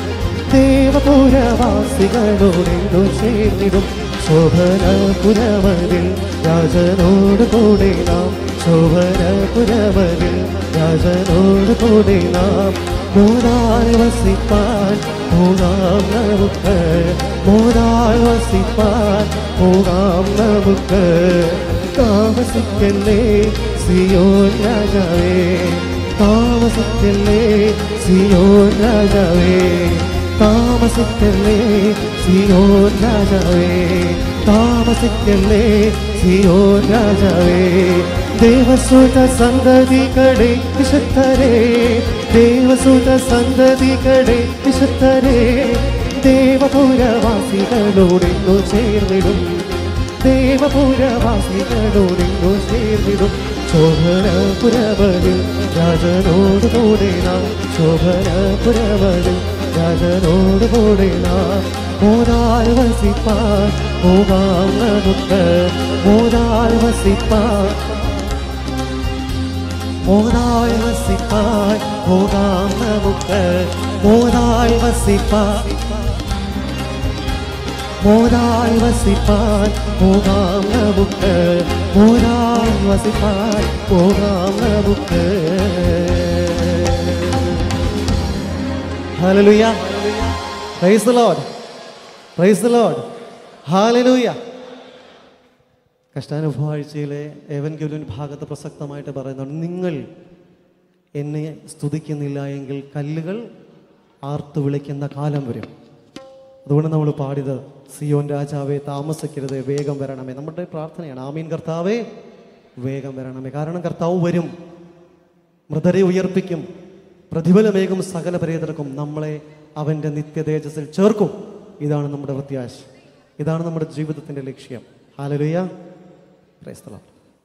ദേവപുരവാസികളോടെന്നു ചേർന്നിടും ശോഭന പുരമതിൽ രാജനോട് കൂടെ നാം ശോഭന പുരമതിൽ രാജനോട് കൂടെ നാം മോരാൾ വസിപ്പാൻ പോകാം നമുക്ക് മോരാൾ വസിപ്പാൻ പോകാം നമുക്ക് താമസിക്കല്ലേ സിയോൻ രാജാവേ താമസിക്കല്ലേ സിയോൻ രാജാവേ താമസിക്കല്ലേ സിയോ രാജാവേ താമസിക്കല്ലേ സിയോ രാജാവേ ദേവസുത സന്തതികളെ വിശുദ്ധരേ ദേവസുത സന്തതികളെ വിശുദ്ധരേ ദേവപുരവാസികളോടിന്നു ചേർന്നിടും ദേവപുരവാസികളോടിന്നു ചേർന്നിടും ശോഭന പുരവരിൽ രാജനോട് കൂടെ നാം ശോഭന പുരവരിൽ രാജനോട് കൂടെ നാം മോരാൽ വസിപ്പാൻ പോകാം നമുക്ക് മോരാൽ വസിപ്പാൻ മോരാൽ വസിപ്പാൻ പോകാം നമുക്ക് മോരാൽ വസിപ്പാൻ മോരാൽ വസിപ്പാൻ പോകാം നമുക്ക് മോരാൽ വസിപ്പാൻ പോകാം നമുക്ക് hallelujah praise the Lord praise the Lord hallelujah കഷ്ടാനുഭവ ആഴ്ചയിലെ ഏവൻഗുലിൻ ഭാഗത്ത് പ്രസക്തമായിട്ട് പറയുന്നുണ്ട് നിങ്ങൾ എന്നെ സ്തുതിക്കുന്നില്ല എങ്കിൽ കല്ലുകൾ ആർത്തു വിളിക്കുന്ന കാലം വരും അതുകൊണ്ട് നമ്മൾ പാടിയത് സിയോൻ രാജാവേ താമസിക്കരുത് വേഗം വരണമേ നമ്മുടെ പ്രാർത്ഥനയാണ് ആമീൻ കർത്താവേ വേഗം വരണമേ കാരണം കർത്താവ് വരും മൃതരെ ഉയർപ്പിക്കും പ്രതിഫലമേകും സകല പരേതർക്കും നമ്മളെ അവൻ്റെ നിത്യതേജസ്സിൽ ചേർക്കും ഇതാണ് നമ്മുടെ പ്രത്യാശ ഇതാണ് നമ്മുടെ ജീവിതത്തിൻ്റെ ലക്ഷ്യം ഹാലലുയ ക്രൈസ്തലം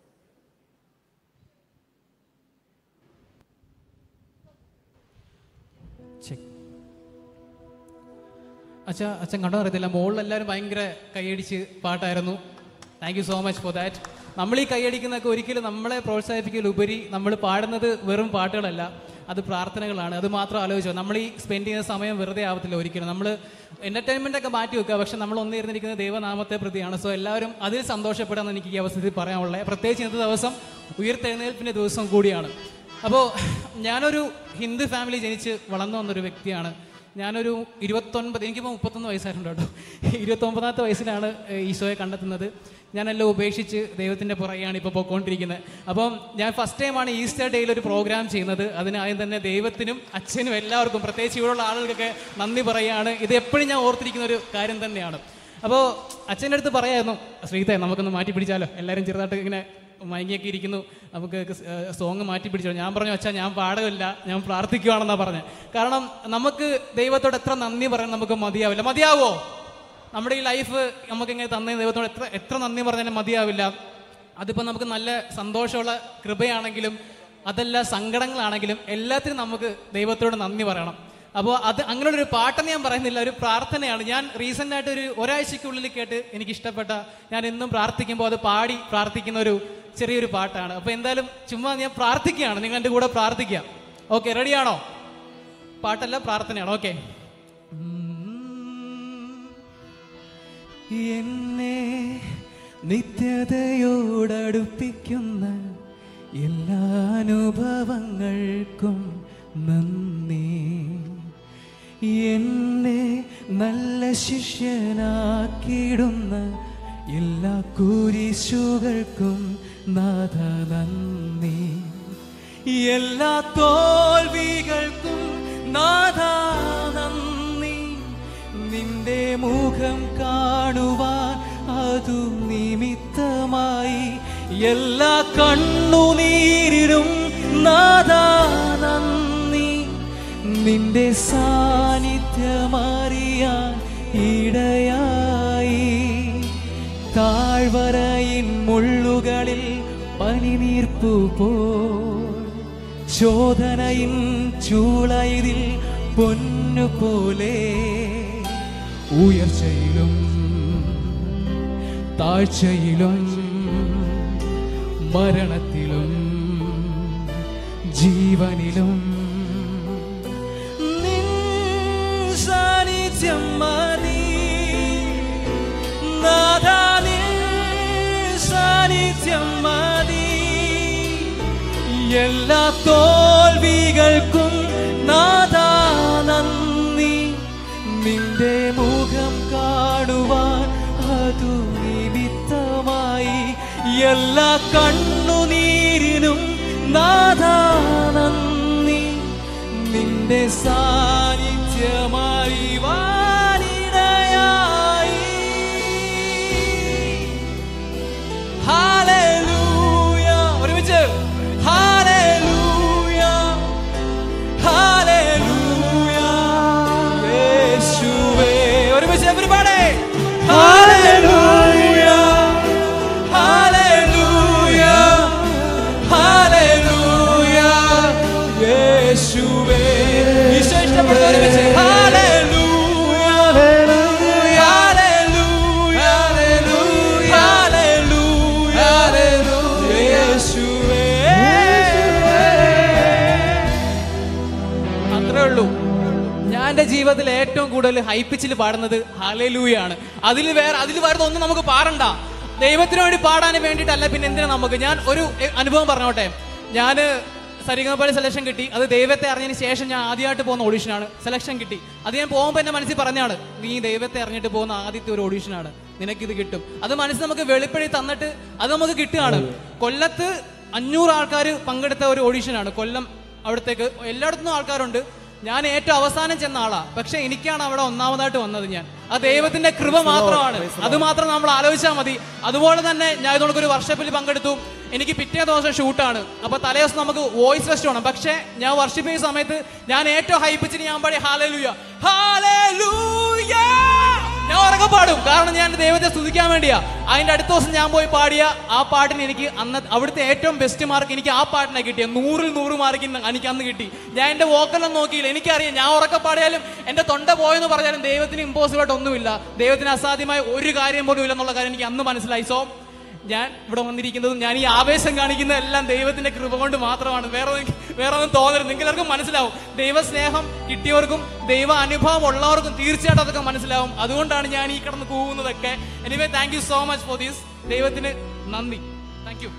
അച്ഛാ അച്ഛൻ കണ്ടോ അറിയത്തില്ല മുകളിലെല്ലാവരും ഭയങ്കര കൈയടിച്ച് പാട്ടായിരുന്നു thank you so much for that നമ്മൾ ഈ കൈയടിക്കുന്നതൊക്കെ ഒരിക്കലും നമ്മളെ പ്രോത്സാഹിപ്പിക്കലുപരി നമ്മൾ പാടുന്നത് വെറും പാട്ടുകളല്ല അത് പ്രാർത്ഥനകളാണ് അത് മാത്രം ആലോചിച്ചോ നമ്മൾ ഈ സ്പെൻഡ് ചെയ്യുന്ന സമയം വെറുതെ ആവത്തില്ല ഒരിക്കലും നമ്മൾ എൻ്റർടൈൻമെൻ്റ് ഒക്കെ മാറ്റി വെക്കുക പക്ഷെ നമ്മൾ ഒന്നിരുന്നിരിക്കുന്നത് ദൈവനാമത്തെ പ്രതിയാണ് സോ എല്ലാവരും അതിൽ സന്തോഷപ്പെടാമെന്ന് എനിക്ക് ഈ അവസരത്തിൽ പറയാനുള്ളത് പ്രത്യേകിച്ച് ഇന്നത്തെ ദിവസം ഉയർത്തെഴുന്നേൽപ്പിൻ്റെ ദിവസം കൂടിയാണ് അപ്പോൾ ഞാനൊരു ഹിന്ദു ഫാമിലി ജനിച്ച് വളർന്നു വന്നൊരു വ്യക്തിയാണ് ഞാനൊരു ഇരുപത്തൊൻപത് എനിക്കിപ്പോൾ മുപ്പത്തൊന്ന് വയസ്സായിട്ടുണ്ട് കേട്ടോ ഇരുപത്തൊമ്പതാമത്തെ വയസ്സിലാണ് ഏഹ്, ഈശോയെ കണ്ടെത്തുന്നത് ഞാനെല്ലാം ഉപേക്ഷിച്ച് ദൈവത്തിൻ്റെ പുറകെയാണ് ഇപ്പോൾ പോയിക്കൊണ്ടിരിക്കുന്നത് അപ്പം ഞാൻ ഫസ്റ്റ് ടൈമാണ് ഈസ്റ്റർ ഡേയിൽ ഒരു പ്രോഗ്രാം ചെയ്യുന്നത് അതിനാദ്യം തന്നെ ദൈവത്തിനും അച്ഛനും എല്ലാവർക്കും പ്രത്യേകിച്ച് ഇവിടെയുള്ള ആളുകൾക്കൊക്കെ നന്ദി പറയുകയാണ് ഇത് എപ്പോഴും ഞാൻ ഓർത്തിരിക്കുന്ന ഒരു കാര്യം തന്നെയാണ് അപ്പോൾ അച്ഛൻ്റെ അടുത്ത് പറയായിരുന്നു ശ്രീത്തെ നമുക്കൊന്ന് മാറ്റി പിടിച്ചാലോ എല്ലാവരും ചെറുതായിട്ട് ഇങ്ങനെ മയങ്ങിയൊക്കെ ഇരിക്കുന്നു നമുക്ക് സോങ് മാറ്റി പിടിച്ചോ ഞാൻ പറഞ്ഞു വെച്ചാൽ ഞാൻ പാടമില്ല ഞാൻ പ്രാർത്ഥിക്കുവാണെന്നാണ് പറഞ്ഞത് കാരണം നമുക്ക് ദൈവത്തോട് എത്ര നന്ദി പറയാൻ നമുക്ക് മതിയാവില്ല മതിയാവോ നമ്മുടെ ഈ ലൈഫ് നമുക്ക് ഇങ്ങനെ തന്നെ ദൈവത്തോട് എത്ര എത്ര നന്ദി പറഞ്ഞാലും മതിയാവില്ല അതിപ്പോൾ നമുക്ക് നല്ല സന്തോഷമുള്ള കൃപയാണെങ്കിലും അതല്ല സങ്കടങ്ങളാണെങ്കിലും എല്ലാത്തിനും നമുക്ക് ദൈവത്തോട് നന്ദി പറയണം അപ്പോൾ അത് അങ്ങനെയുള്ള ഒരു പാട്ടെന്ന് ഞാൻ പറയുന്നില്ല ഒരു പ്രാർത്ഥനയാണ് ഞാൻ റീസെൻ്റ് ആയിട്ട് ഒരു ഒരാഴ്ചയ്ക്കുള്ളിൽ കേട്ട് എനിക്ക് ഇഷ്ടപ്പെട്ട ഞാൻ എന്നും പ്രാർത്ഥിക്കുമ്പോൾ അത് പാടി പ്രാർത്ഥിക്കുന്ന ഒരു ചെറിയൊരു പാട്ടാണ് അപ്പോൾ എന്തായാലും ചുമ്മാ ഞാൻ പ്രാർത്ഥിക്കുകയാണ് നിങ്ങൾ എൻ്റെ കൂടെ പ്രാർത്ഥിക്കുക ഓക്കെ റെഡിയാണോ പാട്ടല്ല പ്രാർത്ഥനയാണ് ഓക്കെ എന്നെ നിത്യതയോടടുപ്പിക്കുന്ന എല്ലാ അനുഭവങ്ങൾക്കും നന്ദി എന്നെ നല്ല ശിഷ്യനാക്കിയിടുന്ന എല്ലാ കുരിശുകൾക്കും നാഥ നന്ദി എല്ലാ തോൽവികൾക്കും നാഥ നന്ദി നിന്റെ മുഖം കാണുവാൻ അതു നിമിത്തമായി എല്ലാ കണ്ണുനീരിലും നാദാ നന്ദി നിന്റെ സാന്നിധ്യമറിയാൻ ഇടയായി താഴ്വരയിൻ മുള്ളുകളിൽ പനിനീർപ്പു പോൽ ശോധനയിൻ ചൂളയിൽ പൊന്നുപോലെ ഉയർച്ചയിലും താഴ്ചയിലും മരണത്തിലും ജീവനിലും നിൻ സാന്നിധ്യം മതി നാഥാ നിൻ സാന്നിധ്യം മതി എല്ലാ തോൽവികൾക്കും നാഥാ നന്ദി നിന്റെ മുഖം കാണുവാൻ അതു നിമിത്തമായി എല്ലാ കണ്ണുനീരിനും നാഥാ നന്ദി നിന്റെ സാന്നിധ്യമായി വാ ജീവിതത്തിൽ ഏറ്റവും കൂടുതൽ ഹൈപ്പിച്ചിൽ പാടുന്നത് ഹാലലൂയാണ് അതിൽ വേറെ അതിൽ വേറെ ഒന്നും നമുക്ക് പാടണ്ട ദൈവത്തിന് വേണ്ടി പാടാൻ വേണ്ടിയിട്ടല്ല പിന്നെ എന്തിനാ നമുക്ക് ഞാൻ ഒരു എ, അനുഭവം പറഞ്ഞോട്ടെ ഞാൻ സരിഗമപ്പള്ളി സെലക്ഷൻ കിട്ടി അത് ദൈവത്തെ അറിഞ്ഞതിന് ശേഷം ഞാൻ ആദ്യമായിട്ട് പോകുന്ന ഓഡീഷനാണ് സെലക്ഷൻ കിട്ടി അത് ഞാൻ പോകുമ്പോൾ എൻ്റെ മനസ്സിൽ പറഞ്ഞാണ് നീ ദൈവത്തെ അറിഞ്ഞിട്ട് പോകുന്ന ആദ്യത്തെ ഒരു ഓഡീഷനാണ് നിനക്കിത് കിട്ടും അത് മനസ്സ് നമുക്ക് വെളിപ്പെടുത്തി തന്നിട്ട് അത് നമുക്ക് കിട്ടുകയാണ് കൊല്ലത്ത് അഞ്ഞൂറ് ആൾക്കാർ പങ്കെടുത്ത ഒരു ഓഡീഷനാണ് കൊല്ലം അവിടത്തേക്ക് എല്ലായിടത്തും ആൾക്കാരുണ്ട് ഞാൻ ഏറ്റവും അവസാനം ചെന്ന ആളാ പക്ഷെ എനിക്കാണ് അവിടെ ഒന്നാമതായിട്ട് വന്നത് ഞാൻ ആ ദൈവത്തിന്റെ കൃപ മാത്രമാണ് അത് മാത്രം നമ്മൾ ആലോചിച്ചാൽ മതി അതുപോലെ തന്നെ ഞാൻ ഇതുകൊണ്ട് ഒരു വർഷപ്പിൽ പങ്കെടുത്തു എനിക്ക് പിറ്റേ ദിവസം ഷൂട്ടാണ് അപ്പൊ തലേ ദിവസം നമുക്ക് വോയിസ് ഫെസ്റ്റ് വേണം പക്ഷെ ഞാൻ വർഷിപ്പ് ചെയ്യുന്ന സമയത്ത് ഞാൻ ഏറ്റവും ഹൈപ്പിച്ചിട്ട് ഞാൻ പാടി ഹാലലൂയ ഹാലലൂയ ഞാൻ ഉറക്കെ പാടും കാരണം ഞാൻ എൻ്റെ ദൈവത്തെ സ്തുതിക്കാൻ വേണ്ടിയാ അതിന്റെ അടുത്ത ദിവസം ഞാൻ പോയി പാടിയ ആ പാട്ടിന് എനിക്ക് അന്ന് അവിടുത്തെ ഏറ്റവും ബെസ്റ്റ് മാർക്ക് എനിക്ക് ആ പാട്ടിനെ കിട്ടിയ നൂറിൽ നൂറ് മാർക്ക് എനിക്ക് അന്ന് കിട്ടി ഞാൻ എൻ്റെ വോക്കലൊന്നും നോക്കിയില്ല എനിക്കറിയാം ഞാൻ ഉറക്കെ പാടിയാലും എൻ്റെ തൊണ്ട പോയെന്ന് പറഞ്ഞാലും ദൈവത്തിന് ഇമ്പോസിബിൾ ആയിട്ട് ഒന്നുമില്ല ദൈവത്തിന് അസാധ്യമായ ഒരു കാര്യം പോലും ഇല്ലെന്നുള്ള കാര്യം എനിക്ക് അന്ന് മനസ്സിലായി സോ ഞാൻ ഇവിടെ വന്നിരിക്കുന്നതും ഞാൻ ഈ ആവേശം കാണിക്കുന്ന എല്ലാം ദൈവത്തിന്റെ കൃപ കൊണ്ട് മാത്രമാണ് വേറെ ഒന്നും- വേറെ ഒന്നും തോന്നരുത് നിങ്ങൾക്കും മനസ്സിലാവും ദൈവസ്നേഹം കിട്ടിയവർക്കും ദൈവ അനുഭവം ഉള്ളവർക്കും തീർച്ചയായിട്ടും അതൊക്കെ മനസ്സിലാവും അതുകൊണ്ടാണ് ഞാൻ ഈ കിടന്ന് കൂവുന്നതൊക്കെ anyway thank you so much for these ദൈവത്തിന് നന്ദി താങ്ക് യു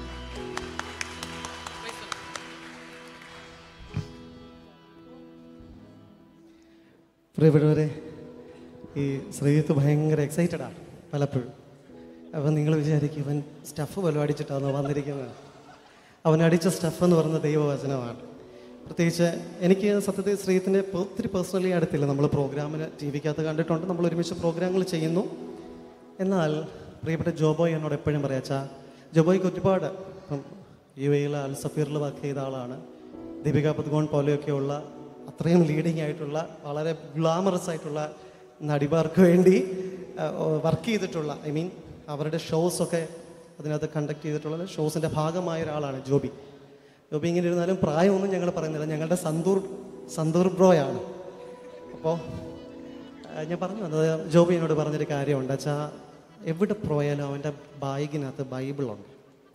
പ്രിയപ്പെട്ടവരെ ഈ ശ്രീജിത്ത് ഭയങ്കര എക്സൈറ്റഡാണ് പലപ്പോഴും അപ്പം നിങ്ങൾ വിചാരിക്കും ഇവൻ സ്റ്റഫ് വല്ലതും അടിച്ചിട്ടാണോ വന്നിരിക്കുന്നത് അവൻ അടിച്ച സ്റ്റഫ് എന്ന് പറയുന്ന ദൈവവചനമാണ് പ്രത്യേകിച്ച് എനിക്ക് സത്യത്തിൽ ശ്രീജിത്തിനെ ഒത്തിരി പേഴ്സണലി അടുത്തില്ല നമ്മൾ പ്രോഗ്രാമിന് ടി വിക്കകത്ത് കണ്ടിട്ടുണ്ട് നമ്മൾ ഒരുമിച്ച് പ്രോഗ്രാമുകൾ ചെയ്യുന്നു എന്നാൽ പ്രിയപ്പെട്ട ജോബോയ് എന്നോട് എപ്പോഴും പറയാച്ചാ ജോബോയ്ക്ക് ഒരുപാട് ഇപ്പം യു എയിൽ അൽ സഫീറിൽ വർക്ക് ചെയ്ത ആളാണ് ദീപിക പതുകോൺ പോലെയൊക്കെയുള്ള അത്രയും ലീഡിങ് ആയിട്ടുള്ള വളരെ ഗ്ലാമറസ് ആയിട്ടുള്ള നടിമാർക്ക് വേണ്ടി വർക്ക് ചെയ്തിട്ടുള്ള ഐ മീൻ അവരുടെ ഷോസ് ഒക്കെ അതിനകത്ത് കണ്ടക്ട് ചെയ്തിട്ടുള്ള ഷോസിൻ്റെ ഭാഗമായ ഒരാളാണ് ജോബി ജോബി ഇങ്ങനെ ഇരുന്നാലും പ്രായമൊന്നും ഞങ്ങൾ പറയുന്നില്ല ഞങ്ങളുടെ സന്തൂർ സന്തൂർ ബ്രോയാണ് അപ്പോൾ ഞാൻ പറഞ്ഞു വന്നത് ജോബി എന്നോട് പറഞ്ഞൊരു കാര്യമുണ്ട് വെച്ചാൽ എവിടെ പോയാലും അവൻ്റെ ബാഗിനകത്ത് ബൈബിളുണ്ട്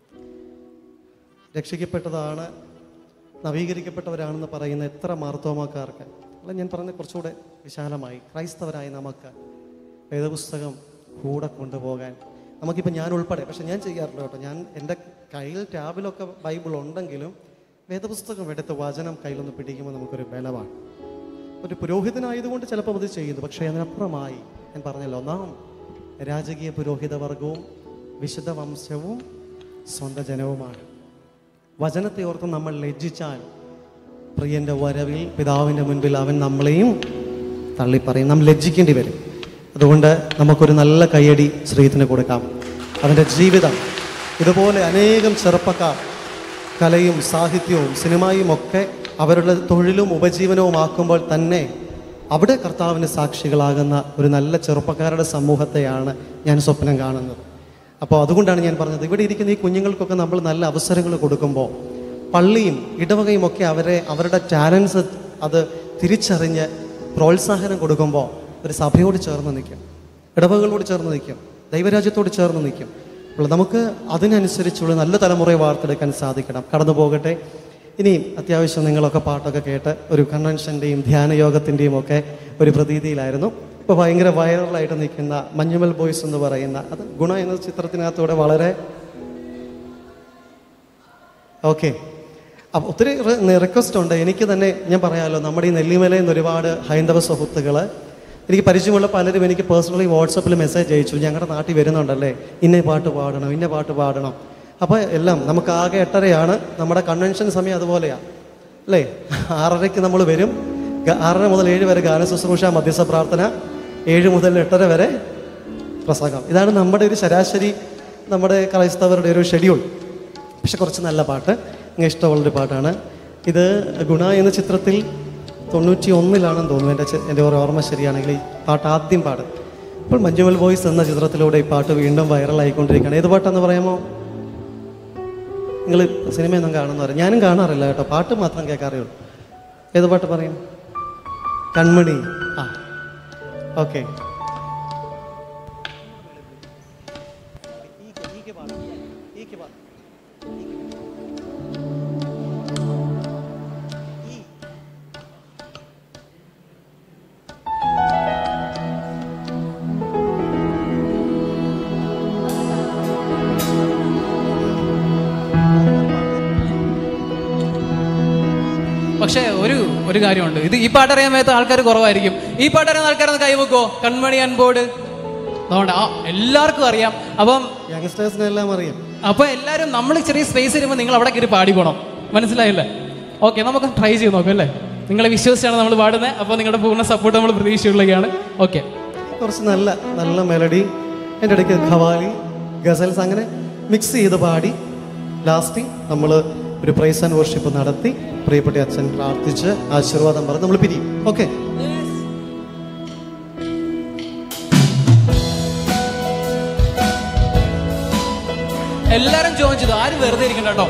രക്ഷിക്കപ്പെട്ടതാണ് നവീകരിക്കപ്പെട്ടവരാണെന്ന് പറയുന്ന എത്ര മാർത്തോമാക്കാർക്ക് അല്ല ഞാൻ പറഞ്ഞ കുറച്ചുകൂടെ വിശാലമായി ക്രൈസ്തവരായ നമുക്ക് വേദപുസ്തകം കൂടെ കൊണ്ടുപോകാൻ നമുക്കിപ്പോൾ ഞാൻ ഉൾപ്പെടെ പക്ഷെ ഞാൻ ചെയ്യാറുണ്ട് കേട്ടോ ഞാൻ എൻ്റെ കയ്യിൽ ടാബിലൊക്കെ ബൈബിൾ ഉണ്ടെങ്കിലും വേദപുസ്തകം എടുത്ത് വചനം കയ്യിലൊന്ന് പിടിക്കുമ്പോൾ നമുക്കൊരു ബലമാണ് ഒരു പുരോഹിതനായതുകൊണ്ട് ചിലപ്പോൾ അത് ചെയ്യുന്നു പക്ഷേ അതിനപ്പുറമായി ഞാൻ പറഞ്ഞല്ലോ നാം രാജകീയ പുരോഹിത വർഗവും വിശുദ്ധ വംശവും സ്വന്തം ജനവുമാണ് വചനത്തെ ഓർത്ത് നമ്മൾ ലജ്ജിച്ചാൽ പ്രിയന്റെ വരവിൽ പിതാവിൻ്റെ മുൻപിൽ അവൻ നമ്മളെയും തള്ളിപ്പറയും നാം ലജ്ജിക്കേണ്ടി വരും അതുകൊണ്ട് നമുക്കൊരു നല്ല കയ്യടി ശ്രീത്തിന് കൊടുക്കാം അവൻ്റെ ജീവിതം ഇതുപോലെ അനേകം ചെറുപ്പക്കാർ കലയും സാഹിത്യവും സിനിമയും ഒക്കെ അവരുടെ തൊഴിലും ഉപജീവനവും ആക്കുമ്പോൾ തന്നെ അവിടെ കർത്താവിന് സാക്ഷികളാകുന്ന ഒരു നല്ല ചെറുപ്പക്കാരുടെ സമൂഹത്തെയാണ് ഞാൻ സ്വപ്നം കാണുന്നത് അപ്പോൾ അതുകൊണ്ടാണ് ഞാൻ പറഞ്ഞത് ഇവിടെ ഇരിക്കുന്ന ഈ കുഞ്ഞുങ്ങൾക്കൊക്കെ നമ്മൾ നല്ല അവസരങ്ങൾ കൊടുക്കുമ്പോൾ പള്ളിയും ഇടവകയും ഒക്കെ അവരെ അവരുടെ ടാലൻസ് അത് തിരിച്ചറിഞ്ഞ് പ്രോത്സാഹനം കൊടുക്കുമ്പോൾ ഒരു സഭയോട് ചേർന്ന് നിൽക്കും ഇടവകളോട് ചേർന്ന് നിൽക്കും ദൈവരാജ്യത്തോട് ചേർന്ന് നിൽക്കും അപ്പോൾ നമുക്ക് അതിനനുസരിച്ചുള്ള നല്ല തലമുറയെ വാർത്തെടുക്കാൻ സാധിക്കണം കടന്നു പോകട്ടെ ഇനിയും അത്യാവശ്യം നിങ്ങളൊക്കെ പാട്ടൊക്കെ കേട്ട് ഒരു കൺവെൻഷൻ്റെയും ധ്യാനയോഗത്തിൻ്റെയും ഒക്കെ ഒരു പ്രതീതിയിലായിരുന്നു ഇപ്പോൾ ഭയങ്കര വൈറലായിട്ട് നിൽക്കുന്ന മഞ്ഞുമൽ ബോയ്സ് എന്ന് പറയുന്ന അത് ഗുണ എന്ന ചിത്രത്തിനകത്തൂടെ വളരെ ഓക്കെ അപ്പം ഒത്തിരി റിക്വസ്റ്റ് ഉണ്ട് എനിക്ക് തന്നെ ഞാൻ പറയാമല്ലോ നമ്മുടെ ഈ നെല്ലിമലയിൽ നിന്ന് ഒരുപാട് ഹൈന്ദവ സുഹൃത്തുക്കൾ എനിക്ക് പരിചയമുള്ള പലരും എനിക്ക് പേഴ്സണലി വാട്സപ്പിൽ മെസ്സേജ് അയച്ചു ഞങ്ങളുടെ നാട്ടിൽ വരുന്നുണ്ടല്ലേ ഇന്ന പാട്ട് പാടണം ഇന്ന പാട്ട് പാടണം അപ്പോൾ എല്ലാം നമുക്ക് ആകെ എട്ടരയാണ് നമ്മുടെ കൺവെൻഷൻ സമയം അതുപോലെയാണ് അല്ലേ ആറരയ്ക്ക് നമ്മൾ വരും ഗ- ആറര മുതൽ ഏഴ് വരെ ഗാന ശുശ്രൂഷ മധ്യസ്ഥ പ്രാർത്ഥന ഏഴ് മുതൽ എട്ടര വരെ പ്രസംഗം ഇതാണ് നമ്മുടെ ഒരു ശരാശരി നമ്മുടെ ക്രൈസ്തവരുടെ ഒരു ഷെഡ്യൂൾ പക്ഷെ കുറച്ച് നല്ല പാട്ട് എനിക്ക് ഇഷ്ടമുള്ളൊരു പാട്ടാണ് ഇത് ഗുണ എന്ന ചിത്രത്തിൽ തൊണ്ണൂറ്റി ഒന്നിലാണെന്ന് തോന്നുന്നു എൻ്റെ ചെ- എൻ്റെ ഒരു ഓർമ്മ ശരിയാണെങ്കിൽ ഈ പാട്ട് ആദ്യം പാട് ഇപ്പോൾ മഞ്ജുമൽ ബോയ്സ് എന്ന ചിത്രത്തിലൂടെ ഈ പാട്ട് വീണ്ടും വൈറലായിക്കൊണ്ടിരിക്കുകയാണ് ഏത് പാട്ടാന്ന് പറയാമോ നിങ്ങൾ സിനിമയൊന്നും കാണുന്നവരെ ഞാനും കാണാറില്ല കേട്ടോ പാട്ട് മാത്രം കേൾക്കാറേ ഉള്ളൂ ഏത് പാട്ട് പറയും കൺമണി ആ ഓക്കെ പക്ഷേ ഒരു ഒരു കാര്യമുണ്ട് ഇത് ഈ പാട്ട് അറിയാൻ മേത്ത ആൾക്കാർ കുറവായിരിക്കും ഈ പാട്ട് അറിയുന്ന ആൾക്കാരൊന്ന് കൈവെക്കോ കൺമണി അൻപോട് അതുകൊണ്ട് ആ എല്ലാവർക്കും അറിയാം അപ്പം യങ്സ്റ്റേഴ്സിനെ എല്ലാം അറിയാം അപ്പൊ എല്ലാവരും നമ്മൾ ചെറിയ സ്പേസ് തരുമ്പോൾ നിങ്ങൾ അവിടെ കയറി പാടിക്കോണം മനസ്സിലായില്ലേ ഓക്കെ നമുക്ക് ട്രൈ ചെയ്ത് നോക്കാം അല്ലേ നിങ്ങളെ വിശ്വസിച്ചാണ് നമ്മൾ പാടുന്നത് അപ്പോൾ നിങ്ങളുടെ പൂർണ്ണ സപ്പോർട്ട് നമ്മൾ പ്രതീക്ഷയുള്ളതാണ് ഓക്കെ കുറച്ച് നല്ല നല്ല മെലഡി എൻ്റെ ഇടയ്ക്ക് ഖവാലി ഗസൽസ് അങ്ങനെ മിക്സ് ചെയ്ത് പാടി ലാസ്റ്റ് നമ്മൾ ഒരു പ്രൈസ് ആൻഡ് വർഷിപ്പ് നടത്തി പ്രിയപ്പെട്ട അച്ഛൻ പ്രാർത്ഥിച്ച് ആശീർവാദം പറഞ്ഞ് നമ്മൾ പിരിയും ഓക്കെ എല്ലാരും ജോയിൻ ചെയ്തു ആരും വെറുതെ ഇരിക്കണ്ട കേട്ടോ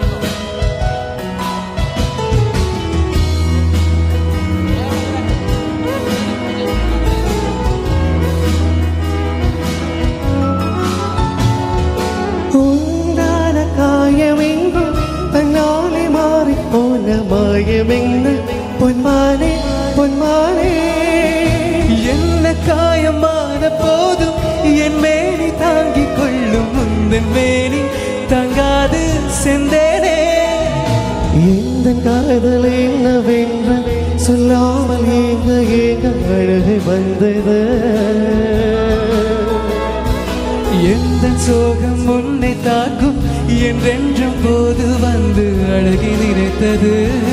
ഉണ്ടാന കായമെങ്കും തന്നാലെ മാറിപ്പോന മായമെന്ന് പൊന്മാനെ പൊന്മാനെ என்ன காயமான போதும் என் மேனி தாங்கிக் கொள்ளும் முந்தன் மேனி தாங்காது செந்தேனே எந்த காதல் என்னவென்று சொல்லாமல் ஏங்க ஏங்க அழகு வந்தது எந்த சோகம் உன்னை தாக்கும் என்றென்றும் போது வந்து அழகி நினைத்தது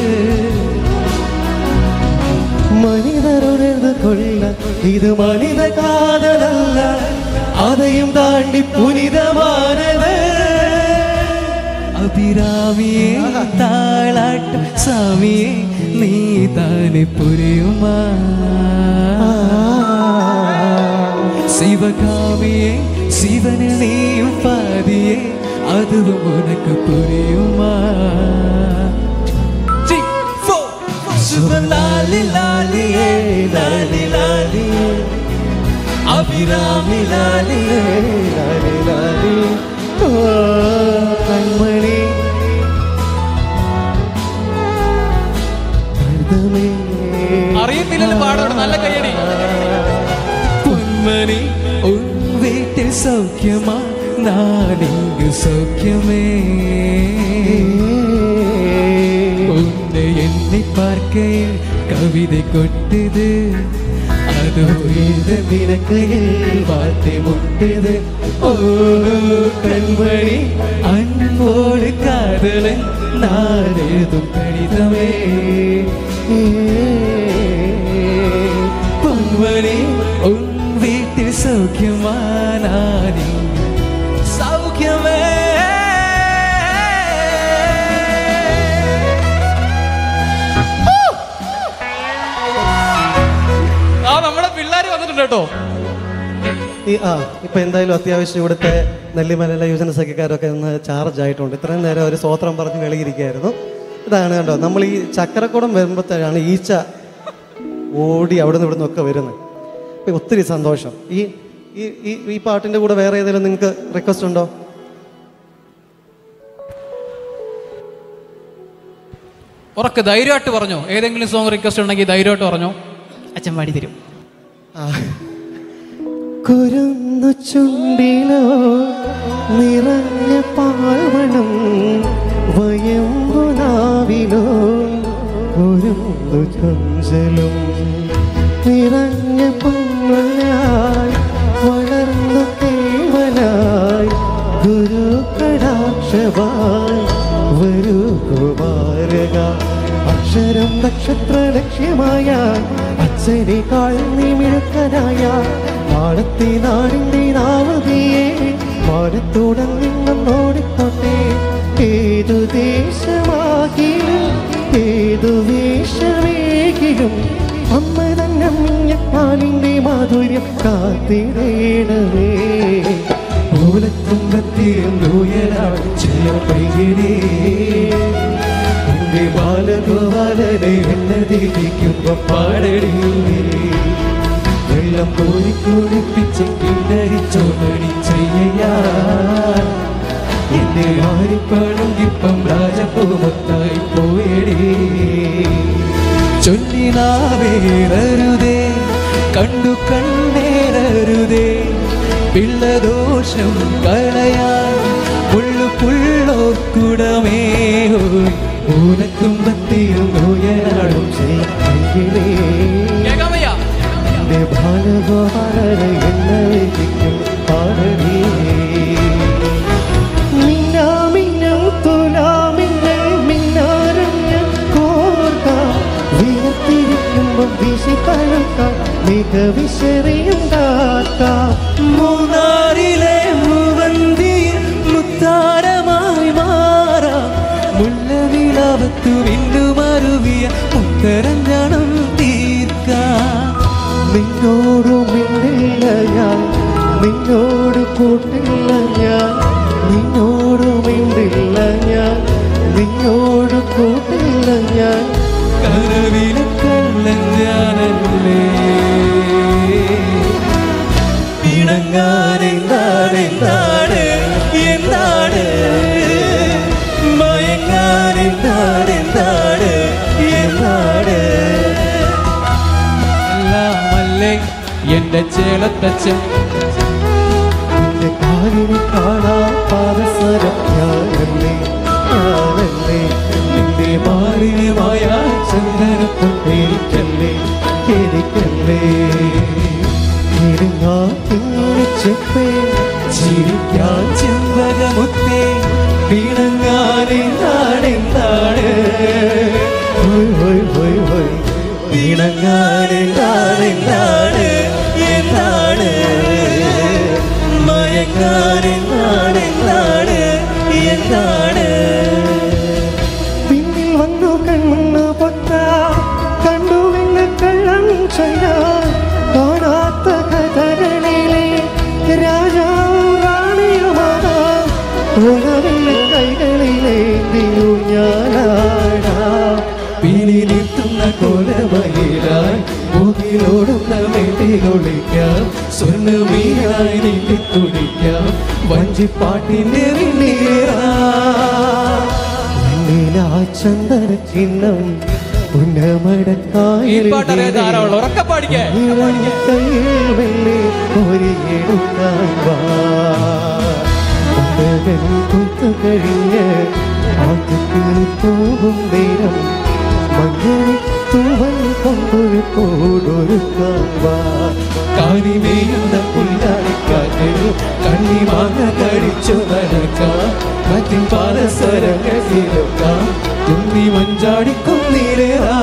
மனிதர் உணர்ந்து கொள்ள இது மனித காதல் அல்ல அதையும் தாண்டி புனிதமானது அபிராமியே தாளாட்டும் சாமியே நீ தானே புரியுமா சிவகாமியே சிவனில் நீயும் பாதியே அதுவும் உனக்கு புரியுமா Three, four. சுகம் லாலி லாலியே லாலி லாலியே அபிராமி லாலியே ലാലി ലാലി ഓ, കൺമണി ഹൃദമേ അറിയത്തില്ലല്ലോ പാടോട് നല്ല കയ്യടി பொன்மணி உன் வீட்டில் சௌக்கியமா நான் இங்கு சௌக்கியமே உன்னை எண்ணி பார்க்கையில் கவிதை கொட்டுது அது உயிர் நினைக்கையில் வார்த்தை முட்டுது ஓ கண்மணி அன்போடு காதலன் நான் எழுதும் கடிதமே பொன்மணி உன் வீட்டில் சௌக்கியமா நான் இங்கு சௌக்கியமே ആ നമ്മുടെ പിള്ളേർ വന്നിട്ടുണ്ട് കേട്ടോ ഈ ആ ഇപ്പൊ എന്തായാലും അത്യാവശ്യം ഇവിടുത്തെ നെല്ലിമല യുവജന സഖ്യക്കാരൊക്കെ ഒന്ന് ചാർജ് ആയിട്ടുണ്ട് ഇത്രയും നേരം ഒരു സ്വോത്രം പറഞ്ഞ് വെളിയിരിക്കുകയായിരുന്നു ഇതാണ് കണ്ടോ നമ്മൾ ഈ ചക്രക്കുടം വരുമ്പോഴത്തേക്കാണ് ഈച്ച ഓടി അവിടെ നിന്ന് ഇവിടെ നിന്നൊക്കെ വരുന്നത് അപ്പൊ ഒത്തിരി സന്തോഷം ഈ ഈ ഈ- ഈ പാട്ടിന്റെ കൂടെ വേറെ ഏതെങ്കിലും നിങ്ങൾക്ക് റിക്വസ്റ്റ് ഉണ്ടോ ഉറക്കെ ധൈര്യമായിട്ട് പറഞ്ഞോ ഏതെങ്കിലും സോങ് റിക്വസ്റ്റ് ഉണ്ടെങ്കിൽ ധൈര്യമായിട്ട് പറഞ്ഞോ അച്ഛൻ പാടി തരും കുരുന്നു ചുണ്ടിലോ നിറഞ്ഞ പാൽമണം വയമ്പു നാവിലോ ഒരുന്നു ചഞ്ചലും നിറഞ്ഞ പൊന്നലായി വളർന്നു കേവലായി ഗുരു കടാക്ഷമായി വരൂ കുമാരക അക്ഷരം നക്ഷത്ര ലക്ഷ്യമായ അച്ഛനേക്കാൾ നീ മിടുക്കനായ നാളത്തെ നാടിന്റെ നാവതിയെ മാനത്തോടം നിന്നും ഓടിക്കോട്ടെ ഏതു ദേശമാകിലും ഏതു വേഷമേകിലും അമ്മ തന്നെ മിഞ്ഞപ്പാലിന്റെ മാധുര്യം കാത്തിടേണമേ ഓലത്തുമ്പത്തിരുന്നുയരാണ് ചില പൈകിടേ എന്റെ ബാലഗോപാലനെ എന്നതിരിക്കുമ്പോ പാടടി വെള്ളം കോരിക്കുളിപ്പിച്ച് കിണ്ടരിച്ചോ മണി ചെയ്യാൻ എന്റെ ആരിപ്പാടും ഇപ്പം രാജപൂമത്തായി പോയടേ ചൊല്ലിനാവേറരുതേ കണ്ടു കണ്ണേറരുതേ പിള്ളദോഷം കളയാൻ പുള്ളു പുള്ളോർക്കുടമേ ഊനത്തുമ്പത്തിയും ഉയരാടും ചെല്ലി എന്റെ ബാലഗോപാലനെ എന്നേക്കും പാടണേ മിന്നാമിന്നം തുലാമിന്നൽ മിന്നാരഞ്ഞ കോർക്ക വിയർത്തിരിക്കുമ്പോൾ വീശിപ്പഴക്ക മികവിശറിയും കാക്ക മൂന്നാറിലെ മൂവന്തിയിൽ മുത്താരമായി മാറാം മുല്ലവിളവത്തു വിണ്ടുമരുവിയ മുത്തരഞ്ഞണം തീർക്കാം നിന്നോട് മിണ്ടില്ല ഞാൻ നിന്നോട് കൂട്ടില്ല ഞാൻ നിന്നോട് മിണ്ടില്ല ഞാൻ നിന്നോട് കൂട്ടില്ല ഞാൻ കരവിലെ കള്ളൻ ഞാനല്ലേ പിണങ്ങാനെന്താണ് എന്താണ് എന്താണ് മയങ്ങാനെന്താണ് എന്താണ് എന്താണ് എല്ലാമല്ലേ എന്റെ ചേലത്തച്ഛൻ നിന്റെ കാലിന് കാണാ പാദസരം ഞാനല്ലേ ഞാനല്ലേ നിന്റെ മാറിനെ മായാ ചന്ദനത്തൊട്ടേക്കല്ലേ എനിക്കല്ലേ ഇരുന്നാ ചെപ്പേ ചിരിക്കാൻ ചെമ്പകമുത്തേ പിണങ്ങാനെന്താണ് എന്താണ് ഹോയ് ഹോയ് ഹോയ് ഹോയ് പിണങ്ങാനെന്താണ് എന്താണ് എന്താണ് മയങ്ങാനെന്താണ് എന്താണ് എന്താണ് പിന്നിൽ വന്നു കണ്ണു പൊത്ത കണ്ടു എന്ന കള്ളം ചൊല്ലാൻ കാണാത്ത കഥകളിലെ രാജാവും റാണിയുമാകാം ഉണവില്ല കൈകളിലെ ഞാനാടാം പിണി നിർത്തുന്ന കൊലമയിലായി മുകിലോടുന്ന വെട്ടികൊളിക്കാം സ്വർണ്ണമീനായി നീട്ടി തുടിക്കാം വഞ്ചിപ്പാട്ടിന്റെ വിണ്ണീറാ മണ്ണിലാ ചന്ദന ചിഹ്നം ഈ പാട്ട് അറിയാത്ത ആരാ ഉള്ളത്? ഉറക്കെ പാടിക്കേ. കഴിഞ്ഞ് ആദ്യത്തിൽ പോകും നേരം മഞ്ഞളി തൂവൽ കൊണ്ടൊരു കൂടൊരുക്കാൻ വാ കാലിമേയുന്ന പുല്ലാളിക്കാറ്റിൽ കണ്ണി മാങ്ങ കഴിച്ചു നടക്കാം മറ്റിൻ പാദസരങ്ങളിലൊക്കാം തുമ്പി മഞ്ചാടിക്കും നീരേറാ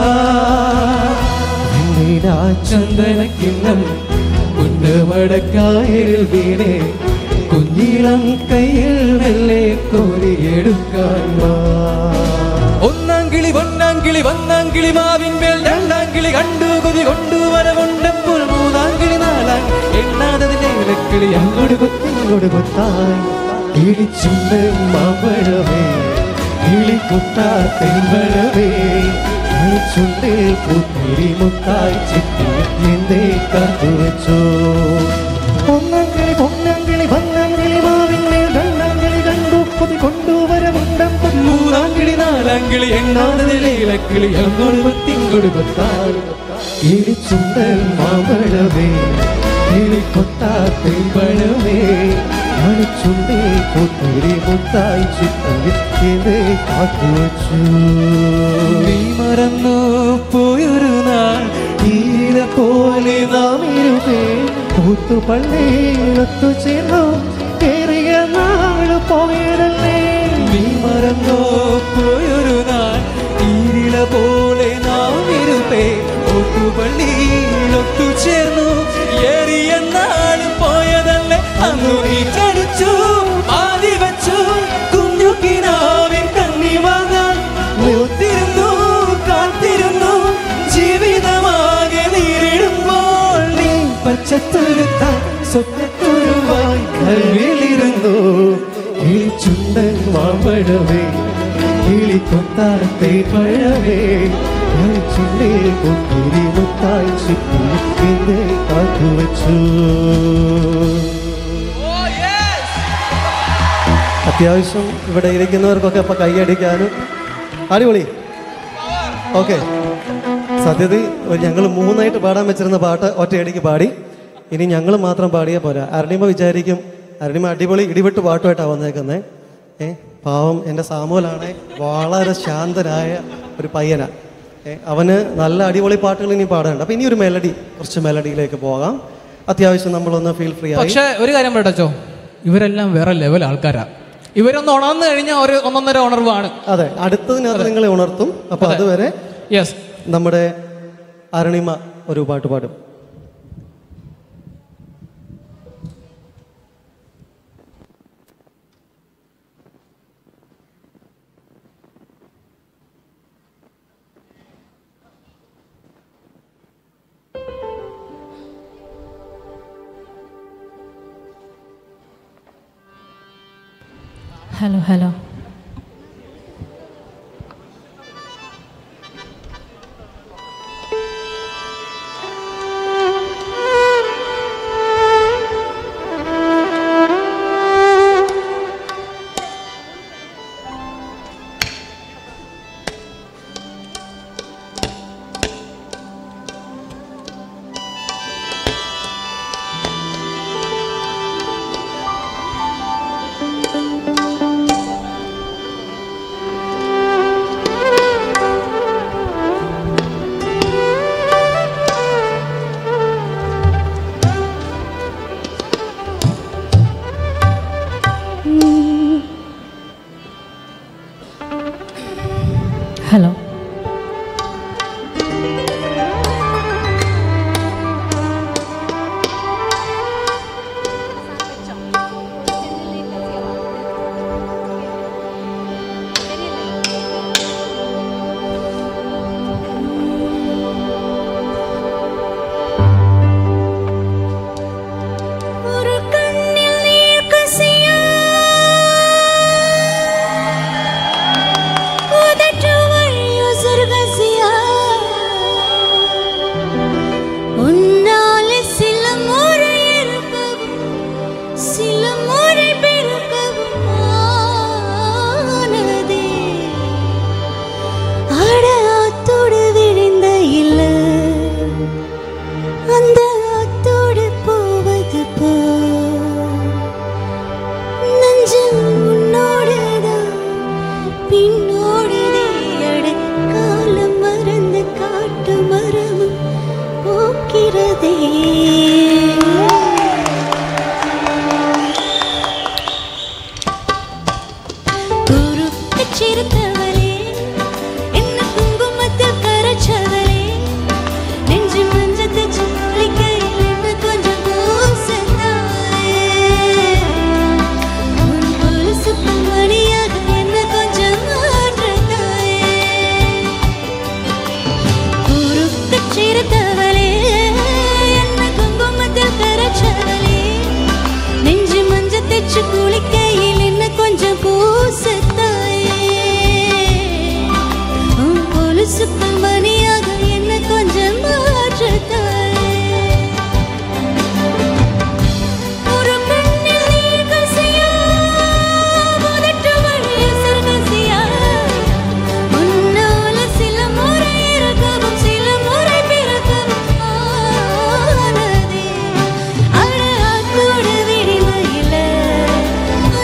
ചന്ദനക്കിണ്ണം കുന്നമടക്കായലിൽ വീണേ കുഞ്ഞിളം കയ്യിൽ മെല്ലെ കോരിയെടുക്കാൻ വാ ഒന്നാം കിളി ഒന്നാം കിളി ഒന്നാം കിളി മാവിൻ മേൽ രണ്ടാം കിളി കണ്ടു കൊതി കൊണ്ടുവരവുണ്ടപ്പോൾ മൂന്നാം കിളി നാലാം എണ്ണാതതിന്റെ ഇലക്കിളി അങ്ങോട്ട് കൊത്തി ഇങ്ങോട്ട് കൊത്തായി ഇടിച്ചുണ്ട് മാമ്പഴമേ കിളിക്കൊത്താ തെമ്പഴമേ കളിച്ചുണ്ട് പുത്തിരി മുത്തായി ചിത്തി എന്തേ കാത്തു വെച്ചോ ഒന്നാം കിളി പൊന്നാം കിളി പന്നാം കിളി മാവിന്റെ രണ്ടാം കിളി കണ്ടു കൊതി കൊണ്ടുവരവുണ്ടപ്പോൾ മൂന്നാം കിളി നാലാം കിളി എണ്ണാതതിലെ ഇലക്കിളി അങ്ങോട്ട് കൊത്തി ഇങ്ങോട്ട് കൊത്തായി ഇടിച്ചുണ്ട് മാമ്പഴമേ കിളിക്കൊത്താ തെമ്പഴമേ കളിച്ചുണ്ട് പുത്തിരി മുത്തായി ചിത്തി എന്തേ കാത്തു വെച്ചു നീ മറന്നു പോയൊരു നാൾ തീര പോലെ നാം ഇരുപേ കൂത്തുപള്ളിയിലൊത്തു ചേർന്നു ഏറിയ നാള് പോയതല്ലേ നീ മറന്നോ പോയൊരു നാൾ ഈരില പോലെ നാം ഇരുപേ ഒട്ടുപള്ളിയിലൊത്തു ചേർന്നു ഏറിയ നാൾ പോയതല്ലേ അന്നു നീ ചടിച്ചു ആദി വെച്ചു കുഞ്ഞു കിനാവിൻ കണ്ണി വാങ്ങാൻ ഒത്തിരുന്നു കാത്തിരുന്നു ജീവിതമാകെ നേരിടുമ്പോൾ നീ പച്ചത്തുരുത്താൻ സ്വപ്നത്തുരുവായി കൽവിലിരുന്നു ഈ ചുണ്ടൻ മാമ്പഴമേ കിളിക്കൊത്താത്തെ പഴമേ ചുണ്ടിൽ പൊത്തിരി മുത്തായി ചുറ്റി എന്നെ കാത്തുവച്ചു അത്യാവശ്യം ഇവിടെ ഇരിക്കുന്നവർക്കൊക്കെ ഇപ്പൊ കൈയടിക്കാനും അടിപൊളി ഓക്കെ സത്യത്തിൽ ഞങ്ങൾ മൂന്നായിട്ട് പാടാൻ വെച്ചിരുന്ന പാട്ട് ഒറ്റയടിക്ക് പാടി ഇനി ഞങ്ങൾ മാത്രം പാടിയാൽ പോരാ അരുണിമ വിചാരിക്കും അരുണിമ അടിപൊളി ഇടിവിട്ട് പാട്ടുമായിട്ടാണ് വന്നേക്കുന്നത് ഏ പാവം എൻ്റെ സാമൂലാണ് വളരെ ശാന്തനായ ഒരു പയ്യനാണ് അവന് നല്ല അടിപൊളി പാട്ടുകൾ ഇനി പാടാനുണ്ട് അപ്പം ഇനി ഒരു മെലഡി കുറച്ച് മെലഡിയിലേക്ക് പോകാം അത്യാവശ്യം നമ്മളൊന്ന് ഫീൽ ഫ്രീ ആയി പക്ഷെ ഒരു കാര്യം പറയട്ടോ ഇവരെല്ലാം വേറെ ലെവൽ ആൾക്കാരാ ഇവരൊന്ന് ഉണർന്നു കഴിഞ്ഞാൽ ഒരു ഒന്നൊന്നര ഉണർവാണ് അതെ അടുത്തതിനകത്ത് നിങ്ങളെ ഉണർത്തും അപ്പൊ അതെ. അതുവരെ യെസ് നമ്മുടെ അരുണിമ ഒരു പാട്ട് പാടും ഹലോ ഹലോ ഹലോ ഒരു കണ്ണിൽ നീർ കസിയാ ഉദട്ടു വഴിയൊസർ കസിയാ உன்னாலே சில முறை இருக்கவும் சில முறை பிறக்கவும் ஆனதே அட ஆத்தோடு விழுந்த இல்ல அந்த ஆத்தோடு போவது போ நெஞ்சம் உன்னோடுதான் பின்னோடுதே அட காலம் மறந்து காட்டு மரமும் போக்கிறதே குறுக்கு சிறுத்தவளே என்ன குங்குமத்தில் கரைச்சவளே நெஞ்சு மஞ்சள் தச்சு குளிக்கையில் என்ன கொஞ்சம் பூசத்தாயே உன் கொலுசு மணியாக என்ன கொஞ்சம் மாற்றத்தாயே குறுக்கு சிறுத்தவளே என்ன குங்குமத்தில் கரைச்சவளே நெஞ்சு மஞ்சள் தச்சு குளிக்கையில் என்ன கொஞ்சம் பூசத்தாயே உன் கொலுசுக்குள் மணியாக என்ன கொஞ்சம் மாற்றத்தாயே ஒரு கண்ணில் நீர் கசியா உதட்டு வழியில் சர்க்கசியா உன்னால சில முறை இறக்கவும் சில முறை பிறக்கவும் ஆனதே அழகாக்கூட விடிந்த இல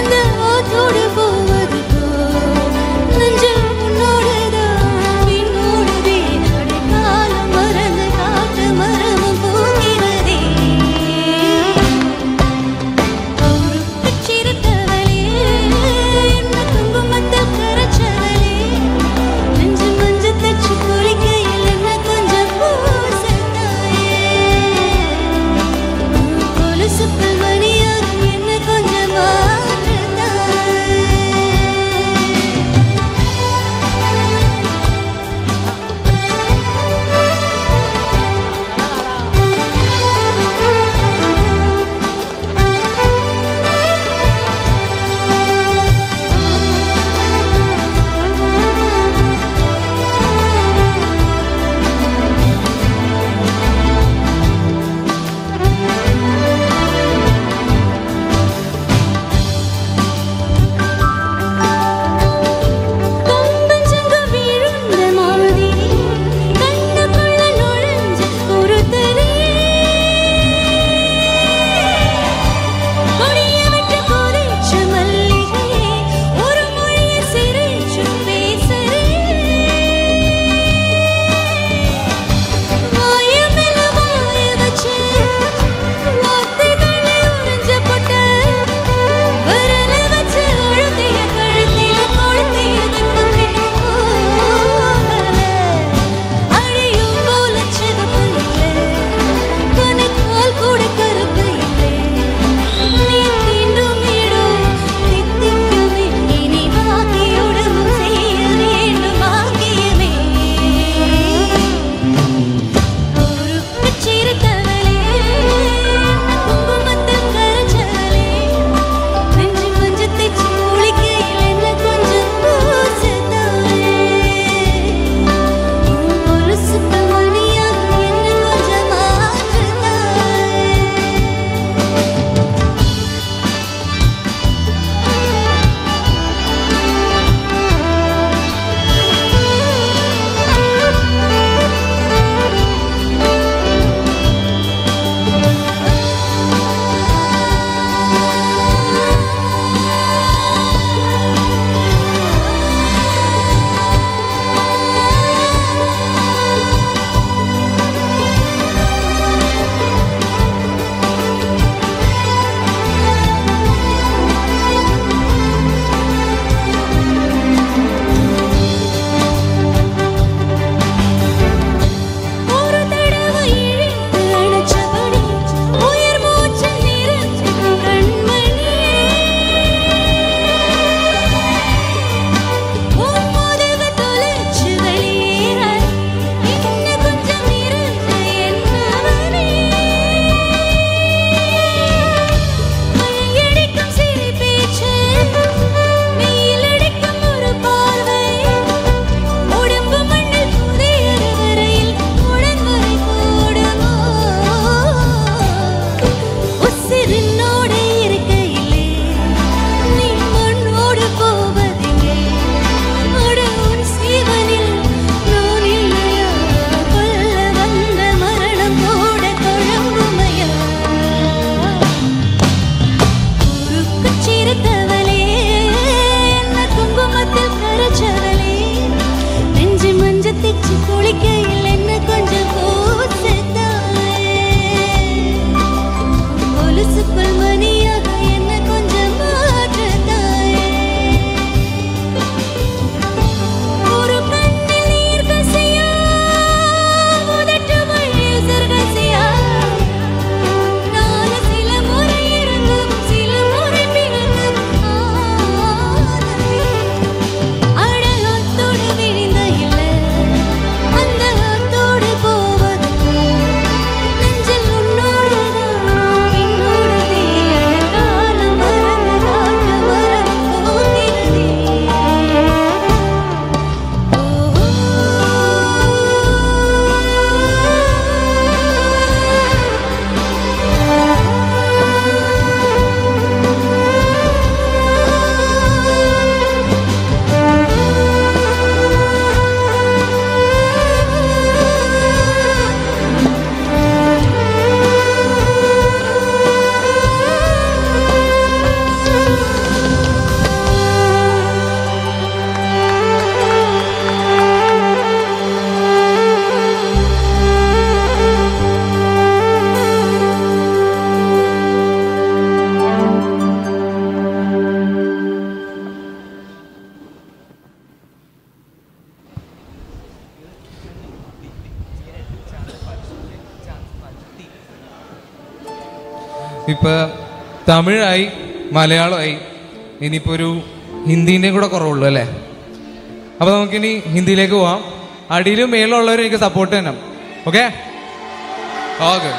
ഇപ്പൊ തമിഴായി മലയാളമായി ഇനിയിപ്പോ ഒരു ഹിന്ദീൻ്റെയും കൂടെ കുറവുള്ളൂ അല്ലേ അപ്പൊ നമുക്കിനി ഹിന്ദിയിലേക്ക് പോവാം അടിയിലും മേലുള്ളവരും എനിക്ക് സപ്പോർട്ട് തന്നെ ഓക്കെ ഓക്കെ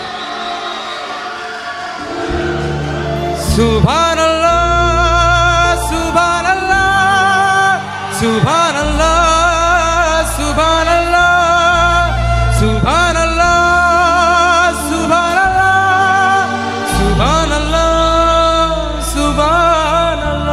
സുബാനല്ലാ സുബാനല്ലാ സുബാനല്ലാ സുബാനല്ലാ സുബാനല്ലാ സുബാനല്ലാ സുബാനല്ലാ സുബാനല്ലാ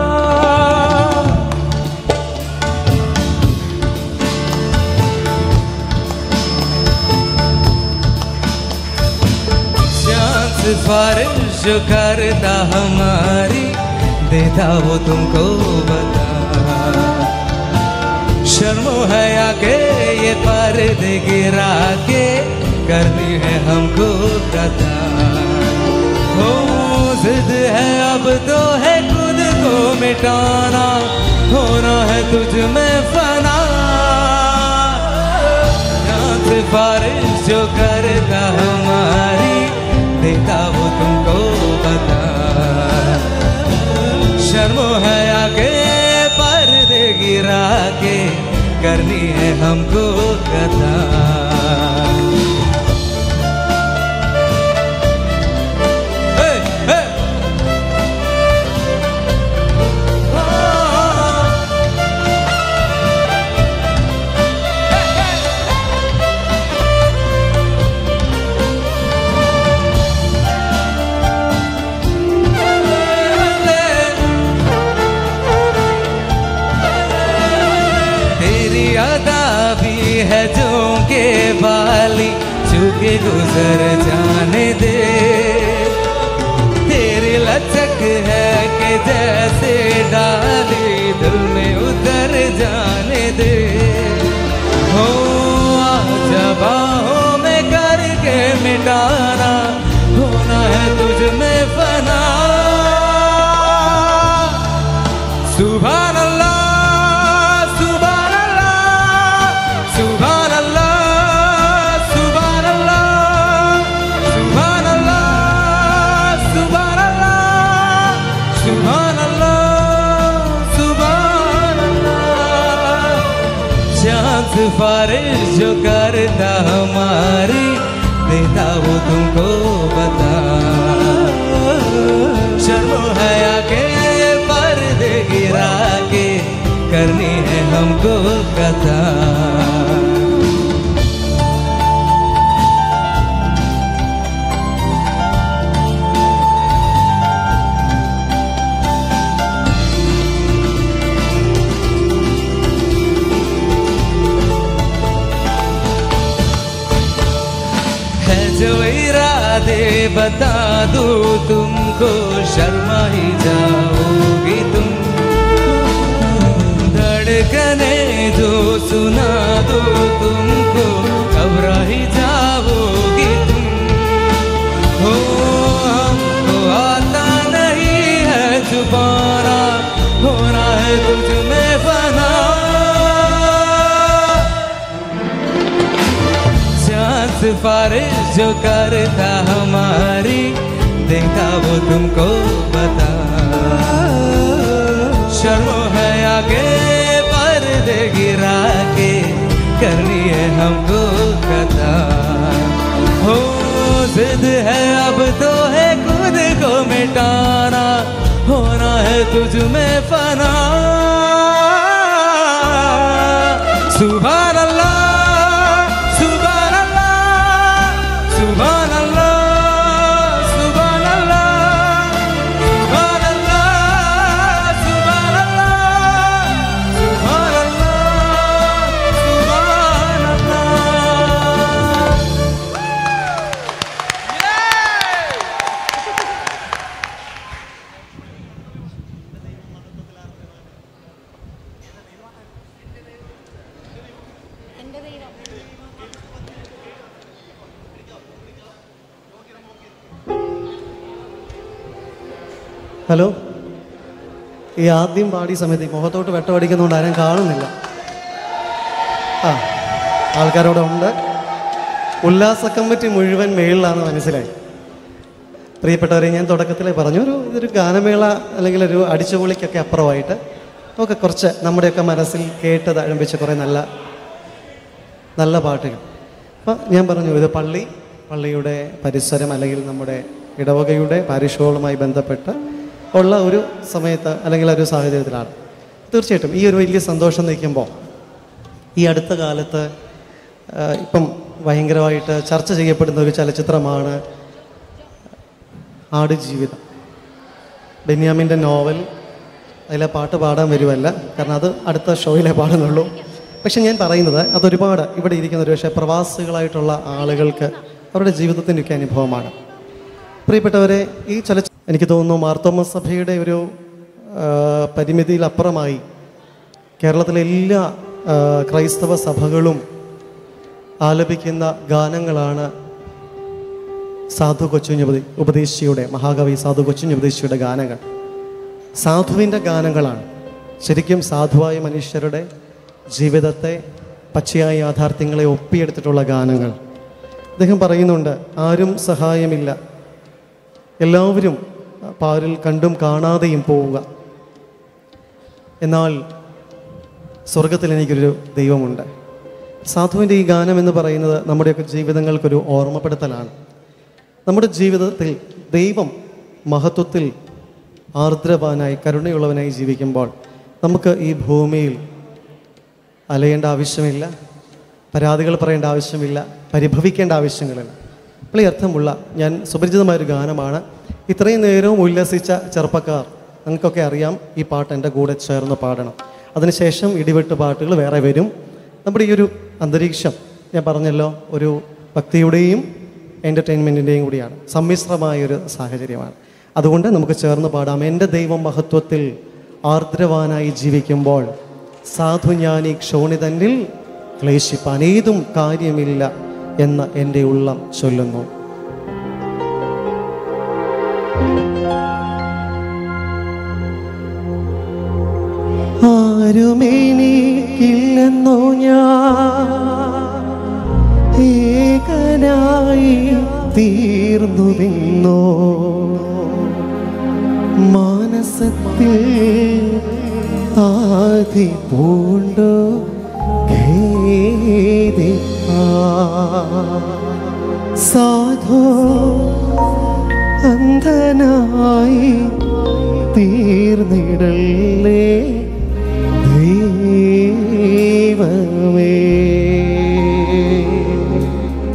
चांद सिफारिश जो करता हमारी देता वो तुमको बता शर्मो है आके ये पर्दे गिरा के करनी है हमको कथा हो जिद है अब तो है खुद को मिटाना होना है तुझ में फना यहाँ सिफारिश जो करता हमारी देता वो तुमको बता शर्मो है आके पर्दे गिरा के करनी है हमको कथा Hey, hey! तेरी अदा भी है जो के वाली चुके गुजर जाने दे तेरी लचक है कि जैसे डाली दिल में उतर जाने दे हो आजा बाहों में करके मिटाना होना है तुझ में फना सुभान अल्लाह सुभान अल्लाह सुभान अल्लाह सुभान अल्लाह सुभान अल्लाह सुभान अल्लाह सुभान अल्लाह सुभान अल्लाह चांद सिफारिश जो करता हमारी देता वो तुमको बता शर्मो है आके पर्दे गिरा के करनी है हमको कथा है जो इरादे बता दो तुमको शर्मा ही जाओगी तुम धड़कने जो सुना दो तुमको घबरा ही जाओगी तुम हो हमको आता नहीं है छुपाना होना है तुझ में फना चांद सिफारिश जो करता हमारी देता वो तुमको बता शर्मो है आगे पर्दे गिरा के करनी है हमको कथा हो जिद है अब तो है खुद को मिटाना होना है तुझ में फना सुभान अल्लाह सुभान अल्लाह सुभान अल्लाह सुभान अल्लाह सुभान अल्लाह सुभान अल्लाह सुभान अल्लाह सुभान अल्लाह ഹലോ ഈ ആദ്യം പാടിയ സമയത്ത് ഈ മുഖത്തോട്ട് വെട്ടമടിക്കുന്നതുകൊണ്ട് ആരും കാണുന്നില്ല ആ ആൾക്കാരവിടെ ഉണ്ട് ഉല്ലാസ കമ്മിറ്റി മുഴുവൻ മേളിലാണെന്ന് മനസ്സിലായി പ്രിയപ്പെട്ടവരെ ഞാൻ തുടക്കത്തിലേ പറഞ്ഞു ഒരു ഇതൊരു ഗാനമേള അല്ലെങ്കിൽ ഒരു അടിച്ചുപൊളിക്കൊക്കെ അപ്പുറമായിട്ട് നമുക്ക് കുറച്ച് നമ്മുടെയൊക്കെ മനസ്സിൽ കേട്ട് തഴമ്പിച്ച കുറേ നല്ല നല്ല പാട്ടുകൾ അപ്പം ഞാൻ പറഞ്ഞു ഇത് പള്ളി പള്ളിയുടെ പരിസരം അല്ലെങ്കിൽ നമ്മുടെ ഇടവകയുടെ പാരിഷുകളുമായി ബന്ധപ്പെട്ട് ഉള്ള ഒരു സമയത്ത് അല്ലെങ്കിൽ ഒരു സാഹചര്യത്തിലാണ് തീർച്ചയായിട്ടും ഈ ഒരു വലിയ സന്തോഷം നിൽക്കുമ്പോൾ ഈ അടുത്ത കാലത്ത് ആ, ഇപ്പം ഭയങ്കരമായിട്ട് ചർച്ച ചെയ്യപ്പെടുന്ന ഒരു ചലച്ചിത്രമാണ് ആടുജീവിതം ബെന്യാമിൻ്റെ നോവൽ അതിലെ പാട്ട് പാടാൻ വരുമല്ല കാരണം അത് അടുത്ത ഷോയിലേ പാടുന്നുള്ളൂ പക്ഷെ ഞാൻ പറയുന്നത് അതൊരുപാട് ഇവിടെ ഇരിക്കുന്ന ഒരു പക്ഷേ പ്രവാസികളായിട്ടുള്ള ആളുകൾക്ക് അവരുടെ ജീവിതത്തിൻ്റെയൊക്കെ അനുഭവമാണ് പ്രിയപ്പെട്ടവരെ ഈ ചലച്ചിത്രം എനിക്ക് തോന്നുന്നു മാർത്തോമ സഭയുടെ ഒരു ആ, പരിമിതിയിലപ്പുറമായി കേരളത്തിലെ എല്ലാ ആ, ക്രൈസ്തവ സഭകളും ആലപിക്കുന്ന ഗാനങ്ങളാണ് സാധു കൊച്ചുഞ്ഞുപതി ഉപദേശിയുടെ മഹാകവി സാധു കൊച്ചുഞ്ഞുപദേശിയുടെ ഗാനങ്ങൾ സാധുവിൻ്റെ ഗാനങ്ങളാണ് ശരിക്കും സാധുവായ മനുഷ്യരുടെ ജീവിതത്തെ പച്ചയായ യാഥാർത്ഥ്യങ്ങളെ ഒപ്പിയെടുത്തിട്ടുള്ള ഗാനങ്ങൾ അദ്ദേഹം പറയുന്നുണ്ട് ആരും സഹായമില്ല എല്ലാവരും പാരിൽ കണ്ടും കാണാതെയും പോവുക എന്നാൽ സ്വർഗത്തിൽ എനിക്കൊരു ദൈവമുണ്ട് സാധുവിൻ്റെ ഈ ഗാനം എന്ന് പറയുന്നത് നമ്മുടെയൊക്കെ ജീവിതങ്ങൾക്കൊരു ഓർമ്മപ്പെടുത്തലാണ് നമ്മുടെ ജീവിതത്തിൽ ദൈവം മഹത്വത്തിൽ ആർദ്രവാനായി കരുണയുള്ളവനായി ജീവിക്കുമ്പോൾ നമുക്ക് ഈ ഭൂമിയിൽ അലയേണ്ട ആവശ്യമില്ല പരാതികൾ പറയേണ്ട ആവശ്യമില്ല പരിഭവിക്കേണ്ട ആവശ്യങ്ങളില്ല വളരെ അർത്ഥമുള്ള ഞാൻ സുപരിചിതമായൊരു ഗാനമാണ് ഇത്രയും നേരവും ഉല്ലസിച്ച ചെറുപ്പക്കാർ നിങ്ങൾക്കൊക്കെ അറിയാം ഈ പാട്ട് എൻ്റെ കൂടെ ചേർന്ന് പാടണം അതിനുശേഷം ഇടിവെട്ട് പാട്ടുകൾ വേറെ വരും നമ്മുടെ ഈ ഒരു അന്തരീക്ഷം ഞാൻ പറഞ്ഞല്ലോ ഒരു ഭക്തിയുടെയും എൻ്റർടൈൻമെൻറ്റിൻ്റെയും കൂടിയാണ് സമ്മിശ്രമായൊരു സാഹചര്യമാണ് അതുകൊണ്ട് നമുക്ക് ചേർന്ന് പാടാം എൻ്റെ ദൈവം മഹത്വത്തിൽ ആർദ്രവാനായി ജീവിക്കുമ്പോൾ സാധു ജ്ഞാനി ക്ഷോണിതന്നിൽ ക്ലേശിപ്പാൻ ഏതും കാര്യമില്ല എന്ന് എൻ്റെ ഉള്ളം ചൊല്ലുന്നു ആരുമേനിക്കില്ലെന്നോ ഞാൻ ഏകനായി തീർന്നുവെന്നോ മാനസത്തിൽ ആദി പൂണ്ടോ ഖേദിപ്പാ. സാധോ അന്ധനായി തീർന്നിടല്ലേ ദൈവമേ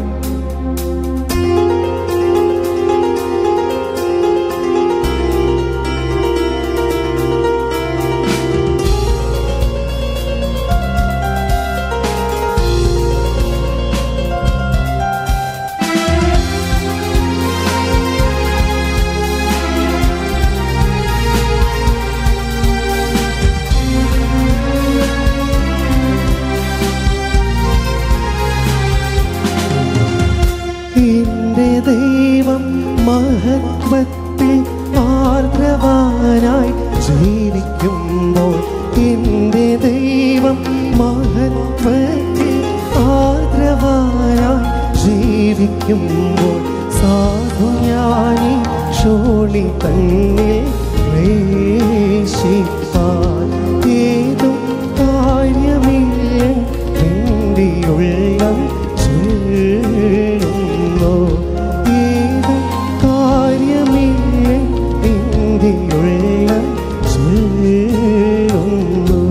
എന്റെ ദൈവം മഹത്വത്തിൽ ആർദ്രവാനായി ജീവിക്കുമ്പോൾ എന്റെ ദൈവം മഹത്വത്തിൽ ആർദ്രവാനായി ജീവിക്കുമ്പോൾ സാധു ഞാനി ക്ഷോണി തന്നിൽ ക്ലേശിപ്പാൻ ഏതും കാര്യമില്ല എൻ്റെ ഉള്ളം ചൊല്ലുന്നു ഏതും കാര്യമില്ല എൻ്റെ ഉള്ളം ചൊല്ലുന്നു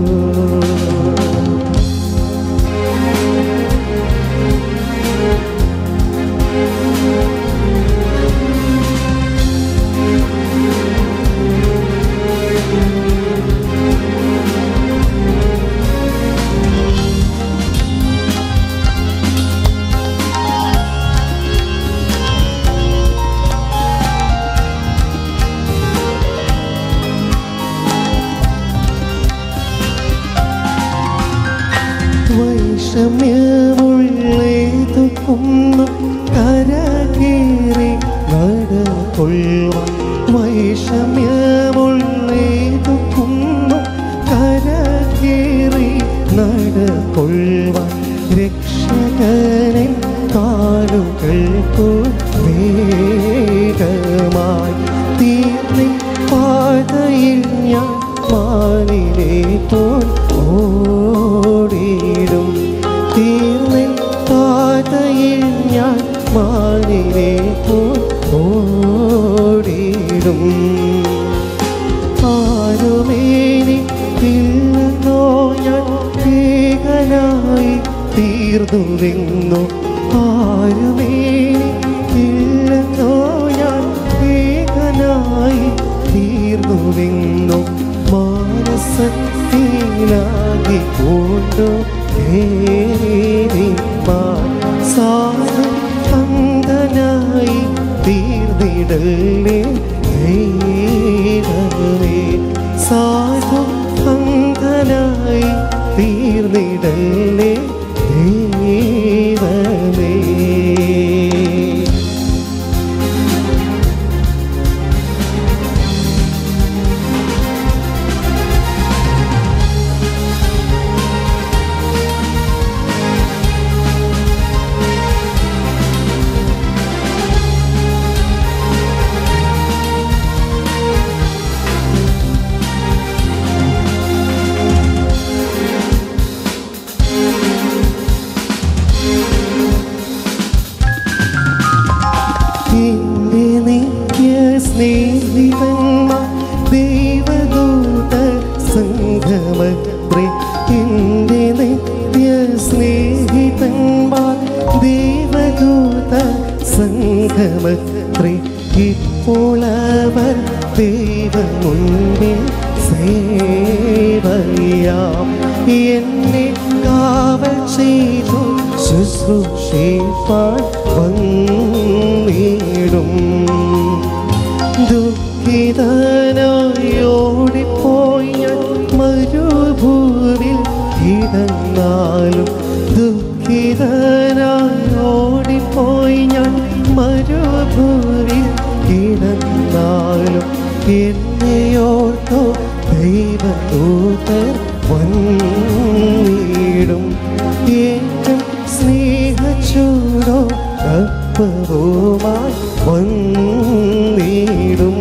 വൈഷമ്യമുള്ളേതു കുന്നു കരകേറി നടകൊള്ളുവാൻ വൈഷമ്യമുള്ളേതു കുന്നു കരകേറി നടകൊള്ളുവാൻ രക്ഷകനെ കാലുകൾക്കു വേഗമായി തീർന്നിൻ പാതയിൽ ഞാൻ മാനിനെ പോൽ ഓടിയിടും തീർന്നിൻ പാതയിൽ ഞാൻ മാനിനെ പോൽ ഓടിയിടും ആരുമേനിക്കില്ലെന്നോ ഞാൻ ഏകനായി തീർന്നുവെന്നു ആരുമേനിക്കില്ലെന്നോ ഞാൻ ഏകനായി തീർന്നുവെന്നു മാനസത്തിലാകി കൊണ്ടു സാധു അന്ധനായി തീർന്നിടല്ലേ ദൈവമേ സാധു അന്ധനായി തീർന്നിടല്ലേ ദൈവമേ എന്റെ നിത്യ സ്നേഹിതന്മാർ ദൈവദൂത സംഗമത്രേ എന്റെ നിത്യ സ്നേഹിതന്മാർ ദൈവദൂത സംഗമത്രേ ഇപ്പോൾ അവർ ദൈവമുൻപിൽ സേവയാം എന്നെ കാവൽ ചെയ്തു ശുശ്രൂഷിപ്പാൻ വന്നിടും ദുഃഖിതനായി ഓടിപ്പോയി ഞാൻ മരുഭൂവിൽ കിടന്നാലും ദുഃഖിതനായി ഓടിപ്പോയി ഞാൻ മരുഭൂവിൽ കിടന്നാലും എന്നെയോർത്തോ ദൈവദൂതർ വന്നിടും ഏറ്റം സ്നേഹച്ചൂടോ അപ്പവുമായി വന്നിടും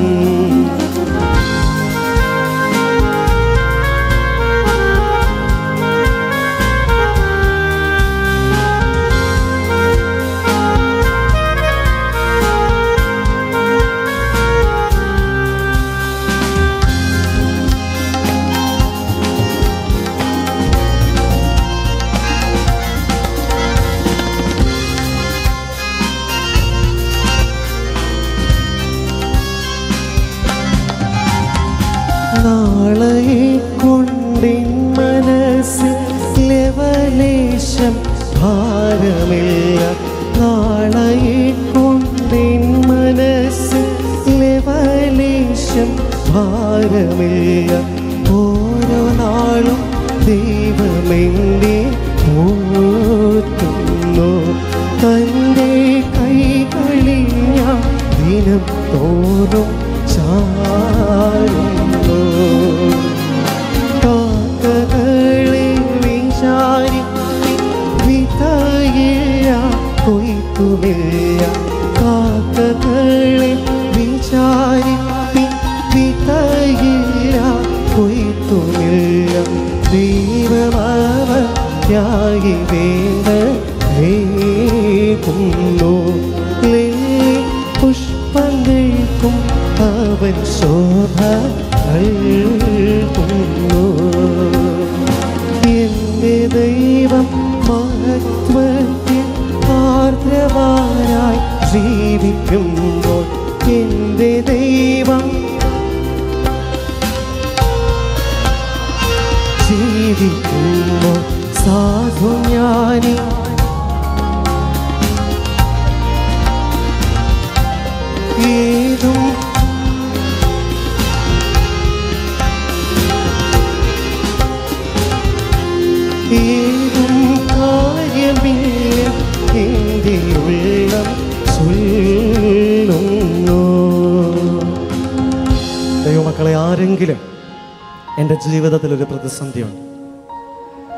നാളെ കൊണ്ടിൻ മനസ്സിൽ ലവലേശം ഭാരമില്ല നാളെ കൊണ്ടിൻ മനസ്സിൽ ലവലേശം ഭാരമില്ല ഓരോ നാളും ദൈവമെന്നെ ഓർത്തുന്നു തൻ്റെ കൈകളിൽ ഞാൻ ദിനം തോറും ചാരുന്നു കാക്കകളെ വിചാരി വിതയില്ല കൊയ്ത്തുമില്ല കാക്കകളെ വിചാരി വിതയില്ല കൊയ്ത്തുമില്ല ദൈവമാവത്യായി വേണ്ട ുന്നു പുഷ്പങ്ങൾക്കും അവൻ ശോഭ നൽകുന്നു എന്റെ ദൈവം മഹത്വത്തിൽ ആർദ്രവാനായി ജീവിക്കുമ്പോൾ എന്റെ ദൈവം ജീവിക്കുമ്പോൾ സാധു ജ്ഞാനി ഏതും ഏതും കാര്യമില്ല എൻ്റെ ഉള്ളം ചൊല്ലുന്നു ദൈവമക്കളെ ആരെങ്കിലും എൻ്റെ ജീവിതത്തിൽ ഒരു പ്രതിസന്ധിയുണ്ട്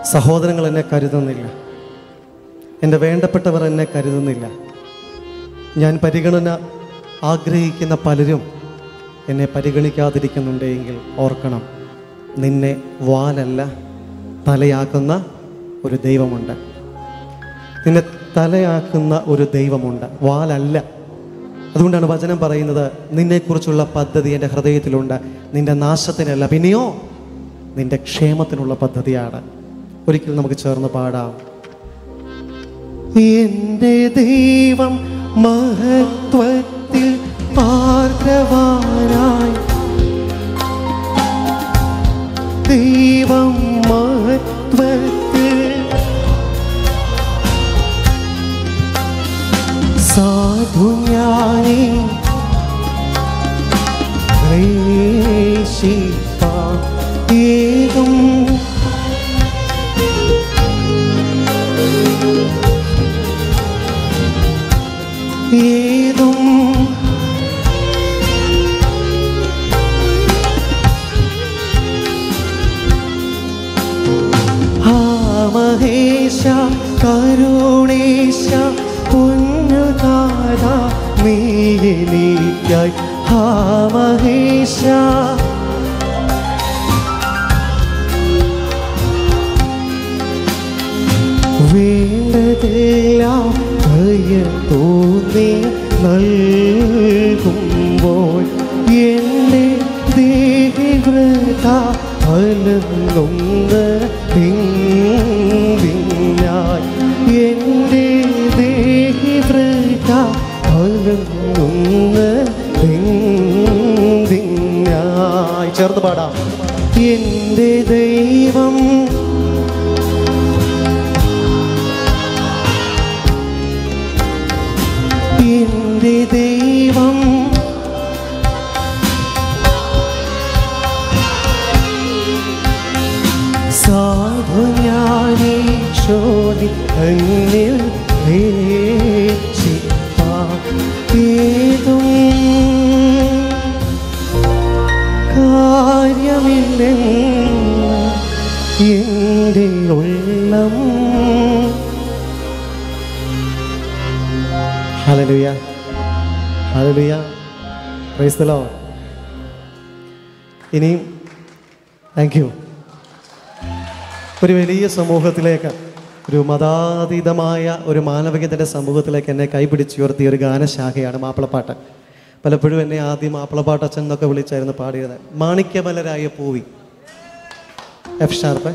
സഹോദരങ്ങൾ എന്നെ കരുതുന്നില്ല എൻ്റെ വേണ്ടപ്പെട്ടവർ എന്നെ കരുതുന്നില്ല ഞാൻ പരിഗണന ആഗ്രഹിക്കുന്ന പലരും എന്നെ പരിഗണിക്കാതിരിക്കുന്നുണ്ടെങ്കിൽ ഓർക്കണം നിന്നെ വാലല്ല തലയാക്കുന്ന ഒരു ദൈവമുണ്ട് നിന്നെ തലയാക്കുന്ന ഒരു ദൈവമുണ്ട് വാലല്ല അതുകൊണ്ടാണ് വചനം പറയുന്നത് നിന്നെക്കുറിച്ചുള്ള പദ്ധതി എൻ്റെ ഹൃദയത്തിലുണ്ട് നിന്റെ നാശത്തിനല്ല പിന്നെയോ നിന്റെ ക്ഷേമത്തിനുള്ള പദ്ധതിയാണ് ഒരിക്കൽ നമുക്ക് ചേർന്ന് പാടാം എൻ്റെ ദൈവം മഹത്വത്തിൽ പാർക്കവാനായി ദൈവം മഹത്വത്തിൽ സാധു ഞാനേ പ്രേഷിപ്പാൻ ഏതും ഏതും ആ മഹേശ കരുണേശ പൊന്നുകാര നീ എനിക്കായി ആ മഹേശ വേണ്ടതെല്ലാം കയ്യ തോന്നി നൽകുമ്പോൾ എൻ്റെ ദേഹിവ്രത അലങ്ങുന്ന പിങ്ങിനായി എൻ്റെ ദേഹിവ്രത അലങ്ങുന്ന പിങ്ങിനായി ചേർത്ത് പാടാം എൻ്റെ ദൈവം എന്റെ ദൈവം സാധു ഞാനീ ചോദി അന്യൽ ഏതും കാര്യമില്ലെന്ന് എൻ്റെ ഉള്ളം hallelujah hallelujah praise the Lord ഇനിയും താങ്ക് യു ഒരു വലിയ സമൂഹത്തിലേക്ക് ഒരു മതാതീതമായ ഒരു മാനവികതയുടെ സമൂഹത്തിലേക്ക് എന്നെ കൈപിടിച്ചുയർത്തിയ ഒരു ഗാനശാഖയാണ് മാപ്പിളപ്പാട്ട് പലപ്പോഴും എന്നെ ആദ്യം മാപ്പിളപ്പാട്ട് അച്ഛൻ എന്നൊക്കെ വിളിച്ചായിരുന്നു പാടിയത് മാണിക്യമലരായ പൂവി എഫ് ഷാർപ്പ്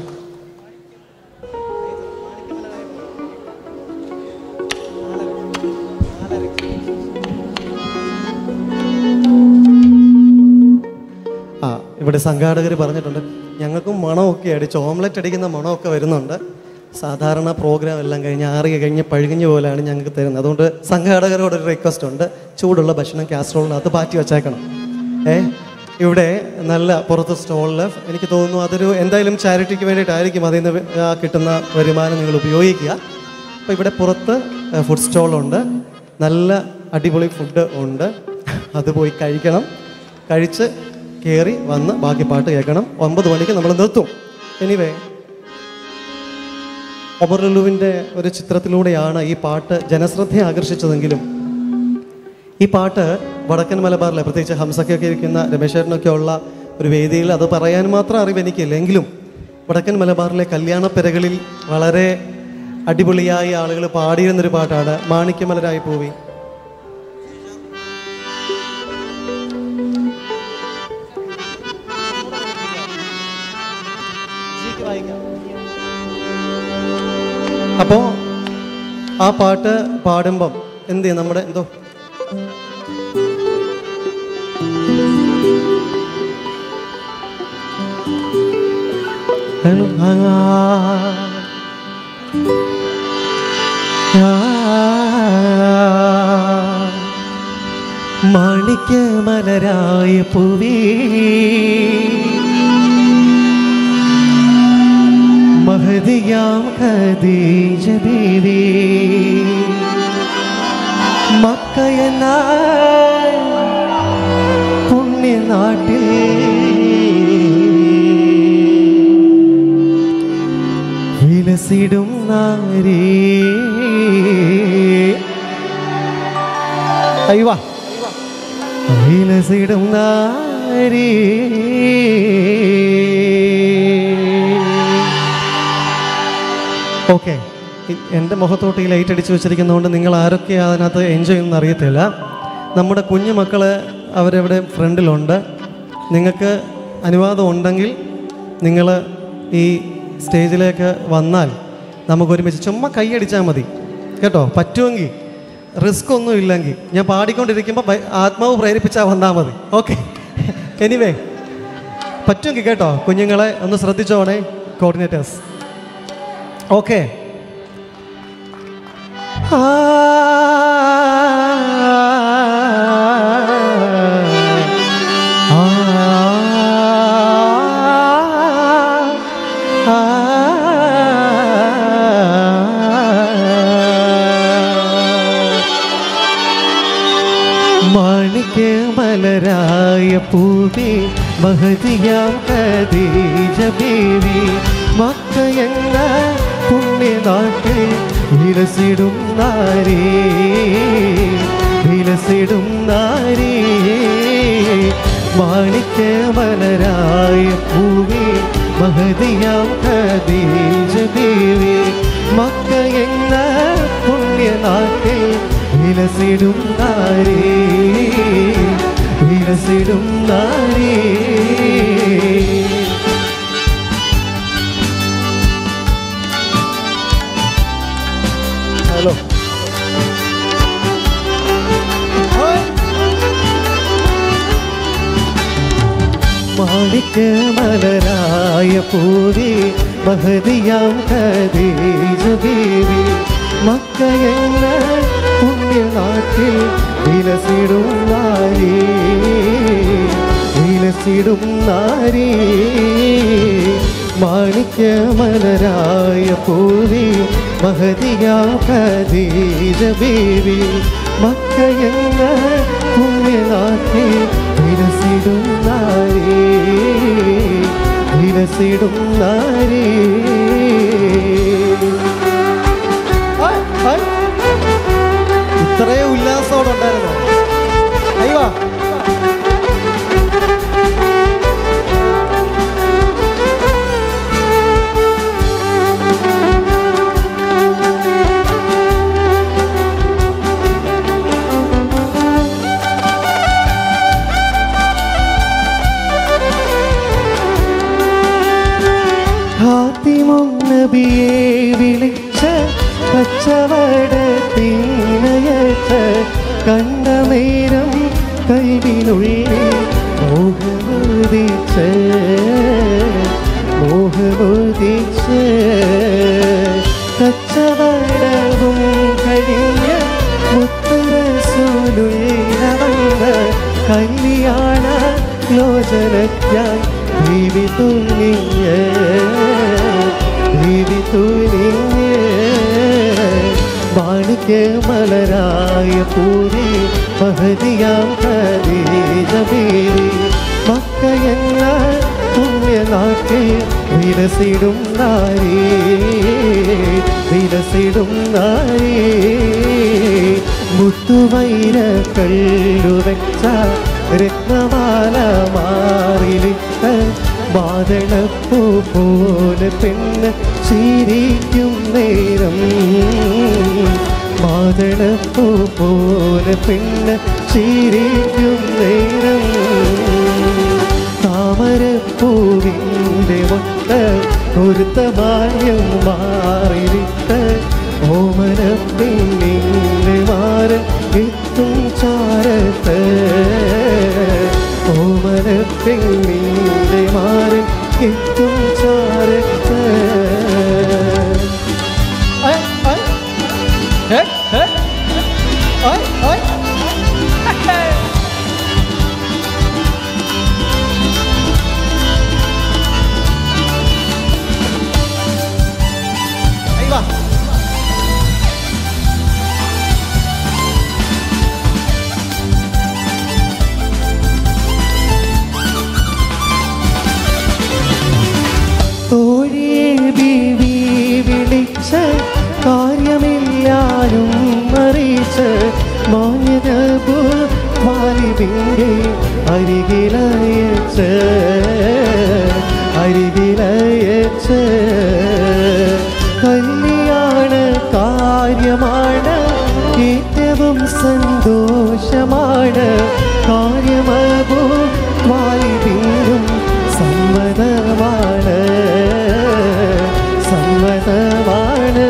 ആ ഇവിടെ സംഘാടകർ പറഞ്ഞിട്ടുണ്ട് ഞങ്ങൾക്കും മണമൊക്കെ അടിച്ച് ഓംലെറ്റ് അടിക്കുന്ന മണമൊക്കെ വരുന്നുണ്ട് സാധാരണ പ്രോഗ്രാം എല്ലാം കഴിഞ്ഞ് ആറിയ കഴിഞ്ഞ് പഴുകിഞ്ഞ പോലെയാണ് ഞങ്ങൾക്ക് തരുന്നത് അതുകൊണ്ട് സംഘാടകരോട് ഒരു റിക്വസ്റ്റ് ഉണ്ട് ചൂടുള്ള ഭക്ഷണം കാസറോളിനകത്ത് പാറ്റി വച്ചേക്കണം ഏ ഇവിടെ നല്ല പുറത്ത് സ്റ്റോളിൽ എനിക്ക് തോന്നുന്നു അതൊരു എന്തായാലും ചാരിറ്റിക്ക് വേണ്ടിയിട്ടായിരിക്കും അതിൽ നിന്ന് ആ കിട്ടുന്ന വരുമാനം നിങ്ങൾ ഉപയോഗിക്കുക അപ്പോൾ ഇവിടെ പുറത്ത് ഫുഡ് സ്റ്റോളുണ്ട് നല്ല അടിപൊളി ഫുഡ് ഉണ്ട് അത് പോയി കഴിക്കണം കഴിച്ച് കയറി വന്ന് ബാക്കി പാട്ട് കേൾക്കണം ഒമ്പത് മണിക്ക് നമ്മൾ നിർത്തും എനിവേ ഒമർലുവിൻ്റെ ഒരു ചിത്രത്തിലൂടെയാണ് ഈ പാട്ട് ജനശ്രദ്ധയെ ആകർഷിച്ചതെങ്കിലും ഈ പാട്ട് വടക്കൻ മലബാറിലെ പ്രത്യേകിച്ച് ഹംസക്കൊക്കെ ഇരിക്കുന്ന രമേശേട്ടനൊക്കെ ഉള്ള ഒരു വേദിയിൽ അത് പറയാൻ മാത്രം അറിവ് എനിക്കില്ല എങ്കിലും വടക്കൻ മലബാറിലെ കല്യാണപ്പെരകളിൽ വളരെ അടിപൊളിയായി ആളുകൾ പാടിയിരുന്നൊരു പാട്ടാണ് മാണിക്യമലരായി പൂവി അപ്പോൾ ആ പാട്ട് പാടുമ്പം എന്ത് ചെയ്യും നമ്മുടെ എന്തോ മാണിക്യമലരായ പൂവേ മഹദിയാം ഖദീജ ബീവി മക്കയെന്ന പുണ്യനാട്ടിൽ വിലസിടും നാരേ അയ്യവാ വിലസിടും നാരീ ഓക്കെ എൻ്റെ മുഖത്തോട്ട് ഈ ലൈറ്റ് അടിച്ച് വെച്ചിരിക്കുന്നതുകൊണ്ട് നിങ്ങൾ ആരൊക്കെയാണ് അതിനകത്ത് എൻജോയ് ചെയ്യുമെന്ന് അറിയത്തില്ല നമ്മുടെ കുഞ്ഞു മക്കൾ അവരവിടെ ഫ്രണ്ടിലുണ്ട് നിങ്ങൾക്ക് അനുവാദം ഉണ്ടെങ്കിൽ നിങ്ങൾ ഈ സ്റ്റേജിലേക്ക് വന്നാൽ നമുക്ക് ഒരുമിച്ച് ചുമ്മാ കൈയടിച്ചാൽ മതി കേട്ടോ പറ്റുമെങ്കിൽ റിസ്ക് ഒന്നും ഇല്ലെങ്കിൽ ഞാൻ പാടിക്കൊണ്ടിരിക്കുമ്പോൾ ഭയ- ആത്മാവ് പ്രേരിപ്പിച്ചാൽ വന്നാൽ മതി ഓക്കെ എനിവേ പറ്റുമെങ്കിൽ കേട്ടോ കുഞ്ഞുങ്ങളെ ഒന്ന് ശ്രദ്ധിച്ചോണേ കോർഡിനേറ്റേഴ്സ് ഓക്കെ മാണിക്യമലരായ പൂവി മഹതിയാം ഖദീജ ബീവി മക്കയെന്ന പുണ്യനാട്ടിൽ വിലസിടും നാരീ വിലസിടും നാരീ മാണിക്യമലരായ പൂവി മഹതിയാം ഖദീജ ബീവി മക്കയെന്ന പുണ്യനാട്ടിൽ വിലസിടും നാരീ വിലസിടും നാരീ ഹലോ മാണിക്യമലരായ പൂവി മഹതിയാം ഖദീജ ബീവി മക്കയെന്ന പുണ്യനാട്ടിൽ വിലസിടും നാരീ വിലസിടും നാരീ മാണിക്യമലരായ പൂവി മഹതിയാം ഖദീജ ബീവി മക്കയെന്ന പുണ്യനാട്ടിൽ വിലസിടും നാരീ വിലസിടും നാരീ ഹായ്, ഹായ്. ഇത്രയും ഉല്ലാസത്തോടെ ഉണ്ടായിരുന്നു അയ്യോ ഹാത്തിമും നബിയെ വിളിച്ച കച്ചവടത്തിനയച്ച് കണ്ട നേരം കൈവിനുള്ളിൽ മോഹമുദിച്ച് മോഹമുദിച്ച് കച്ചവടവും കഴിഞ്ഞ് മുത്തരസൂലുള്ളവന്ന് കല്യാണ ലോചനയ്ക്കായി ദേവി തുന്നിയ ദേവി തുനിഞ്ഞ് മാണിക്യമലരായ പൂരി മഹതിയാം ഖദീജ ബീവി മക്കയെന്ന പുണ്യനാട്ടിൽ വിലസിടും നാരീ വിലസിടും നാരീ മുത്തുവൈര കല്ലുവെച്ച രത്നമാല മാറിലിട്ട് മാതളപ്പൂ പോലെ പെണ്ണ് ചിരിക്കും നേരം മാതളപ്പൂ പോലെ പെണ്ണ് ചിരിക്കും നേരം താമരപ്പൂവിൻ്റെ മൊത്ത ഒരുത്ത ബാല്യം മാറിയിട്ട് ഓമന പെണ്ണിൻ്റെ മാരൻ എത്തും ചാരത്ത് ഓമന പെണ്ണിൻ്റെ മാരൻ എത്തും ചാരത്ത് ഐ, ഐ, ഹേ, ഹേ, ഐ, ഐ, ഹേ. Ahí va. തോഴിയെ ബീവി വിളിച്ച് കാര്യമില്ലാരും അറിയിച്ച് മാന്യത വാലിവിൻ്റെ അരികിലയച്ച് അരികിലയച്ച് കല്യാണ കാര്യമാണ് ഏറ്റവും സന്തോഷമാണ് കാര്യമാകൂ വാലിവിനും സമ്മതമാണ് സമ്മതമാണ്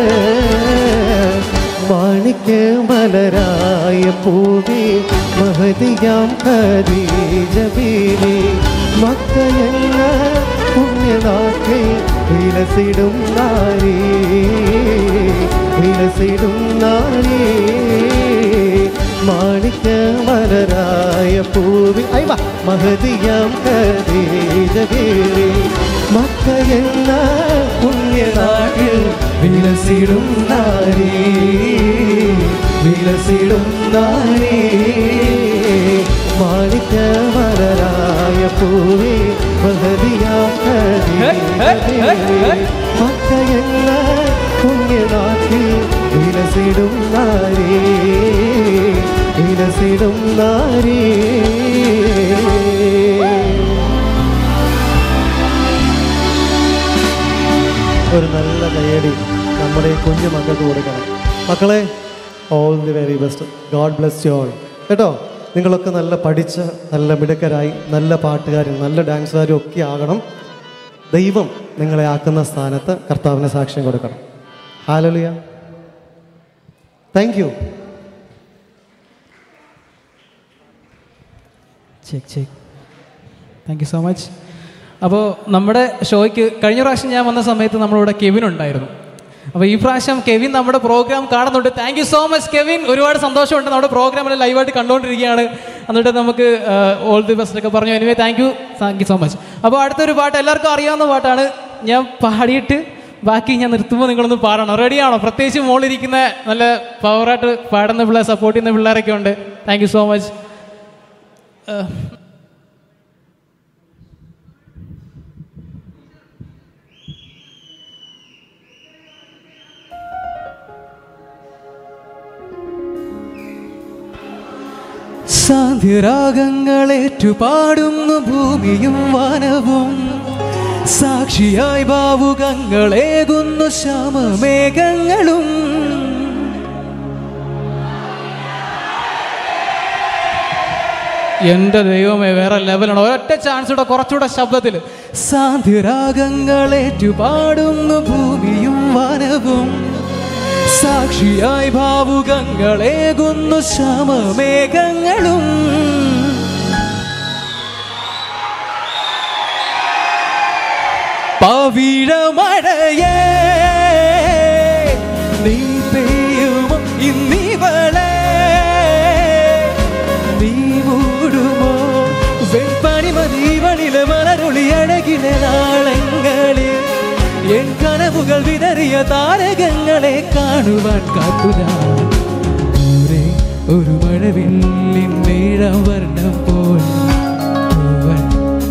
മാണിക്യ മലരായ പൂവി മഹതിയാം ഖദീജ ബീവി മക്കയെന്ന പുണ്യനാട്ടിൽ വിലസിടും നാരി വിലസിടും നാരി മാണിക്യ മലരായ പൂവി അയ്യ മഹതിയാം ഖദീജ ബീവി മക്കയെന്ന പുണ്യനാട്ടിൽ വിലസിടും നാരി വിലസിടും നാരി മാണിക്യ മലരായ പൂവി മക്കയെന്ന പുണ്യനാട്ടിൽ വിലസിടും നാരി വിലസിടും നാരി ഒരു നല്ല കയ്യടി നമ്മുടെ ഈ കുഞ്ഞു മക്കൾക്ക് കൊടുക്കണം മക്കളെ all the very best God bless you all കേട്ടോ നിങ്ങളൊക്കെ നല്ല പഠിച്ച നല്ല മിടുക്കരായി നല്ല പാട്ടുകാരും നല്ല ഡാൻസുകാരും ഒക്കെ ആകണം ദൈവം നിങ്ങളെ ആക്കുന്ന സ്ഥാനത്ത് കർത്താവിന് സാക്ഷ്യം കൊടുക്കണം ഹാലലിയ thank you check check thank you so much അപ്പോൾ നമ്മുടെ ഷോയ്ക്ക് കഴിഞ്ഞ പ്രാവശ്യം ഞാൻ വന്ന സമയത്ത് നമ്മളിവിടെ കെവിൻ ഉണ്ടായിരുന്നു അപ്പോൾ ഈ പ്രാവശ്യം കെവിൻ നമ്മുടെ പ്രോഗ്രാം കാണുന്നുണ്ട് thank you so much Kevin ഒരുപാട് സന്തോഷമുണ്ട് നമ്മുടെ പ്രോഗ്രാമിൽ ലൈവായിട്ട് കണ്ടുകൊണ്ടിരിക്കുകയാണ് എന്നിട്ട് നമുക്ക് ഓൾ ദി ബെസ്റ്റ് ഒക്കെ പറഞ്ഞു anyway thank you thank you so much അപ്പോൾ അടുത്തൊരു പാട്ട് എല്ലാവർക്കും അറിയാവുന്ന പാട്ടാണ് ഞാൻ പാടിയിട്ട് ബാക്കി ഞാൻ നിർത്തുമ്പോൾ നിങ്ങളൊന്ന് പാടണം റെഡിയാണോ പ്രത്യേകിച്ച് മോളിരിക്കുന്ന നല്ല പവറായിട്ട് പാടുന്ന പിള്ളേർ സപ്പോർട്ട് ചെയ്യുന്ന പിള്ളേരൊക്കെ ഉണ്ട് താങ്ക് യു സോ മച്ച് സാന്ധ്യരാഗങ്ങളേറ്റുപാടുന്നു ഭൂമിയും വനവും സാക്ഷിയായി ഭാവുകങ്ങളേകുന്നു ശ്യാമമേഘങ്ങളും എന്റെ ദൈവമേ വേറെ ലെവലാണ് ഒരൊറ്റ ചാൻസ് കൂടെ കുറച്ചുകൂടെ ശബ്ദത്തിൽ സാന്ധ്യരാഗങ്ങളേറ്റുപാടുന്നു ഭൂമിയും വനവും സാക്ഷിയായി ഭാവുകങ്ങളേകുന്നു ശമമേഘങ്ങളും പവിഴമഴയേ നീ പെയ്യുമോ ഇന്നിവളെ നീ മൂടുമോ വെൺപണിമതിവളിലെ മലരൊളി അഴകിലെ നാളങ്ങളിൽ എൻ കനവുകൾ വിതറിയ താരകങ്ങളെ കാണുവാൻ കാത്തുരാ ദൂരെ ഒരു മഴവില്ലിൻ നീളം വർണ്ണം പോൽ പൂവൻ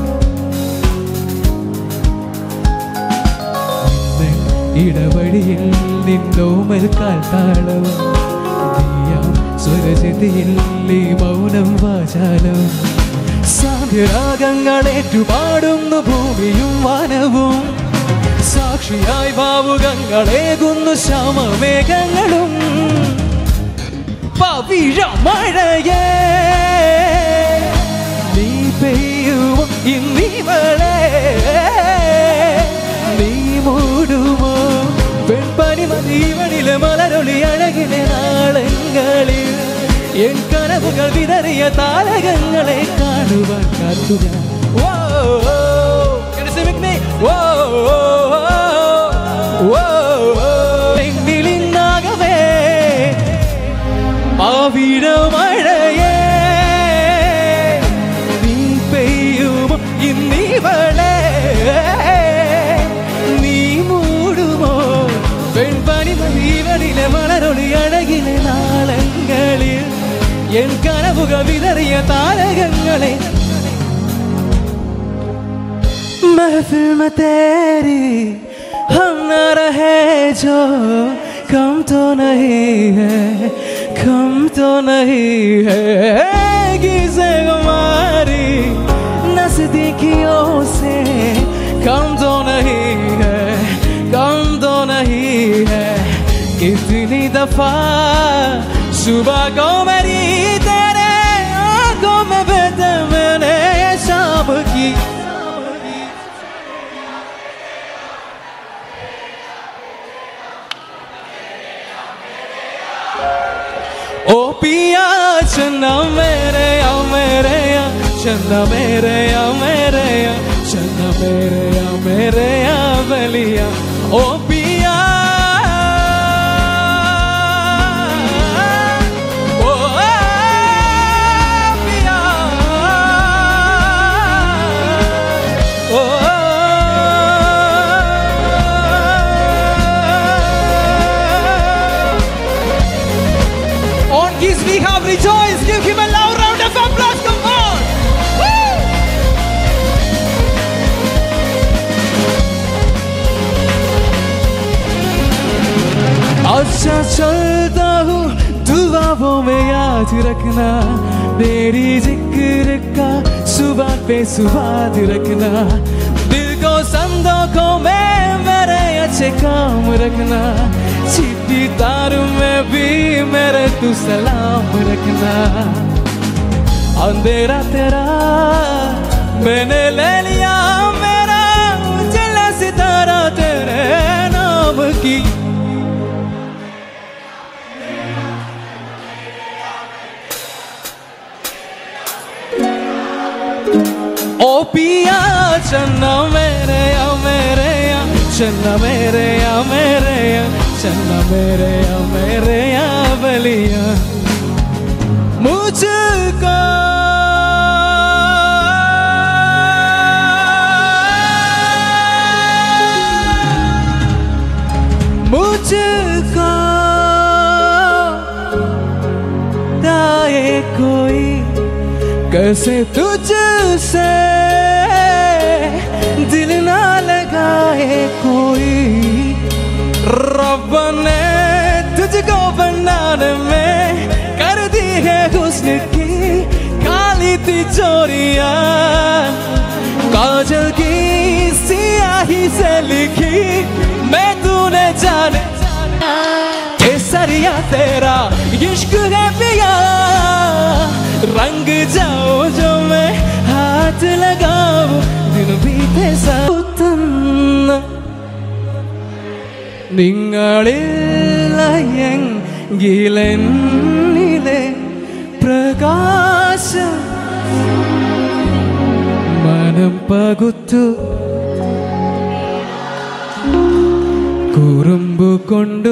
നിന്നെ ഇടവഴിയിൽ നിന്നോമൽ കാൽത്താളവും നീയാം സ്വരചിതിയിൽ ഈ മൗനം വാചാലം സാധ്യരാഗങ്ങളേറ്റുപാടുന്നു ഭൂമിയും വനവും സാക്ഷിയായി ഭാവുകങ്ങളേകുന്നു ശ്യാമമേഘങ്ങളും പവിഴ മഴയേ നീ പെയ്യുമോ ഇന്നിവളെ നീ മൂടുമോ പെൺപനി മതിവണിലെ മലരൊളി അഴകിലെ നാളങ്ങളിൽ എൻ കനവുകൾ വിതറിയ താരകങ്ങളെ കാണുവാൻ കാത്തു ഞാൻ ഓ Can you sing with me? Whoa, പെണ്ണിലിന്നാകവേ പവിഴമഴയേ നീ പെയ്യുമോ ഇന്നിവളെ നീ മൂടുമോ പെൺപണി മീവനിലെ മലരൊളി അഴകിലെ നാളങ്ങളിൽ എൻ കനവുകൾ വിതറിയ താരകങ്ങളെ महफिल में तेरी हम ना रहे जो कम तो नहीं है कम तो नहीं है जिंदगी से हमारी नजदीकियों से कम तो नहीं है कम तो नहीं है कितनी दफा सुबह को मेरी तेरे आंखों में बहते मैंने शाम की ओ पिया चन्ना मेरे या मेरे या चन्ना मेरे या मेरे या चन्ना मेरे या मेरे या बलिया ओ पिया ओ पिया ओ On his behalf, rejoice. Give him a loud round of applause. Come on. Woo! अच्छा चलता हूँ दुआओं में याद रखना मेरी जिक्र का सुबह पे सुबह रखना दिल को संदोखों में मेरे अच्छे काम रखना चिट्ठी तारों में भी मेरे तू सलाम रखना अंधेरा तेरा मैंने ले लिया मेरा जला सितारा तेरे नाम की ओ पिया चन्ना मेरे या मेरे या चन्ना मेरे या मेरे या चन्ना मेरे या मेरे या बलिया मुझको मुझको दाए कोई कैसे तुझसे दिल ना लगाए कोई रब ने तुझको बनाने में कर दी है हुस्न की काली तिजोरिया काजल की सियाही से लिखी मैं तूने जाने केसरिया तेरा इश्क है पिया रंग जाओ जो मैं हाथ लगाओ दिन बीते സൗത്തന്ന നിങ്ങളിലെങ്കിലെന്നിലെ പ്രകാശം മനം പകുത്തു കുറുമ്പു കൊണ്ടു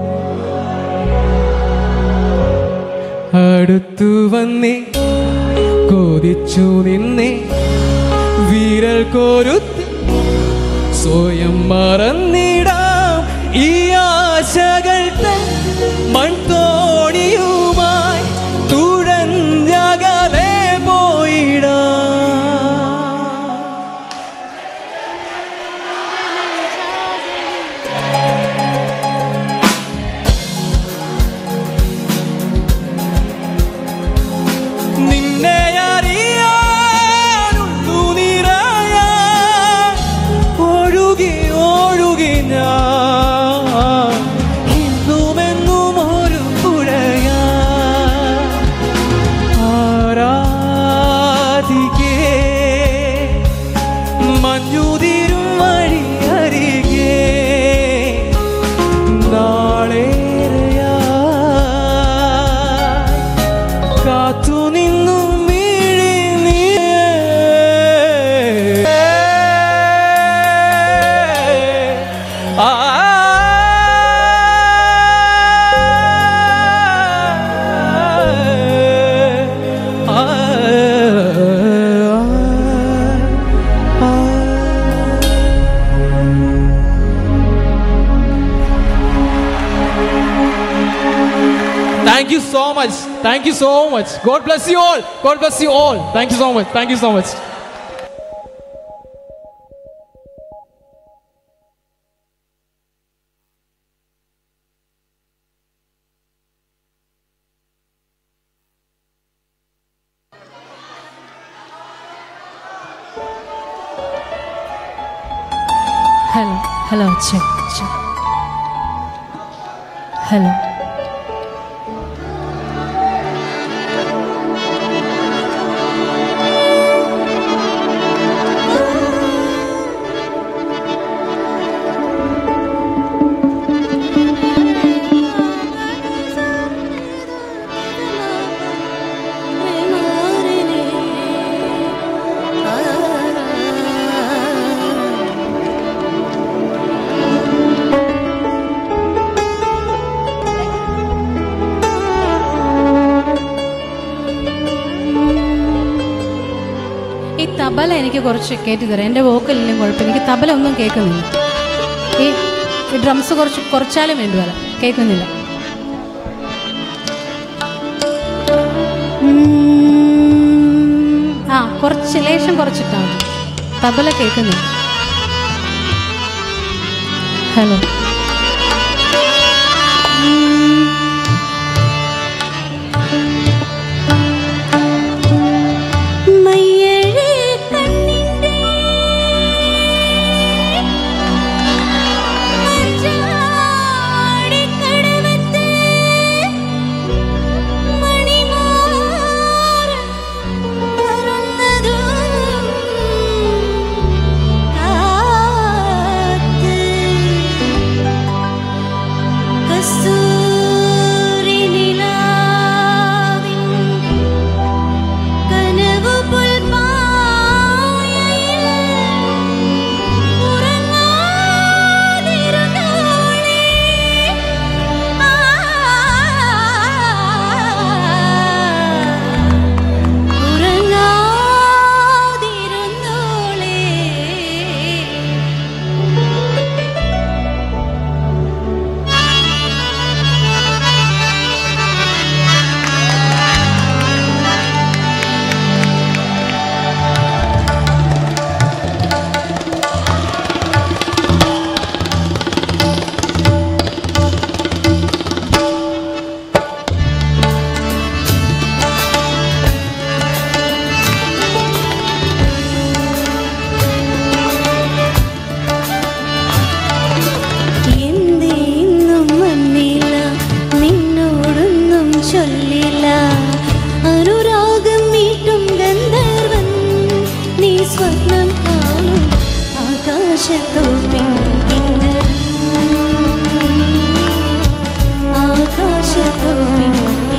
അടുത്തു വന്നി കൊതിച്ചു നിന്നെ വിരൽ കോരുത്തി സ്വയം മറന്നിടാം ഈ ആശകൾ തൻ മൺതോണിയുമായി തുഴഞ്ഞകലെ പോയിടാം നിന്നെ അറിയാനുള്ളു നിറയ ഒഴുകി ഒഴുകി ഞാൻ ഇന്നുമെന്നും ഒരു പുഴയാ ആരാധിക്കേ മഞ്ഞുതിരും വഴി അരികെ നാളേറെയായി കാത്തു നിന്നു മിഴി ആ Thank you so much. Thank you so much. God bless you all. God bless you all. Thank you so much. Thank you so much. Hello hello check check hello ഈ തബല എനിക്ക് കുറച്ച് കയറ്റി തരാം എൻ്റെ വോക്കലിലും കുഴപ്പമില്ല എനിക്ക് തബല ഒന്നും കേൾക്കുന്നില്ല ഈ ഈ ഡ്രംസ് കുറച്ച് കുറച്ചാലും വേണ്ടുവല്ല കേൾക്കുന്നില്ല ഉം, ആ കുറച്ച് ലേശം കുറച്ചിട്ടാ മതി തബല കേൾക്കുന്നില്ല ഹലോ മയ്യഴി കണ്ണിന്റെ മഞ്ചാടിക്കടവത്ത് മണിമാറൻ പറന്നതും കാത്ത് കസ്തൂരി നിലാവിൻ കനവു പുൽപ്പായയിൽ ഉറങ്ങാതിരുന്നോളേ ആ ഉറങ്ങാതിരുന്നോളേ എന്തേ ഇന്നും വന്നില്ല നിന്നോടൊന്നും ചൊല്ലില്ല അനുരാഗം മീട്ടും ഗന്ധർവൻ നീ സ്വപ്നം കാണും ആകാശത്തോപ്പിൻ ആകാശത്തോപ്പിൻ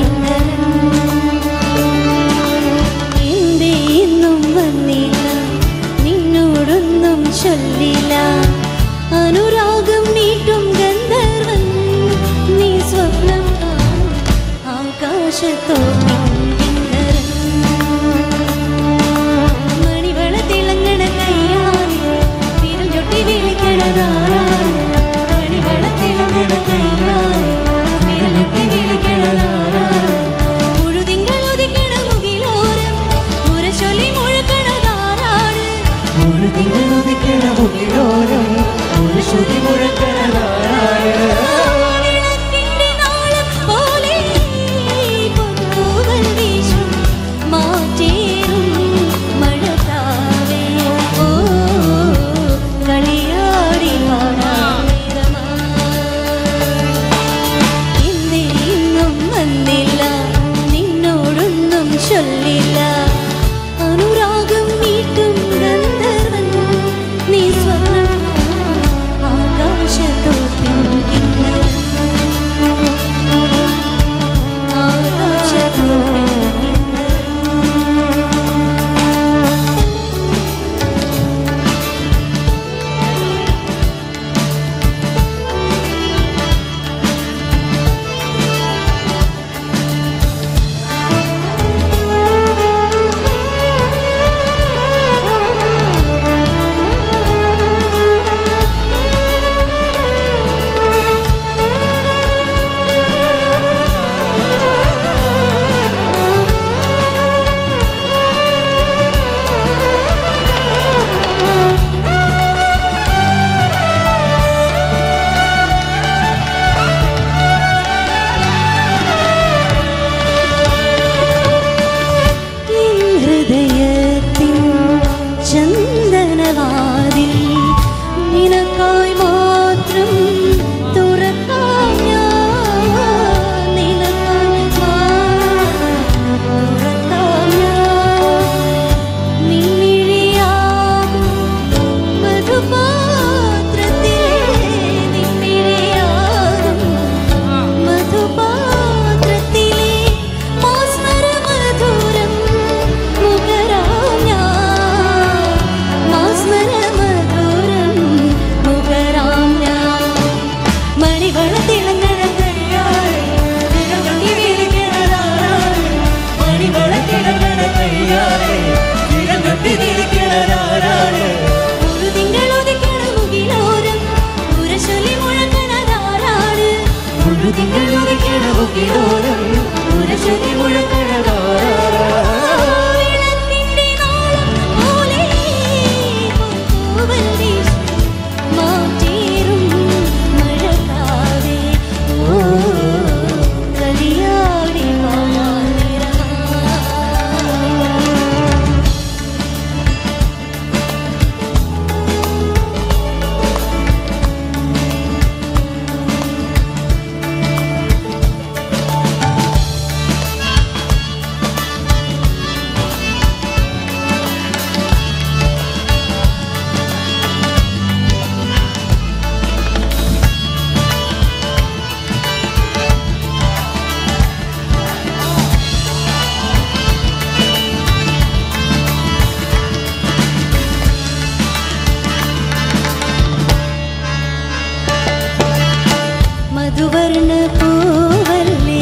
എന്തേ ഇന്നും വന്നില്ല നിന്നോടൊന്നും ചൊല്ലില്ല അനുരാഗം നീട്ടും ഗന്ധർവൻ നീ സ്വപ്നം കാണും ആകാശത്തോപ്പിൻ മണിവള തിളങ്ങണ കയ്യാൽ തിരം ചൊട്ടി വിളിക്കണതാരാണ് മണിവള തിളങ്ങണ കയ്യാൽ തിരം ചൊട്ടി വിളിക്കണതാരാണ് മുഴുതിങ്കൾ ഉദിക്കണ മുകിലോരം മുരശൊല്ലി മുഴക്കണതാരാണ് മുഴുതിങ്കൾ ഉദിക്കണ മുകിലോരം ഒരു ശ്രുതി മുഴക്കണതാരാണ് വിളക്കിന്റെ നാളം പോലെ പൊന്നൂവൽ വീശും മാറ്റേറും മഴക്കാവേ. ഓ, കളിയാടി ഇന്നേ ഇന്നും വന്നില്ല നിന്നോടൊന്നും ചൊല്ലില്ല അനുരാഗം നീട്ടും ഗന്ധർവൻ നീ സ്വർണം ആകാശത്തോട്ടിൻ കിന്നരം മുകിലോരം ഉരശരി വിളക്കിന്റെ നാളം പോലെ പൂവൽ വീശി മാറ്റേറും മഴക്കാതെ ഓ കളിയാടി വാനിറങ്ങാ മധുവർണ്ണ പൂവല്ലേ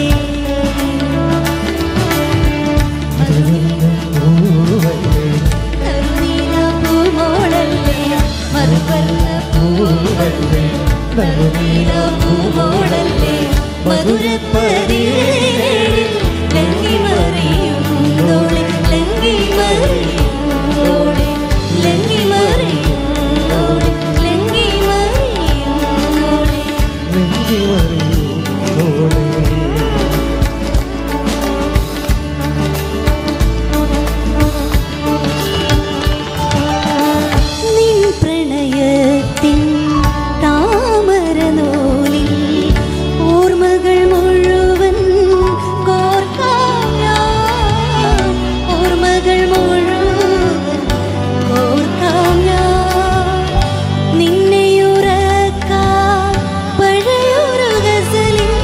കരുനീല പൂമോളല്ലേ മധുവർണ്ണ പൂവല്ലേ കരുനീല പൂമോളല്ലേ മധുരപ്പരിയിൽ ലങ്കി മറിയുന്നോളെ ലങ്കി മറിയുന്നോളെ ലങ്കി മറിയുന്നോളെ ലങ്കി മറിയുന്നോളെ നിൻ പ്രണയത്തിൻ താമരനൂലിൽ ഓർമ്മകൾ മുഴുവൻ കോർക്കാം ഞാൻ. ഓർമ്മകൾ മുഴുവൻ കോർക്കാം ഞാൻ. നിന്നെയുറക്കാൻ പഴയൊരു ഗസലിൻ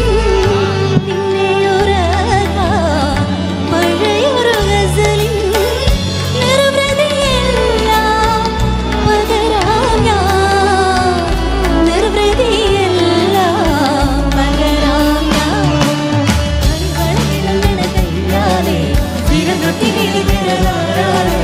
നിന്നെയുറക്കാൻ പഴയൊരു ഗസലിൻ നിർവൃതിയെല്ലാം പകരാം ഞാൻ. നിർവൃതിയെല്ലാം പകരാം ഞാൻ. കളികളമിളങ്ങണ കയ്യാലെ തിരതൊട്ടി വിളിതിരലാരാലെ.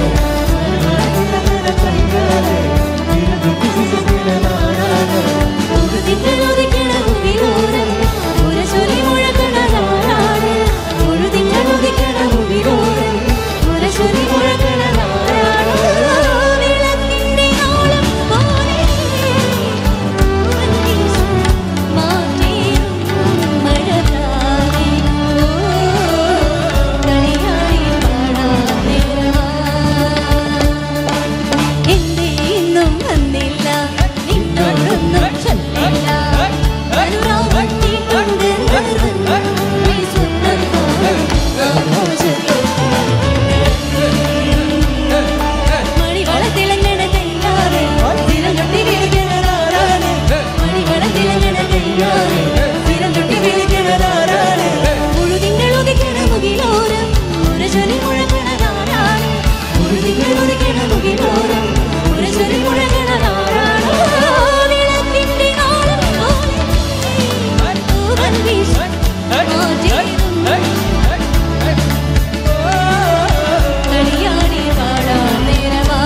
ഉഴുതിങ്ങളൊതുക്കണ ഉവിരോരം ഉരശൊലി മുഴക്കണ നാടാണ്. ഉഴുതിങ്ങളൊതുക്കണ ഉവിരോരം ഉരശൊലി മുഴക്കണ നാടാണ്. വിളക്കിന്റെ നാളം പോലെ പൂവൻ വീശി മാറ്റേറും മഴക്കാലേ. ഓ, കളിയാടി പാടാം നേരമാ. എന്തേ ഇന്നും വന്നില്ല നിന്നോടൊന്നും ചൊല്ലില്ല അനുരാഗത്തിക്കൊണ്ട് നിറഞ്ഞു ഈ സ്വന്തം കോലം ആഘോഷത്തിൽ. മണിവളത്തിളങ്ങണ കൈയാലെ സ്ഥിരം തൊട്ടി വിളിക്കണതാരാണ് മണിവളത്തിളങ്ങണ കൈയാലെ സ്ഥിരം തൊട്ടി വിളിക്കണതാരാണ് മുഴുതിങ്ങൾ ഒതുക്കണ മുകിലോരം ഉരശൊലി മുഴക്കണതാരാണ് മുഴുതിങ്ങൾ ഒതുക്കണ മുകിലോരം ഉരശൊലി മുഴക്കണതാരാണ് വിളക്കിന്റെ നാളം പോലെ പൂവൻ വീശി മാറ്റിയിടും കളിയാടി പാടാം നേരമാ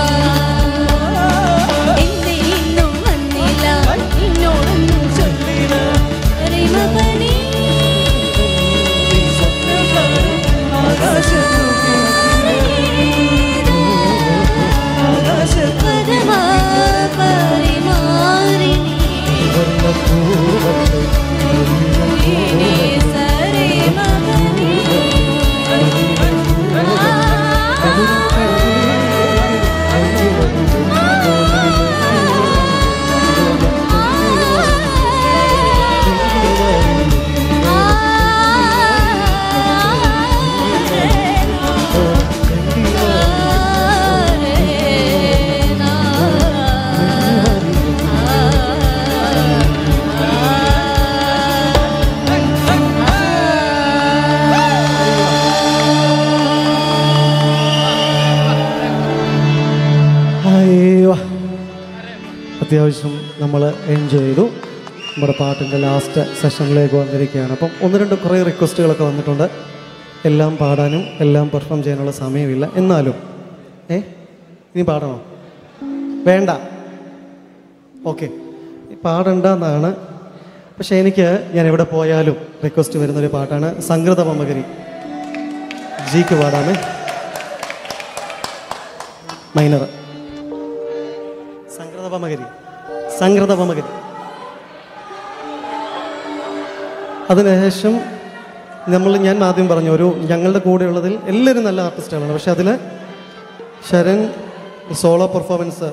എന്തേ ഇന്നും വന്നില്ല നിന്നോടൊന്നും ചൊല്ലില്ല റിമപനി പദമാ പരിമാറി സരേ മകനീ അയ്യോ അത്യാവശ്യം നമ്മൾ എൻജോയ് ചെയ്തു നമ്മുടെ പാട്ടിൻ്റെ ലാസ്റ്റ് സെഷനിലേക്ക് വന്നിരിക്കുകയാണ് അപ്പം ഒന്ന് രണ്ട് കുറേ റിക്വസ്റ്റുകളൊക്കെ വന്നിട്ടുണ്ട് എല്ലാം പാടാനും എല്ലാം പെർഫോം ചെയ്യാനുള്ള സമയമില്ല എന്നാലും ഏ ഇനി പാടണോ വേണ്ട ഓക്കെ പാടണ്ട എന്നാണ് പക്ഷേ എനിക്ക് ഞാൻ എവിടെ പോയാലും റിക്വസ്റ്റ് വരുന്നൊരു പാട്ടാണ് സംഗൃത മമകരി ജിക്ക് പാടാമേ മൈനർ സംഗൃത പമകരി സംഗൃത പമകരി അതിനുശേഷം നമ്മൾ ഞാൻ ആദ്യം പറഞ്ഞു ഒരു ഞങ്ങളുടെ കൂടെയുള്ളതിൽ എല്ലാവരും നല്ല ആർട്ടിസ്റ്റുകളാണ് പക്ഷെ അതിൽ ശരൺ സോളോ പെർഫോമൻസ്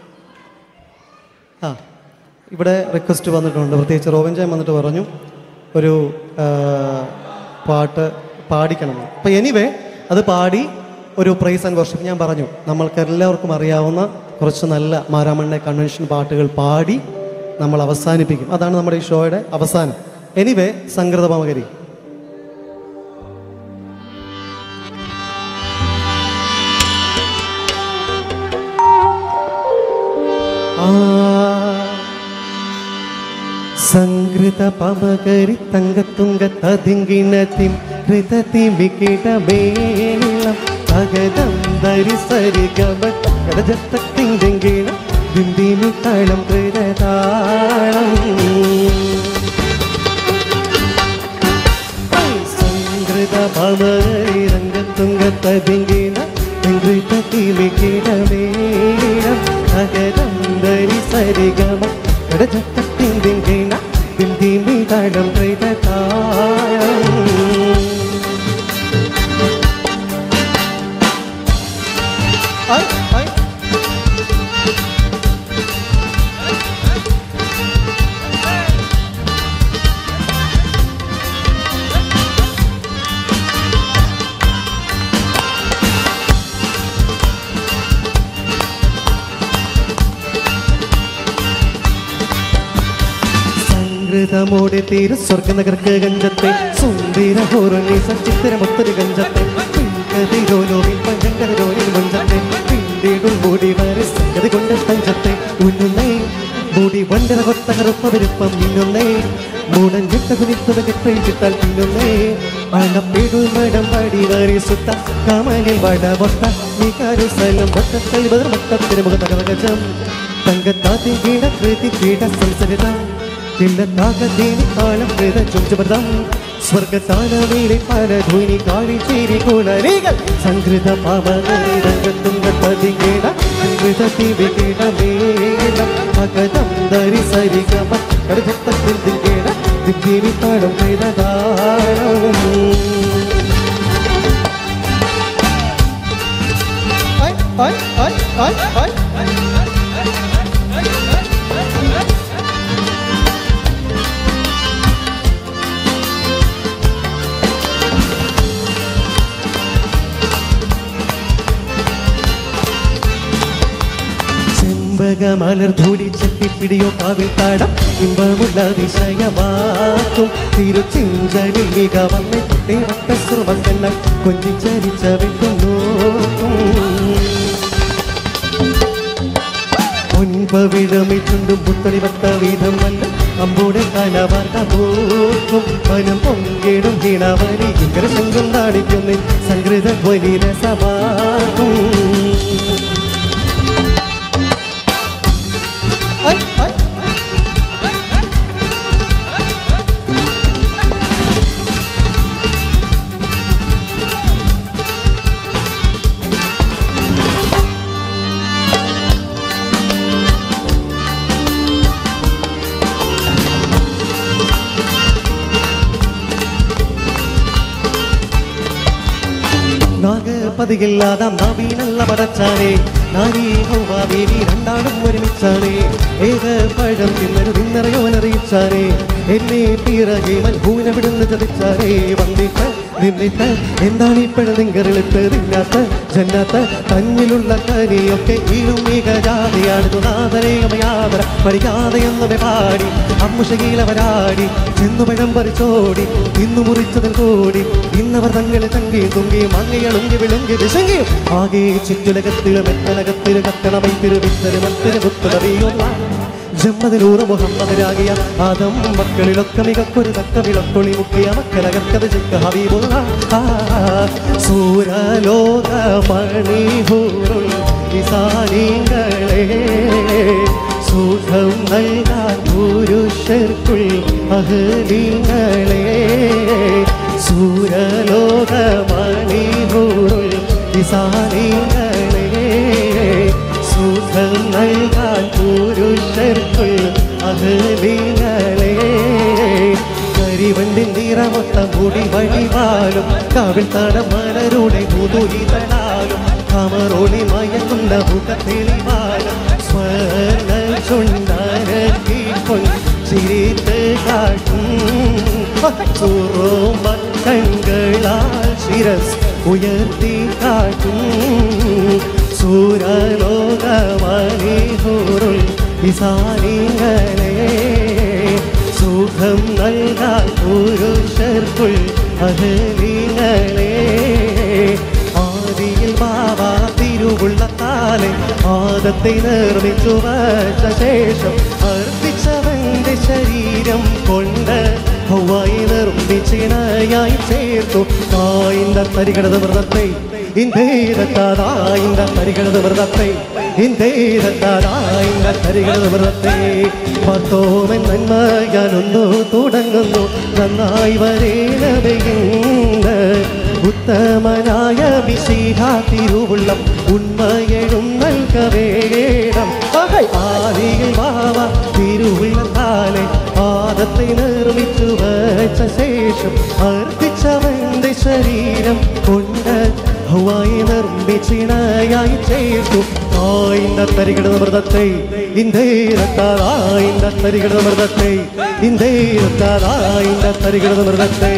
ആ ഇവിടെ റിക്വസ്റ്റ് വന്നിട്ടുണ്ട് പ്രത്യേകിച്ച് റോബിൻ ജാൻ വന്നിട്ട് പറഞ്ഞു ഒരു ആ, പാട്ട് പാടിക്കണം അപ്പം എനിവേ അത് പാടി ഒരു പ്രൈസ് ആൻഡ് വർഷിപ്പ് ഞാൻ പറഞ്ഞു നമ്മൾക്ക് എല്ലാവർക്കും അറിയാവുന്ന കുറച്ച് നല്ല മാരാമണ്ണ കൺവെൻഷൻ പാട്ടുകൾ പാടി നമ്മൾ അവസാനിപ്പിക്കും അതാണ് നമ്മുടെ ഈ ഷോയുടെ അവസാനം എനിവേ സംഗൃത പാമകരി സംഗൃത പമകരി തങ്കത്തുങ്ക തതിങ്കിണത്തിം കൃതതിമികിട വേളം തകതം ധരിസരി ഗമ കടജത്തിങ്കിണ ബിന്ദിനി താളം കൃതതാളം സംഗൃത പമകരി തങ്കത്തുങ്ക തതിങ്കിണ കൃതതിമികിട വേളം തകതം ധരിസരി ഗമ കടജത്തിങ്കിണ ബിന്ദിനി താളം കൃതതാളം Ay, ay. സംഗൃതമോടെ തീര സ്വർഗനഗർക്ക് ഗഞ്ചത്തെ സുന്ദര ഹോറണി സച്ചിത്തരമൊത്തൊരു ഗഞ്ചത്തെ പിങ്കതിരോലോവിൽ പഴങ്കതിരോലിൽ മഞ്ചത്തെ പിണ്ടിടും മൂടി വരെ സംഗതി കൊണ്ട് തഞ്ചത്തെ ഉന്നുന്നേ മൂടി വണ്ടര കൊത്ത കറുപ്പ വിരുപ്പം മിന്നുന്നേ മൂടൻ ജെട്ട കുനിത്തത് കെട്ടിട്ടാൽ പിന്നുന്നേ മഴപ്പേടു മടം പാടി വരി സുത്ത കാമലിൽ വട വട്ട നീ കാരുസലം വട്ടത്തിൽ ബദർ വട്ടത്തിന് മുഖ തകവകജം തങ്കത്താത്തി കീട കൃതി കീട സംസരിതം തില്ലത്താകത്തേനി കാലം കൃത ചുഞ്ചുപദം സ്വർഗത്താനമേലെ പല ധ്വനി കാളി ചേരി കുളരികൾ സംഗൃത പാപകരി രംഗത്തുങ്ക പതികേട സംഗൃത തിവികേട മേളം ഭഗതം ധരി സരിഗമ കടുഭക്തത്തിൽ ദിഗേട ദിഗേരി താളം കൃതതാളം ഐ ഐ ഐ ഐ ഐ ചെമ്പകമലർ ധൂടി ചെത്തിപ്പിടിയോ കാവിൽ താടം ഇമ്പമുള്ള അതിശയമാക്കും തിരുച്ചിഞ്ചലിൽ മികവന്നെ ദേവത്ത സ്രവക്കണ്ണ കൊഞ്ചിച്ചരിച്ച വെക്കുന്നു മുൻപവിഴമിച്ചുണ്ടും പുത്തളി വത്ത വീതം വല്ല അമ്പൂടെ കലവർത്ത പോക്കും മനം പൊങ്കിടും ജീണവരി ഇങ്കര ശങ്കം നാടിക്കുന്നു സംഗൃത ധ്വനി രസമാക്കും ഐ ഐ നാഗപതിയില്ലാതാം നവീനല്ല പടച്ചാനേ നാരീ ഹൗവാദേവി രണ്ടാളും ഒരുമിച്ചാനേ ഏക പഴം തിന്നൊരു തിന്നറിയോനറിയിച്ചാനേ എന്നെ പിറകെ മൽഭൂന വിടുന്ന് ചതിച്ചാനേ വന്നിട്ട് നിന്നിട്ട് എന്താണ് ഇപ്പോഴും നിങ്ങളിട്ട് തിന്നാത്ത ജന്നാത്ത തന്നിലുള്ള കരിയൊക്കെ ഇലും മികജാതിയാടുന്നു നാദരേയമയാതര പഠിക്കാതെ എന്നവ പാടി അമ്മുഷകീലവരാടി ചെന്നുപഴം പറിച്ചോടി ഇന്നു മുറിച്ചതിൽ കൂടി ഇന്നവർ തങ്ങളെ തങ്കി തുങ്കി മങ്ങകളുങ്കി വിളുങ്കി വിശങ്കി ആകെ ചുറ്റുലകത്തിലും എത്തനകത്തില് കത്തണമൈ തിരുവിത്തര് മത്തിന് പുത്തടവിയുള്ള ജമ്മതിലൂറ് മുഹമ്മദരാകിയ ആദം മക്കളിലൊക്കെ മികക്കൊരു തക്ക വിളക്കൊളി മുക്കിയ മക്കളകത്തത് ചിക്ക ഹബീബുള്ള സൂരലോക മണിഹൂറുൾ നിസാനിങ്ങളെ സുഖം നൽകാൻ പുരുഷർക്കുൾ അഹലിങ്ങളെ സൂരലോകമണികൂറുൾ വിസാരിങ്ങളെ സുഖം നൽകാൻ പുരുഷർക്കുൾ അഹലിങ്ങളെ കരിവണ്ടിൻ നിറമൊത്ത മുടി വഴിവാലും കവിൾ തടമലരുടെ മുതുകിതളാലും കമറോളി മയക്കുന്ന മുഖത്തെളിവാലും സ്വർണ്ണ ചുണ്ടരക്കിക്കൊൺ ചിരിത്ത് കാട്ടും ചുറുമ കണ്ണുകളാൽ ശിരസ് ഉയർത്തി കാട്ടും സൂരലോകമണിഹൂറുൾ വിസാരിങ്ങളെ സുഖം നൽകാൻ പുരുഷർക്കുൾ അഹലിങ്ങളെ ആദിയിൽ ബാബ തിരുവുള്ള കാലെ ആദത്തെ നിർമ്മിച്ചു വച്ച ശേഷം അർപ്പിച്ചവന്റെ ശരീരം കൊണ്ട് ഹൗവായി നിർമ്മിച്ചിണയായി ചേർത്തു തായിന്റെ തരികടത മൃതത്തെ ഇന്ത്യതായിന്റെ തരികടത മൃതത്തെ ഇന്ത്യതായിന്റെ തരികടത മൃതത്തെ പത്തോമൻ നന്മ ഞാനൊന്നു തുടങ്ങുന്നു നന്നായി വരേണവയുണ്ട് ഉത്തമനായ വിശീഹ തിരുവുള്ളം ഉണ്മയെഴും നൽകവേണം ആദിയിൽ വാവ തിരുവുള്ളത്താലെ പാദത്തെ നിർമ്മിച്ചു വച്ച ശേഷം അർപ്പിച്ചവന്റെ ശരീരം കൊണ്ട് ഹവായി നിർമ്മിച്ചിണയായി ചേർത്തു ആയിന്റെ തരികിട മൃതത്തെ ഇന്ത്യത്താറായിന്റെ തരികിട മൃതത്തെ ഇന്ത്യത്താറായിന്റെ തരികിട മൃതത്തെ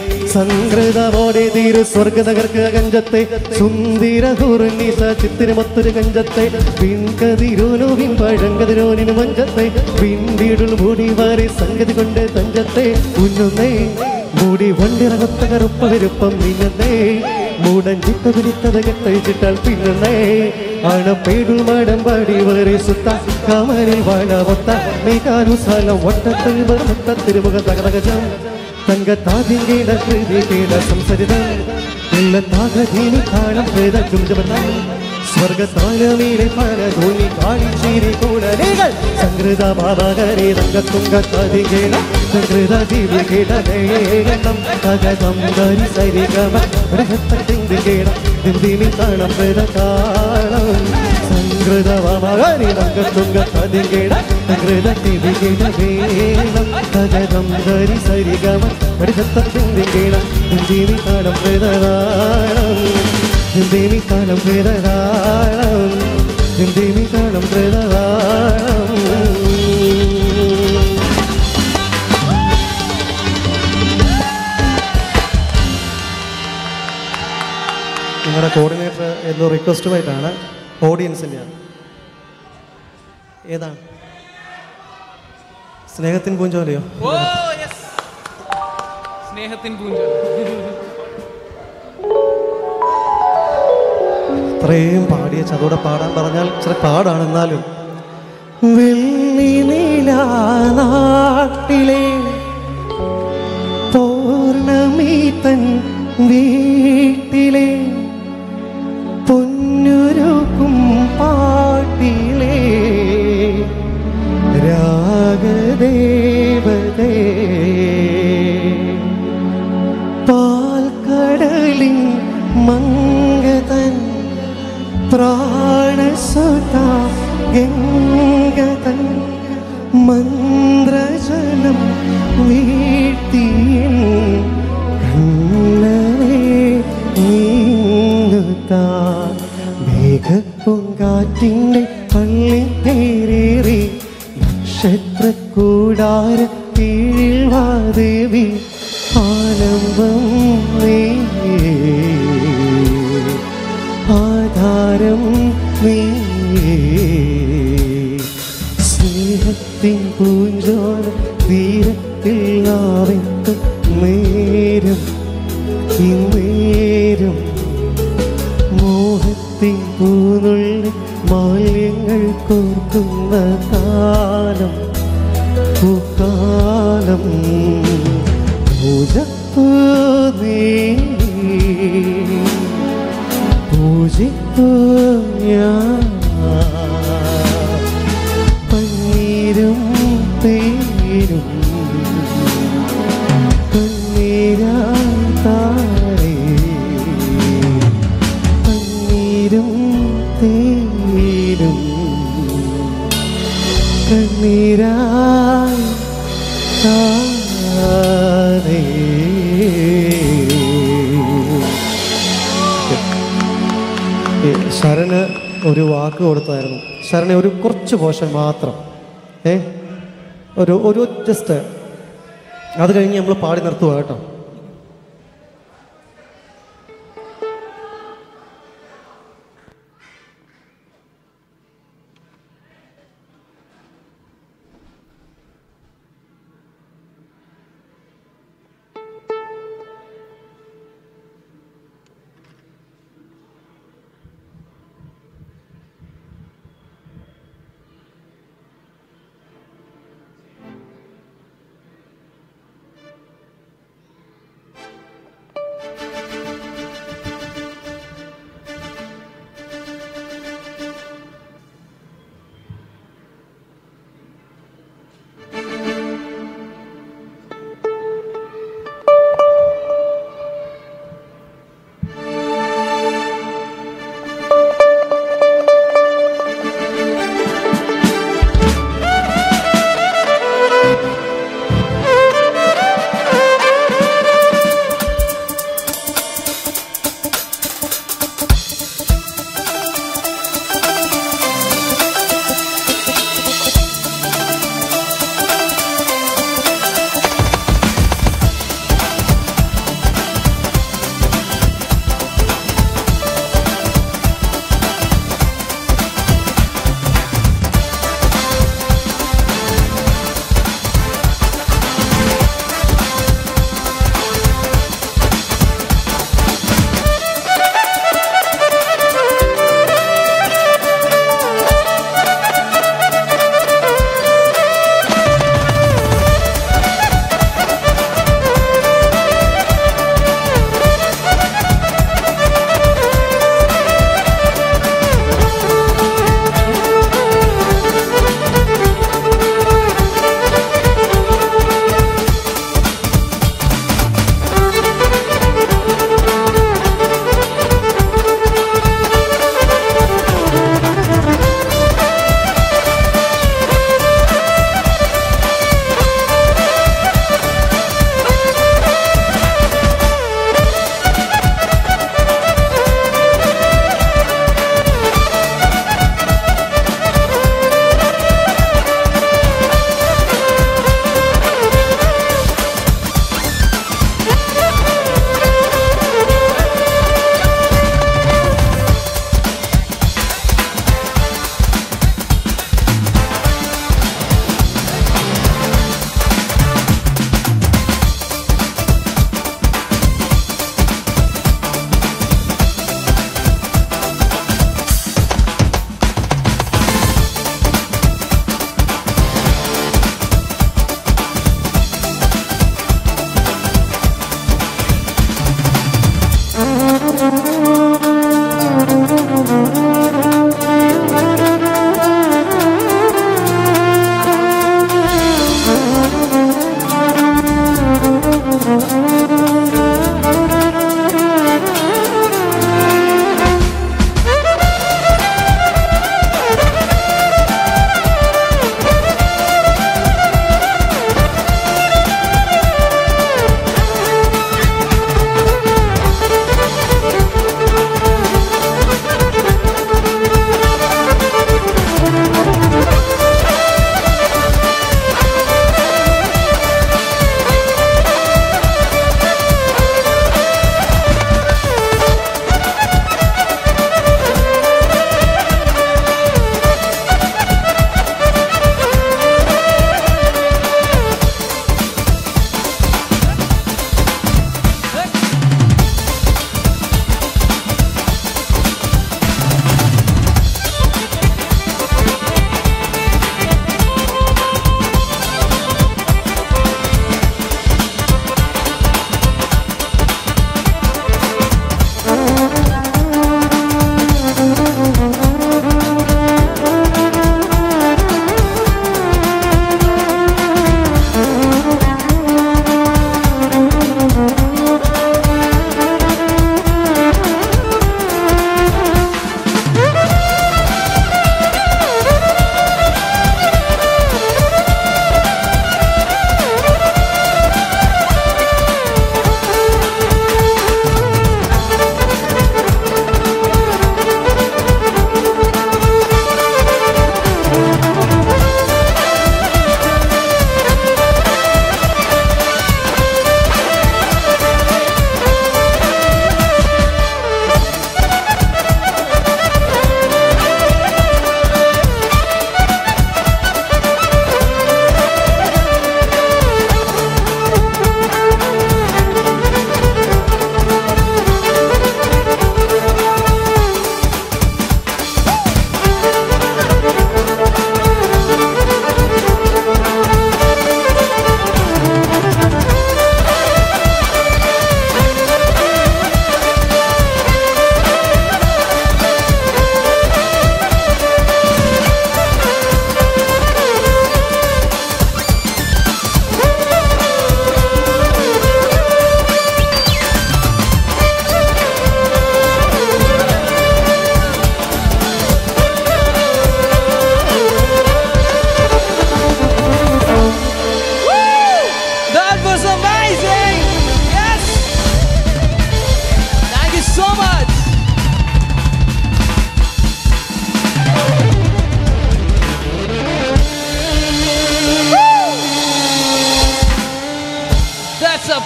സംകൃതമോടെ തീരു സ്വർഗതകർക്ക് കഞ്ചത്തെ സുന്ദര ഹുർനിസ ചിത്തിരമൊത്തൊരു കഞ്ചത്തെ പിൻകതിരോനു പിൻപഴങ്കതിരോനിന് മഞ്ചത്തെ പിന്തിടുൾ മൂടി വാരി സംഗതി കൊണ്ട് തഞ്ചത്തെ ഉന്നുന്നേ മൂടി വണ്ടിറങ്ങത്ത കറുപ്പ വിരുപ്പം നിന്നേ മൂടൻ ചിത്ത പിടിത്തത് കെട്ടഴിച്ചിട്ടാൽ പിന്നേ ആണപ്പേടുൾ മാടം പാടി വേറെ സുത്ത കമരിൽ വാഴ ഒത്ത മേഘാനു സ്ഥലം ഒട്ടത്തിൽ മർമ്മത്ത തിരുമുഖ തകതകജം തങ്കത്താതിങ്കേട കൃതി കേട സംസരിതം ഇല്ലത്താകീനി കാലം ഭേദ ചുംജമതം സ്വർഗത്താലമീടെ പല ധോനി കാണിച്ചീരി കൂടലേകൾ സംകൃത ബാബകരെ തങ്കത്തുങ്കത്താതിങ്കേട സംകൃത ദിവ്യ കേടലേഖനം തകതം ധരി സരിഗമ ബൃഹത്തത്തിങ്കേട ദിന്ദിനി താണം ഭേദ കാളം സംകൃത ബാബകരെ തങ്കത്തുങ്കത്താതിങ്കേട സംകൃത ദിവ്യ കേടലേഖനം തകതം ധരി സരിഗമ ബൃഹത്തത്തിങ്കേട ദിന്ദിനി താണം ഭേദ കാളം ദിന്ദിനി താളം ഭേദ കാളം ദിന്ദിനി താളം ഭേദ കാളം നിങ്ങളുടെ കോർഡിനേറ്റർ എന്തോ റിക്വസ്റ്റുമായിട്ടാണ് ഓഡിയൻസിൻ്റെ ഏതാണ് സ്നേഹത്തിൻ പൂഞ്ചോലയോ ഓ യെസ് സ്നേഹത്തിൻ പൂഞ്ച ഇത്രയും പാടിയ ചതോടെ പാടാൻ പറഞ്ഞാൽ ഇച്ചിരി പാടാണ് എന്നാലും വെള്ളി നീലാനാട്ടിലെ പൗർണമി തൻ വീട്ടിലെ പൊന്നുരുക്കും പാട്ടിലെ രാഗദേവതേ പാൽക്കടലിൻ മംഗതൻ പ്രാണസുത ഗംഗതൻ മന്ത്രജലം വീഴ്ത്തിയൻ കണ്ണനെ നീങ്ങുത്താ മേഘപ്പൂങ്കാറ്റിൻ്റെ പള്ളിത്തേരേറി നക്ഷത്രക്കൂടാര കീഴിൽ വാദേവി ആലംബം നീ ആധാരം നീ സ്നേഹത്തിൻ പൂഞ്ചോല തീരത്തിൽ നാവെത്തും നേരം ഇന്നേരം മോഹത്തിൻ പൂനുള്ളി മാലിന്യങ്ങൾ കോർക്കുന്ന കാലം പൂക്കാലം പൂജപ്പൂ നീ പൂജിപ്പൂ ഞാൻ പന്നീരും പേരും കണ്ണീരായി താനേ. ഏ, ശരണ് ഒരു വാക്ക് കൊടുത്തായിരുന്നു ശരണ ഒരു കുറച്ച് പോഷൻ മാത്രം ഏ ഒരു ഒരു ജസ്റ്റ് അത് കഴിഞ്ഞ് നമ്മൾ പാടി നിർത്തുക കേട്ടോ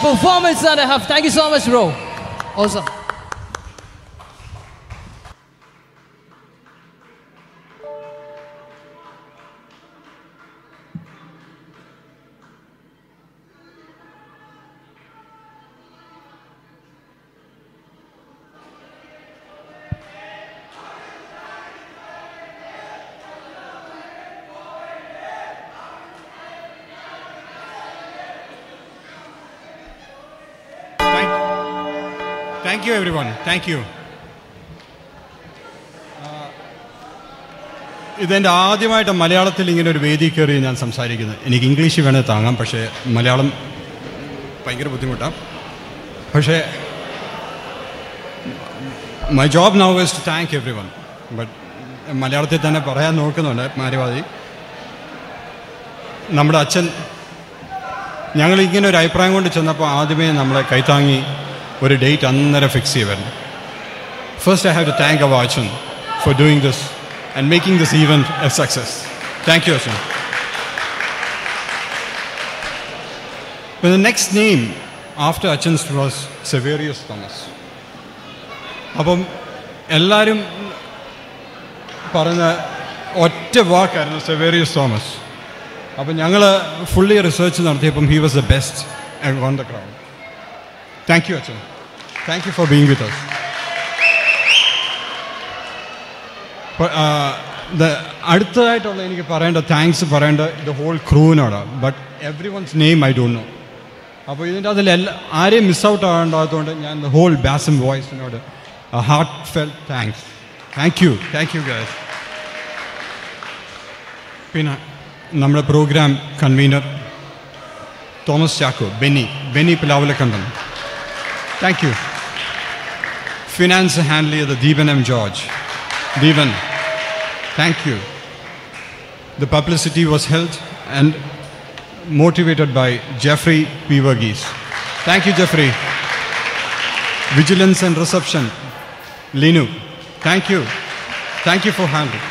performance and a half. Thank you so much, bro. Awesome. Thank you everyone thank you ഇതെൻ്റെ ആദ്യമായിട്ട് മലയാളത്തിൽ ഇങ്ങനെ ഒരു വേദി കയറി ഞാൻ സംസാരിക്കുന്നത് എനിക്ക് ഇംഗ്ലീഷ് വേണേൽ താങ്ങാം പക്ഷേ മലയാളം ഭയങ്കര ബുദ്ധിമുട്ടാണ് പക്ഷേ my job now is to thank everyone but മലയാളത്തിൽ തന്നെ പറയാൻ നോക്കുന്നുണ്ട് മാര്യവാദി നമ്മുടെ അച്ഛൻ ഞങ്ങൾ ഇങ്ങനെ ഒരു അഭിപ്രായം കൊണ്ട് ചെന്നപ്പോൾ ആദ്യമേ നമ്മളെ കൈത്താങ്ങി ഒരു ഡേറ്റ് അന്നേരം ഫിക്സ് ചെയ്യുമായിരുന്നു first I have to thank our അച്ഛൻ for doing this and making this event a success thank you അച്ഛൻ But the next name after Achan's was Severius Thomas. അപ്പം എല്ലാവരും പറഞ്ഞ ഒറ്റ വാക്കായിരുന്നു സെവേറിയസ് തോമസ് അപ്പം ഞങ്ങൾ ഫുള്ളി റിസർച്ച് നടത്തിയപ്പം he was the best on the crowd thank you അച്ഛൻ thank you for being with us അടുത്തതായിട്ടുള്ള എനിക്ക് പറയേണ്ട താങ്ക്സ് പറയേണ്ട ദ ഹോൾ ക്രൂവിനോട് but everyone's name I don't know അപ്പോൾ ഇതിൻ്റെ അതിൽ എല്ലാ ആരെയും മിസ് ഔട്ട് ആകേണ്ടാത്തതുകൊണ്ട് ഞാൻ ദ ഹോൾ ബാസം വോയിസിനോട് heartfelt thanks thank you thank you guys പിന്നെ നമ്മുടെ programme convener Thomas Chacko Benny Benny Pilavalakandam thank U finance handle ചെയ്ത Deepan M George Deepan thank you the publicity was health and motivated by Jeffrey P. Verghese. Thank you, Jeffrey. Vigilance and reception, Linu. Thank you. Thank you for handling.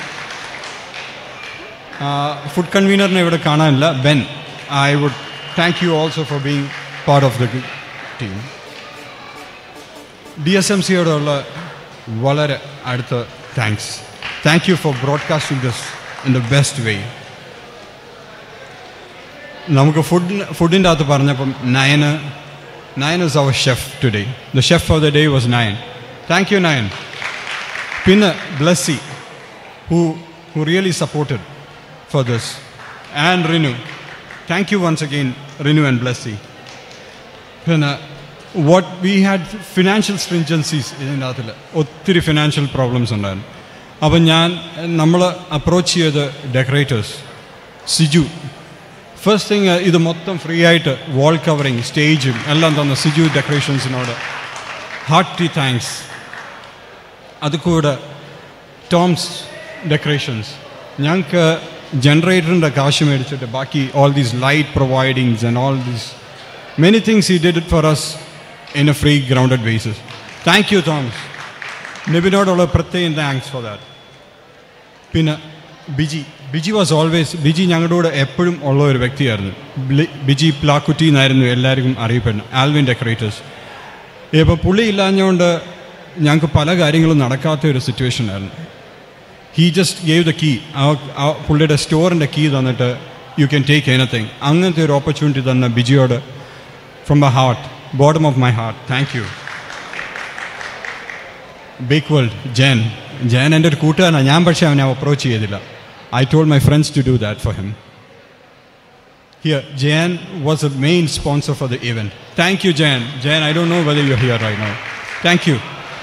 Food കൺവീനറിനെ ഇവിടെ കാണാനില്ല Ben I would thank you also for being part of the team D S M സിയോടുള്ള വളരെ അടുത്ത thanks thank you for broadcasting this in the best way നമുക്ക് food ഫുഡിൻ്റെ അകത്ത് പറഞ്ഞപ്പം നയന് Nayan is our chef today the chef of the day was Nayan thank you Nayan പിന്നെ Blessy who who really supported for this and Rinu thank you once again Rinu and Blessy പിന്നെ what we had financial stringencies ഇതിൻ്റെ അകത്തിൽ ഒത്തിരി ഫിനാൻഷ്യൽ പ്രോബ്ലംസ് ഉണ്ടായിരുന്നു അപ്പം ഞാൻ നമ്മൾ approach ചെയ്ത് ഡെക്കറേറ്റേഴ്സ് സിജു ഫസ്റ്റ് തിങ് ഇത് മൊത്തം ഫ്രീ ആയിട്ട് വാൾ കവറിങ് സ്റ്റേജും എല്ലാം തന്ന സിജു ഡെക്കറേഷൻസിനോട് ഹാർട്ടി താങ്ക്സ് അതുകൂടെ ടോംസ് ഡെക്കറേഷൻസ് ഞങ്ങൾക്ക് ജനറേറ്ററിൻ്റെ കാശ് മേടിച്ചിട്ട് ബാക്കി all these light providings and all these many things he did it for us in a free grounded basis thank you Thomas നിബിനോടുള്ള പ്രത്യേകം താങ്ക്സ് ഫോർ ദാറ്റ് പിന്നെ ബിജി ബിജി വാസ് ഓൾവേസ് ബിജി ഞങ്ങളുടെ കൂടെ എപ്പോഴും ഉള്ള ഒരു വ്യക്തിയായിരുന്നു ബ്ലി- ബിജി പ്ലാക്കുറ്റി എന്നായിരുന്നു എല്ലാവർക്കും അറിയപ്പെടുന്നത് ആൽവിൻ ഡെക്കറേറ്റേഴ്സ് ഇപ്പോൾ പുള്ളി ഇല്ലാഞ്ഞുകൊണ്ട് ഞങ്ങൾക്ക് പല കാര്യങ്ങളും നടക്കാത്ത ഒരു സിറ്റുവേഷൻ ആയിരുന്നു he just gave the key ആ പുള്ളിയുടെ സ്റ്റോറിൻ്റെ കീ തന്നിട്ട് യു ക്യാൻ ടേക്ക് എനിത്തിങ് അങ്ങനത്തെ ഒരു ഓപ്പർച്യൂണിറ്റി തന്ന ബിജിയോട് from my heart bottom of my heart thank you Bake World Jayan Jayan എൻ്റെ ഒരു കൂട്ടുകാരനാണ് ഞാൻ പക്ഷേ അവനെ അപ്രോച്ച് ചെയ്തില്ല I told my friends to do that for him here Jayan was a main sponsor for the event thank you Jayan Jayan I don't know whether you here right now thank you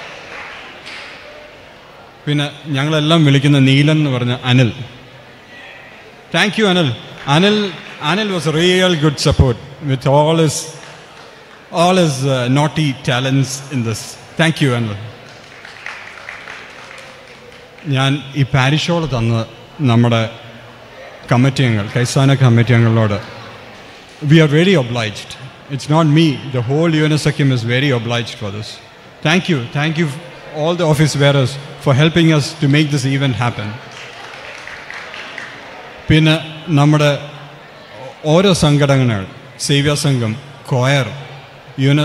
പിന്നെ ഞങ്ങളെല്ലാം വിളിക്കുന്ന നീലൻ എന്ന് പറഞ്ഞ Anil thank you Anil Anil Anil was a real good support with all is all is naughty talents in this thank you Anil ഞാൻ ഈ parish hall തന്ന നമ്മുടെ committee അംഗങ്ങൾ കൈസാന കമ്മിറ്റി അംഗങ്ങളോട് we are very obliged it's not me the whole യുനെസെക്യം is very obliged for this thank you thank you all the office bearers for helping us to make this event happen പിന്നെ നമ്മുടെ ഓരോ സംഘടനകൾ സേവ്യ സംഘം coir യുന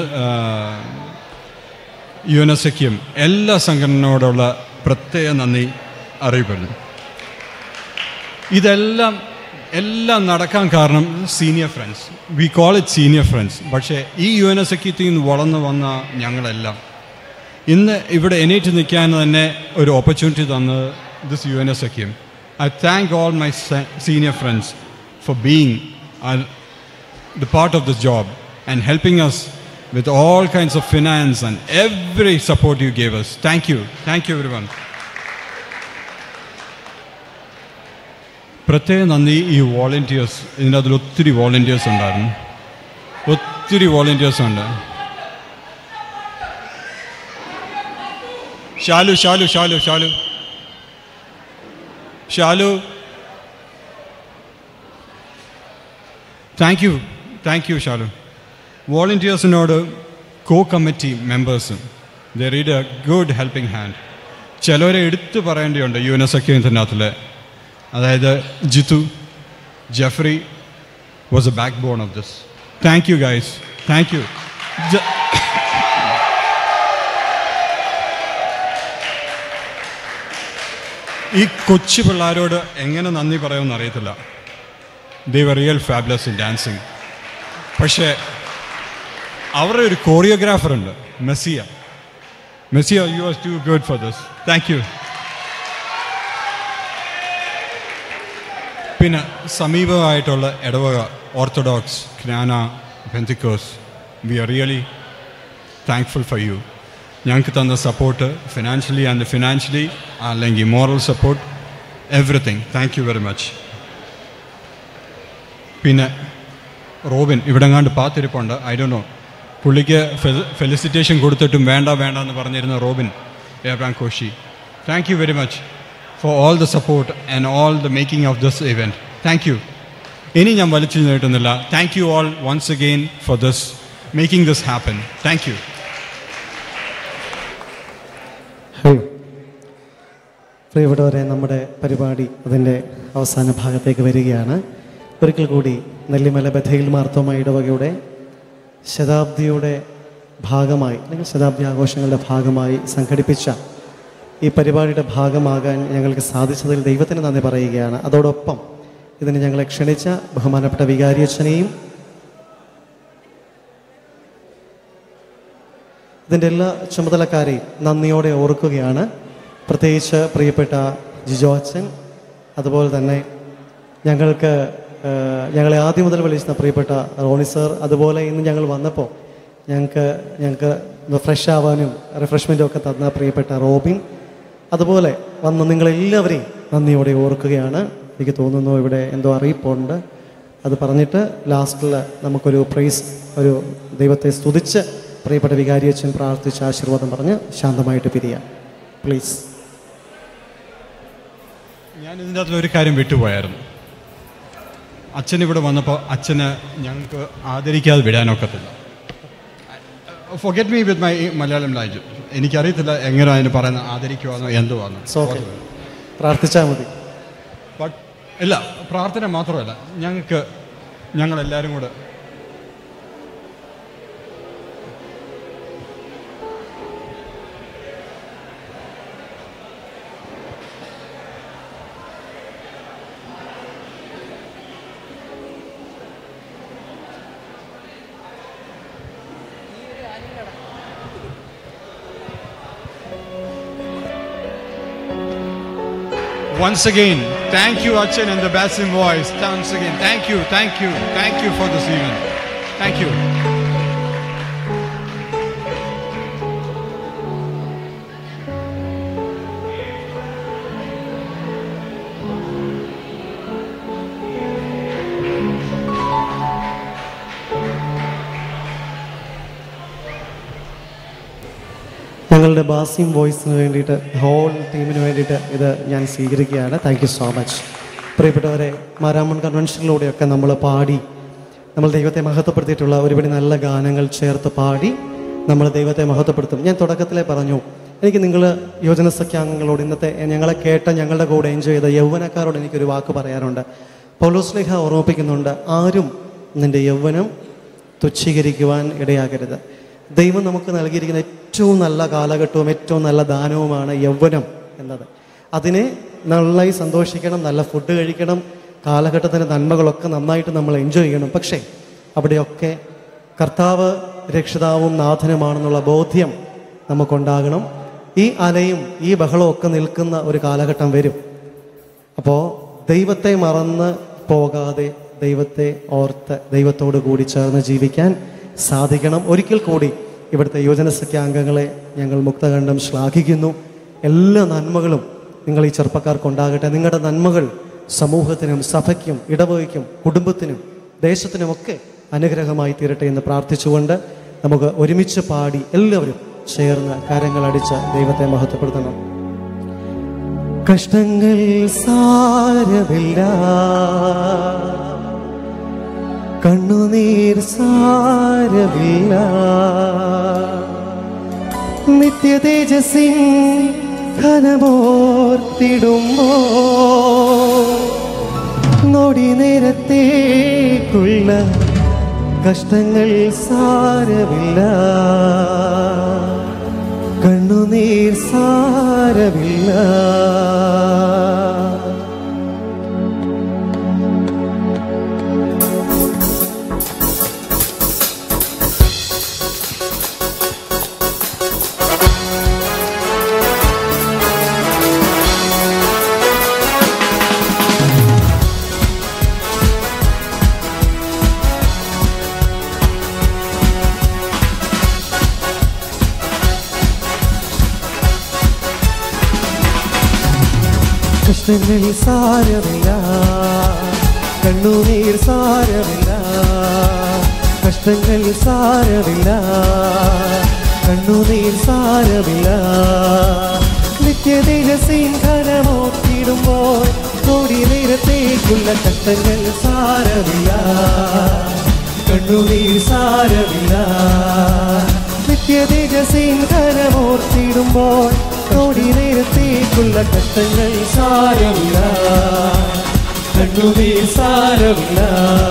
യുനസയ്ക്കും എല്ലാ സംഘടനയോടുള്ള പ്രത്യേക നന്ദി അറിയപ്പെടുന്നു ഇതെല്ലാം എല്ലാം നടക്കാൻ കാരണം senior friends we call it senior friends പക്ഷേ ഈ യു എൻ എസ് എക്കിത്തിൽ നിന്ന് വളർന്നു വന്ന ഞങ്ങളെല്ലാം ഇന്ന് ഇവിടെ എണീറ്റ് നിൽക്കാൻ തന്നെ ഒരു ഓപ്പർച്യൂണിറ്റി തന്നത് ദിസ് യു എൻ എസ് എക്കിയും I thank all my senior friends for being the part of this job and helping us with all kinds of finance and every support you gave us. Thank you. Thank you, everyone. പ്രത്യേക നന്ദി ഈ volunteers ഇതിൻ്റെ അതിൽ ഒത്തിരി volunteers ഉണ്ടായിരുന്നു ഒത്തിരി volunteers ഉണ്ട് Shalu Shalu Shalu Shalu Shalu thank you thank you Shalu വോളണ്ടിയേഴ്സിനോട് കോ കമ്മിറ്റി മെമ്പേഴ്സും the read a good helping hand ചിലവരെ എടുത്തു പറയേണ്ടതുണ്ട് യു എൻ എസ് അക്കത്തിനകത്തിൽ അതായത് Jithu Jeffrey was a backbone of this thank you guys thank you ഈ കൊച്ചു പിള്ളേരോട് എങ്ങനെ നന്ദി പറയുമെന്ന് അറിയത്തില്ല they were real fabulous in dancing പക്ഷേ അവരുടെ ഒരു കോറിയോഗ്രാഫർ ഉണ്ട് Messia Messia you are too good four this thank you പിന്നെ സമീപമായിട്ടുള്ള ഇടവക ഓർത്തഡോക്സ് ജ്ഞാന ബെന്തിക്കോസ് we are really thankful for you ഞങ്ങൾക്ക് തന്ന സപ്പോർട്ട് ഫിനാൻഷ്യലി ആൻഡ് ഫിനാൻഷ്യലി അല്ലെങ്കിൽ moral support everything thank you very much പിന്നെ റോബിൻ ഇവിടെ എങ്ങാണ്ട് പാത്തിരിപ്പുണ്ട് ഐ ഡോ നോ പുള്ളിക്ക് ഫെലിസിറ്റേഷൻ കൊടുത്തിട്ടും വേണ്ട വേണ്ട എന്ന് പറഞ്ഞിരുന്ന Robin Abraham Koshy thank you very much for all the support and all the making of this event thank you ഇനി ഞാൻ വലിച്ചു നീട്ടുന്നില്ല thank you all once again for this making this happen thank you hello പ്രിയപ്പെട്ടവരെ നമ്മുടെ പരിപാടി അതിൻ്റെ അവസാന ഭാഗത്തേക്ക് വരികയാണ് ഒരിക്കൽ കൂടി നെല്ലിമല ബഥയിൽ മാർത്തോമ ഇടവകയുടെ ശതാബ്ദിയുടെ ഭാഗമായി അല്ലെങ്കിൽ ശതാബ്ദി ആഘോഷങ്ങളുടെ ഭാഗമായി സംഘടിപ്പിച്ച ഈ പരിപാടിയുടെ ഭാഗമാകാൻ ഞങ്ങൾക്ക് സാധിച്ചതിൽ ദൈവത്തിന് നന്ദി പറയുകയാണ് അതോടൊപ്പം ഇതിന് ഞങ്ങളെ ക്ഷണിച്ച ബഹുമാനപ്പെട്ട വികാരിയച്ഛനെയും ഇതിൻ്റെ എല്ലാ ചുമതലക്കാരെയും നന്ദിയോടെ ഓർക്കുകയാണ് പ്രത്യേകിച്ച് പ്രിയപ്പെട്ട ജിജോ അച്ഛൻ അതുപോലെ തന്നെ ഞങ്ങൾക്ക് ആ, ഞങ്ങളെ ആദ്യം മുതൽ വിളിച്ചിരുന്ന പ്രിയപ്പെട്ട റോണി സർ അതുപോലെ ഇന്ന് ഞങ്ങൾ വന്നപ്പോൾ ഞങ്ങൾക്ക് ഞങ്ങൾക്ക് ഒന്ന് ഫ്രഷ് ആവാനും റിഫ്രഷ്മെൻറ്റും ഒക്കെ തന്ന പ്രിയപ്പെട്ട റോബിൻ അതുപോലെ വന്ന നിങ്ങളെല്ലാവരെയും നന്ദിയോടെ ഓർക്കുകയാണ് എനിക്ക് തോന്നുന്നു ഇവിടെ എന്തോ അറിയിപ്പുണ്ട് അത് പറഞ്ഞിട്ട് ലാസ്റ്റിൽ നമുക്കൊരു പ്രൈസ് ഒരു ദൈവത്തെ സ്തുതിച്ച് പ്രിയപ്പെട്ട വികാരിയച്ഛൻ പ്രാർത്ഥിച്ച് ആശീർവാദം പറഞ്ഞ് ശാന്തമായിട്ട് പിരിയാം പ്ലീസ് ഞാൻ ഇതിൻ്റെ അകത്തിൽ ഒരു കാര്യം വിട്ടുപോയായിരുന്നു അച്ഛൻ ഇവിടെ വന്നപ്പോൾ അച്ഛന് ഞങ്ങൾക്ക് ആദരിക്കാതെ വിടാനൊക്കത്തില്ല forget me with my Malayalam language എനിക്കറിയത്തില്ല എങ്ങനെ അതിന് പറയുന്നത് ആദരിക്കുവാന്നോ എന്തുവാന്നോ ഓക്കെ പ്രാർത്ഥിച്ചാൽ മതി ബട്ട് ഇല്ല പ്രാർത്ഥന മാത്രമല്ല ഞങ്ങൾക്ക് ഞങ്ങളെല്ലാവരും കൂടെ Once again, thank you, Achan and the Basim voice. Once again, thank you, thank you, thank you for this event. Thank you. ഞങ്ങളുടെ ബാസിം വോയിസിന് വേണ്ടിയിട്ട് ഹോൾ ടീമിന് വേണ്ടിയിട്ട് ഇത് ഞാൻ സ്വീകരിക്കുകയാണ് താങ്ക് യു സോ മച്ച് പ്രിയപ്പെട്ടവരെ മാരാമൺ കൺവെൻഷനിലൂടെയൊക്കെ നമ്മൾ പാടി നമ്മൾ ദൈവത്തെ മഹത്വപ്പെടുത്തിയിട്ടുള്ള ഒരുപടി നല്ല ഗാനങ്ങൾ ചേർത്ത് പാടി നമ്മൾ ദൈവത്തെ മഹത്വപ്പെടുത്തും ഞാൻ തുടക്കത്തിലേ പറഞ്ഞു എനിക്ക് നിങ്ങൾ യോജന സഖ്യാംഗങ്ങളോട് ഇന്നത്തെ ഞങ്ങളെ കേട്ട ഞങ്ങളുടെ കൂടെ എൻജോയ് ചെയ്ത യൗവനക്കാരോട് എനിക്കൊരു വാക്ക് പറയാനുണ്ട് പൗലോസ്ലേഹ ഓർമ്മിപ്പിക്കുന്നുണ്ട് ആരും നിൻ്റെ യൗവനം തുച്ഛീകരിക്കുവാൻ ഇടയാകരുത് ദൈവം നമുക്ക് നൽകിയിരിക്കുന്ന ഏറ്റവും നല്ല കാലഘട്ടവും ഏറ്റവും നല്ല ദാനവുമാണ് യൗവനം എന്നത് അതിനെ നന്നായി സന്തോഷിക്കണം നല്ല ഫുഡ് കഴിക്കണം കാലഘട്ടത്തിൻ്റെ നന്മകളൊക്കെ നന്നായിട്ട് നമ്മൾ എൻജോയ് ചെയ്യണം പക്ഷേ അവിടെയൊക്കെ കർത്താവ് രക്ഷിതാവും നാഥനുമാണെന്നുള്ള ബോധ്യം നമുക്കുണ്ടാകണം ഈ അലയും ഈ ബഹളവും ഒക്കെ നിൽക്കുന്ന ഒരു കാലഘട്ടം വരും അപ്പോൾ ദൈവത്തെ മറന്ന് പോകാതെ ദൈവത്തെ ഓർത്ത് ദൈവത്തോട് കൂടി ചേർന്ന് ജീവിക്കാൻ സാധിക്കണം ഒരിക്കൽ കൂടി ഇവിടുത്തെ യുവജനസഖ്യ അംഗങ്ങളെ ഞങ്ങൾ മുക്തകണ്ഠം ശ്ലാഘിക്കുന്നു എല്ലാ നന്മകളും നിങ്ങൾ ഈ ചെറുപ്പക്കാർക്കുണ്ടാകട്ടെ നിങ്ങളുടെ നന്മകൾ സമൂഹത്തിനും സഭയ്ക്കും ഇടവകയ്ക്കും കുടുംബത്തിനും ദേശത്തിനുമൊക്കെ അനുഗ്രഹമായി തീരട്ടെ എന്ന് പ്രാർത്ഥിച്ചുകൊണ്ട് നമുക്ക് ഒരുമിച്ച് പാടി എല്ലാവരും ചേർന്ന് കരങ്ങളടിച്ച് ദൈവത്തെ മഹത്വപ്പെടുത്തണം കഷ്ടങ്ങൾ സാരമില്ല കണ്ണുനീർ സാരമില്ല നിത്യ തേജസ്സിൻ ഘനമോർത്തിടുമ്പോ നൊടി നേരത്തേക്കുള്ള കഷ്ടങ്ങൾ സാരമില്ല കണ്ണുനീർ സാരമില്ല കഷ്ടങ്ങൾ സാരമില്ല കണ്ണുനീർ സാരമില്ല കഷ്ടങ്ങൾ സാരമില്ല കണ്ണുനീർ സാരമില്ല നിത്യതേജസ്സിൻ ഘനമോത്തിടുമ്പോൾ കോടി നേരത്തേക്കുള്ള കഷ്ടങ്ങൾ സാരമില്ല കണ്ണുനീർ സാരമില്ല നിത്യതേജസ്സിൻ ഘനമോർത്തിടുമ്പോൾ കോടി നേരത്തേക്കുള്ള കഷ്ടങ്ങൾ സാരമില്ല കണ്ണുനീർ സാരമില്ല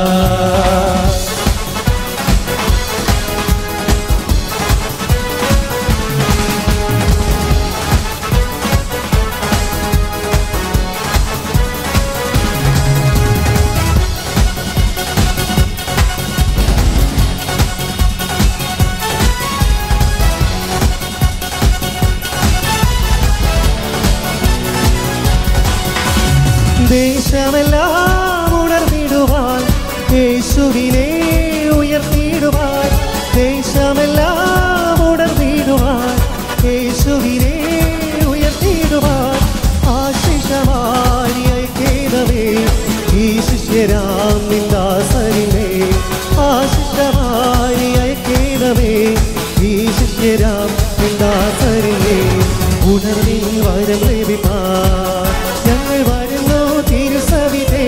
ദേശമെല്ലാം ഉണർന്നിടുവാൻ യേശുവിനെ ഉയർത്തിടുവാൻ ദേശമെല്ലാം ഉണർന്നിടുവാൻ യേശുവിനെ ഉയർത്തിടുവാൻ ആശിഷമായി അയക്കേതവേ ഈ ശിഷ്യരാം നിന്ദാസരിനെ ആശിഷമായി അയക്കേതവേ ഈ ശിഷ്യരാം നിന്ദാസരിനെ ഉണർന്നിൽ വരം ലഭിപ്പാൻ ഞങ്ങൾ വരുന്നു തിരുസവിതേ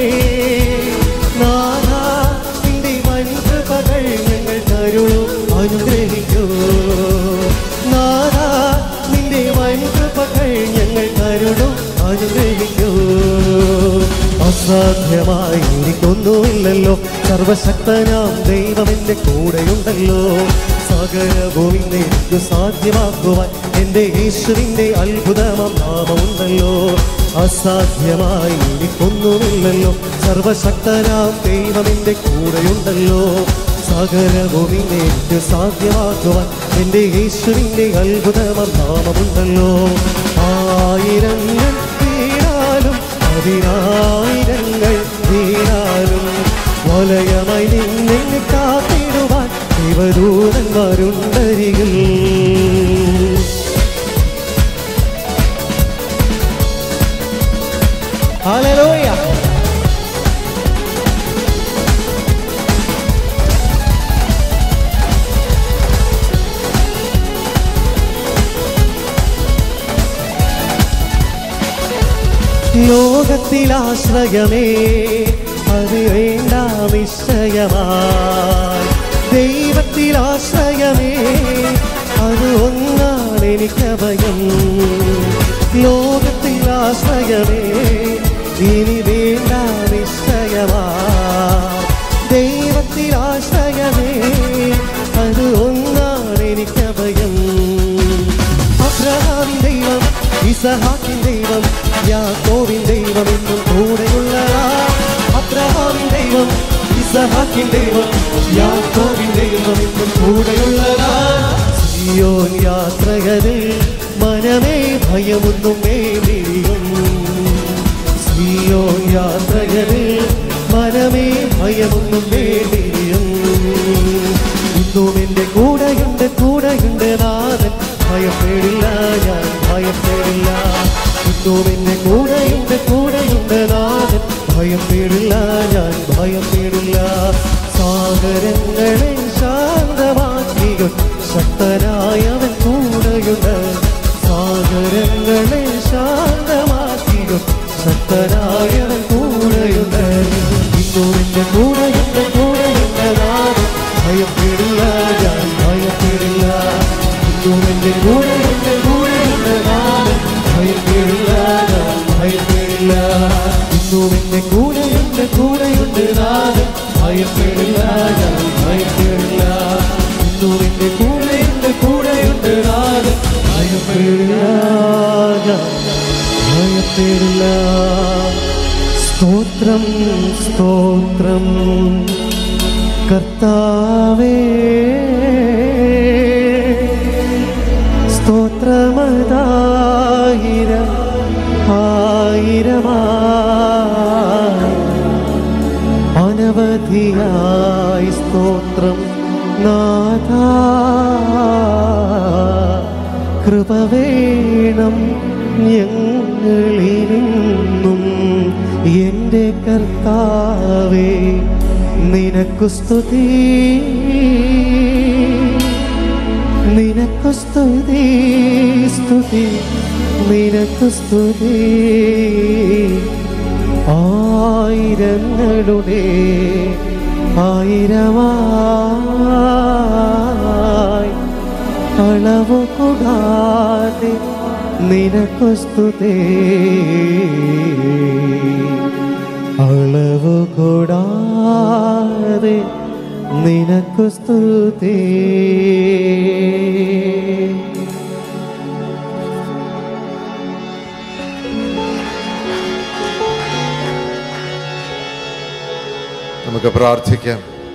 നാഥാ നിന്റെ വൻകൃപകൾ ഞങ്ങൾ തരുളൂ അനുഗ്രഹിക്കൂ നാഥാ നിന്റെ വൻകൃപകൾ ഞങ്ങൾ തരുളൂ അനുഗ്രഹിക്കൂ അസാധ്യമായി എനിക്കൊന്നുമില്ലല്ലോ സർവശക്തനാം ദൈവം എൻ്റെ കൂടെയുണ്ടല്ലോ സകലവും എനിക്ക് സാധ്യമാക്കുവാൻ എൻ്റെ യേശുവിൻ്റെ അത്ഭുതമാം നാമമുണ്ടല്ലോ അസാധ്യമായി എനിക്കൊന്നുമില്ലല്ലോ സർവശക്തനാം ദൈവം എൻ്റെ കൂടെയുണ്ടല്ലോ സകലവും എനിക്ക് സാധ്യമാക്കുവാൻ എൻ്റെ യേശുവിൻ്റെ അത്ഭുതമാം നാമമുണ്ടല്ലോ ആയിരങ്ങൾ വീണാലും പതിനായിരങ്ങൾ വീണാലും വലയമായി നിന്നെ കാത്തിടുവാൻ ശിവദൂതന്മാരുണ്ടരികിൽ Hallelujah. ലോകത്തിലാശ്രയമേ അത് വേണ്ട നിശ്ചയമായി ദൈവത്തിലാശ്രയമേ അത് ഒന്നാണ് എനിക്കഭയം ലോകത്തിലാശ്രയമേ ഇനി വേണ്ട നിശ്ചയമായി ദൈവത്തിലാശ്രയമേ ദൈവം ഇസഹാക്കിൻ ദൈവം യാക്കോബിൻ ദൈവം എന്നും കൂടെയുള്ളതാ സിയോൻ യാത്രകളിൽ മനമേ ഭയമൊന്നും മേലിയും സിയോൻ യാത്രകളിൽ മനമേ ഭയമൊന്നും മേലിയും ഇന്നും എൻ്റെ കൂടെയുണ്ട് കൂടെയുണ്ട് നാഥൻ ഭയപ്പെടില്ല ഞാൻ ഭയപ്പെടില്ല ഇന്നും എൻ്റെ കൂടെയുണ്ട് കൂടെയുണ്ട് നാഥൻ ഭയപ്പെടില്ല ഞാൻ ഭയപ്പെടില്ല സാഗരങ്ങളെ ശാന്തമാക്കിയോ ശക്തനായവൻ കൂടെയുണ്ട് സാഗരങ്ങളെ ശാന്തമാക്കിയോ ശക്തനായവൻ കൂടെയുണ്ട് ഇന്നും എൻ്റെ കൂടെയുണ്ട് കൂടെയുണ്ട് നാഥൻ ഭയപ്പെടില്ല ഞാൻ ഭയപ്പെടില്ല ഇന്നും എൻ്റെ കൂടെയുണ്ട് കൂടെയുണ്ട് നാഥൻ ഭയപ്പെടില്ല ഞാൻ ഭയപ്പെടില്ല ഇന്നും എൻ്റെ കൂടെയുണ്ട് കൂടെയുണ്ട് നാഥൻ ഭയപ്പെടില്ല ഞാൻ ഭയപ്പെടില്ല ഇന്നും എൻ്റെ കൂടെയുണ്ട് കൂടെയുണ്ട് നാഥൻ ഭയപ്പെടില്ല ഞാൻ ഭയപ്പെടില്ല സ്തോത്രം സ്തോത്രം കർത്താവേ സ്തോത്രമതായിരം ആയിരമാ അനവധിയായി സ്തോത്രം നാഥ കൃപ വേണം ഞങ്ങളിലും എൻ്റെ കർത്താവേ നിനക്കു സ്തുതി നിനക്കു സ്തുതി സ്തുതി നിനക്കു സ്തുതി ആയിരങ്ങളുടെ ആയിരമായി അളവു കൂടാതെ നിനക്കു സ്തുതി അളവു കൂടാതെ നിനക്കു സ്തുതി നമുക്ക് പ്രാർത്ഥിക്കാം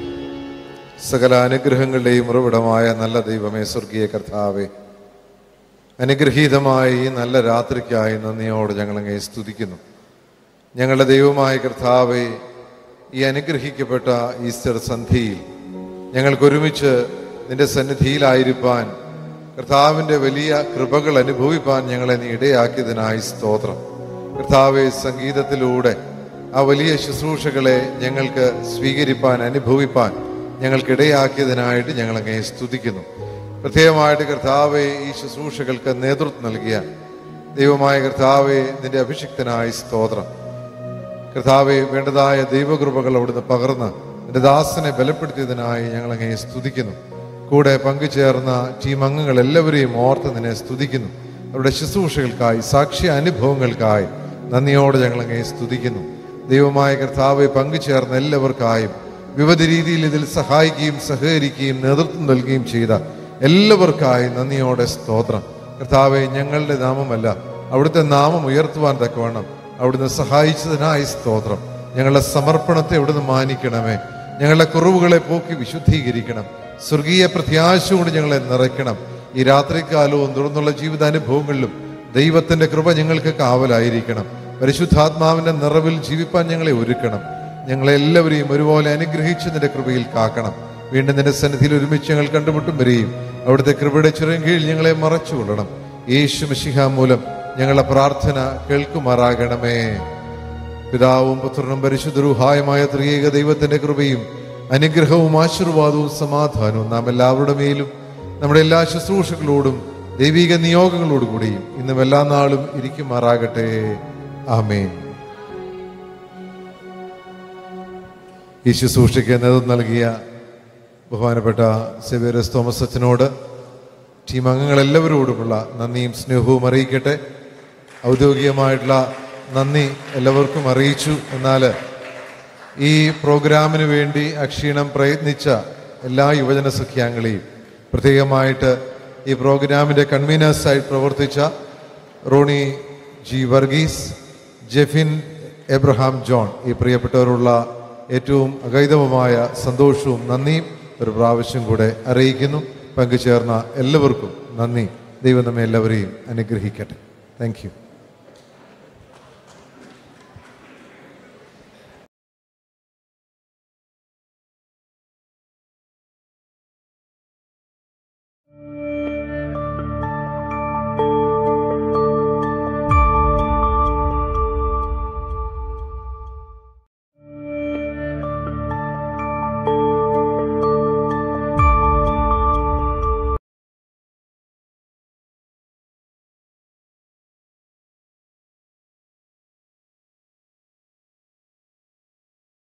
സകല അനുഗ്രഹങ്ങളുടെയും ഉറവിടമായ നല്ല ദൈവമേ സ്വർഗീയ കർത്താവേ അനുഗ്രഹീതമായ ഈ നല്ല രാത്രിക്കായി നന്ദിയോട് ഞങ്ങളങ്ങേ സ്തുതിക്കുന്നു ഞങ്ങളുടെ ദൈവമായ കർത്താവെ ഈ അനുഗ്രഹിക്കപ്പെട്ട ഈസ്റ്റർ സന്ധിയിൽ ഞങ്ങൾക്ക് ഒരുമിച്ച് നിന്റെ സന്നിധിയിലായിരിക്കാൻ കർത്താവിൻ്റെ വലിയ കൃപകൾ അനുഭവിപ്പാൻ ഞങ്ങളെ നീ ഇടയാക്കിയതിനായി സ്തോത്രം കർത്താവെ സംഗീതത്തിലൂടെ ആ വലിയ ശുശ്രൂഷകളെ ഞങ്ങൾക്ക് സ്വീകരിപ്പാൻ അനുഭവിപ്പാൻ ഞങ്ങൾക്കിടയാക്കിയതിനായിട്ട് ഞങ്ങളങ്ങേ സ്തുതിക്കുന്നു പ്രത്യേകമായിട്ട് കർത്താവെ ഈ ശുശ്രൂഷകൾക്ക് നേതൃത്വം നൽകിയ ദൈവമായ കർത്താവെ നിന്റെ അഭിഷിക്തനായ സ്തോത്രം കർത്താവെ വേണ്ടതായ ദൈവകൃപകൾ അവിടുന്ന് പകർന്ന് നിന്റെ ദാസനെ ബലപ്പെടുത്തിയതിനായി ഞങ്ങളങ്ങേ സ്തുതിക്കുന്നു കൂടെ പങ്കുചേർന്ന ടീം അംഗങ്ങൾ എല്ലാവരെയും ഓർത്ത് നിന്നെ സ്തുതിക്കുന്നു അവരുടെ ശുശ്രൂഷകൾക്കായി സാക്ഷ്യ അനുഭവങ്ങൾക്കായി നന്ദിയോടെ ഞങ്ങളങ്ങേ സ്തുതിക്കുന്നു ദൈവമായ കർത്താവെ പങ്കുചേർന്ന എല്ലാവർക്കായും വിവിധ രീതിയിൽ ഇതിൽ സഹായിക്കുകയും സഹകരിക്കുകയും നേതൃത്വം നൽകുകയും ചെയ്ത എല്ലാവർക്കായി നന്ദിയോടെ സ്തോത്രം കർത്താവെ ഞങ്ങളുടെ നാമമല്ല അവിടുത്തെ നാമം ഉയർത്തുവാൻ തക്കവണ്ണം അവിടുന്ന് സഹായിച്ചതിനായി സ്തോത്രം ഞങ്ങളുടെ സമർപ്പണത്തെ അവിടുന്ന് മാനിക്കണമേ ഞങ്ങളുടെ കുറവുകളെ പോക്കി വിശുദ്ധീകരിക്കണം സ്വർഗീയ പ്രത്യാശ കൊണ്ട് ഞങ്ങളെ നിറയ്ക്കണം ഈ രാത്രികാലവും തുടർന്നുള്ള ജീവിതാനുഭവങ്ങളിലും ദൈവത്തിന്റെ കൃപ ഞങ്ങൾക്ക് കാവലായിരിക്കണം പരിശുദ്ധാത്മാവിന്റെ നിറവിൽ ജീവിപ്പാൻ ഞങ്ങളെ ഒരുക്കണം ഞങ്ങളെ എല്ലാവരെയും ഒരുപോലെ അനുഗ്രഹിച്ച് നിന്റെ കൃപയിൽ കാക്കണം വീണ്ടും നിന്റെ സന്നിധിയിൽ ഒരുമിച്ച് ഞങ്ങൾ കണ്ടുമുട്ടും വരെയും അവിടുത്തെ കൃപയുടെ ചെറിയ കീഴിൽ ഞങ്ങളെ മറച്ചുകൊള്ളണം യേശു മിശിഹ മൂലം ഞങ്ങളുടെ പ്രാർത്ഥന കേൾക്കുമാറാകണമേ പിതാവും പുത്രനും പരിശുദ്ധരൂഹായമായ ത്രിയേക ദൈവത്തിന്റെ കൃപയും അനുഗ്രഹവും ആശീർവാദവും സമാധാനവും നാം എല്ലാവരുടെ മേലും നമ്മുടെ എല്ലാ ശുശ്രൂഷകളോടും ദൈവിക നിയോഗങ്ങളോടുകൂടിയും ഇന്നും എല്ലാ നാളും ഇരിക്കുമാറാകട്ടെ ആമേൻ ഈ ശുശ്രൂഷയ്ക്ക് നേതൃത്വം നൽകിയ ബഹുമാനപ്പെട്ട സെവേരസ് തോമസ് അച്ഛനോട് ടീം അംഗങ്ങളെല്ലാവരോടുമുള്ള നന്ദിയും സ്നേഹവും അറിയിക്കട്ടെ ഔദ്യോഗികമായിട്ടുള്ള നന്ദി എല്ലാവർക്കും അറിയിച്ചു എന്നാൽ ഈ പ്രോഗ്രാമിന് വേണ്ടി അക്ഷീണം പ്രയത്നിച്ച എല്ലാ യുവജന സഖ്യാംഗങ്ങളെയും പ്രത്യേകമായിട്ട് ഈ പ്രോഗ്രാമിൻ്റെ കൺവീനേഴ്സായി പ്രവർത്തിച്ച റോണി ജി വർഗീസ് ജെഫിൻ എബ്രഹാം ജോൺ ഈ പ്രിയപ്പെട്ടവരുള്ള ഏറ്റവും അകൈതവമായ സന്തോഷവും നന്ദിയും ഒരു പ്രാവശ്യം കൂടെ അറിയിക്കുന്നു പങ്കുചേർന്ന എല്ലാവർക്കും നന്ദി ദൈവം നമ്മെ എല്ലാവരെയും അനുഗ്രഹിക്കട്ടെ താങ്ക് യു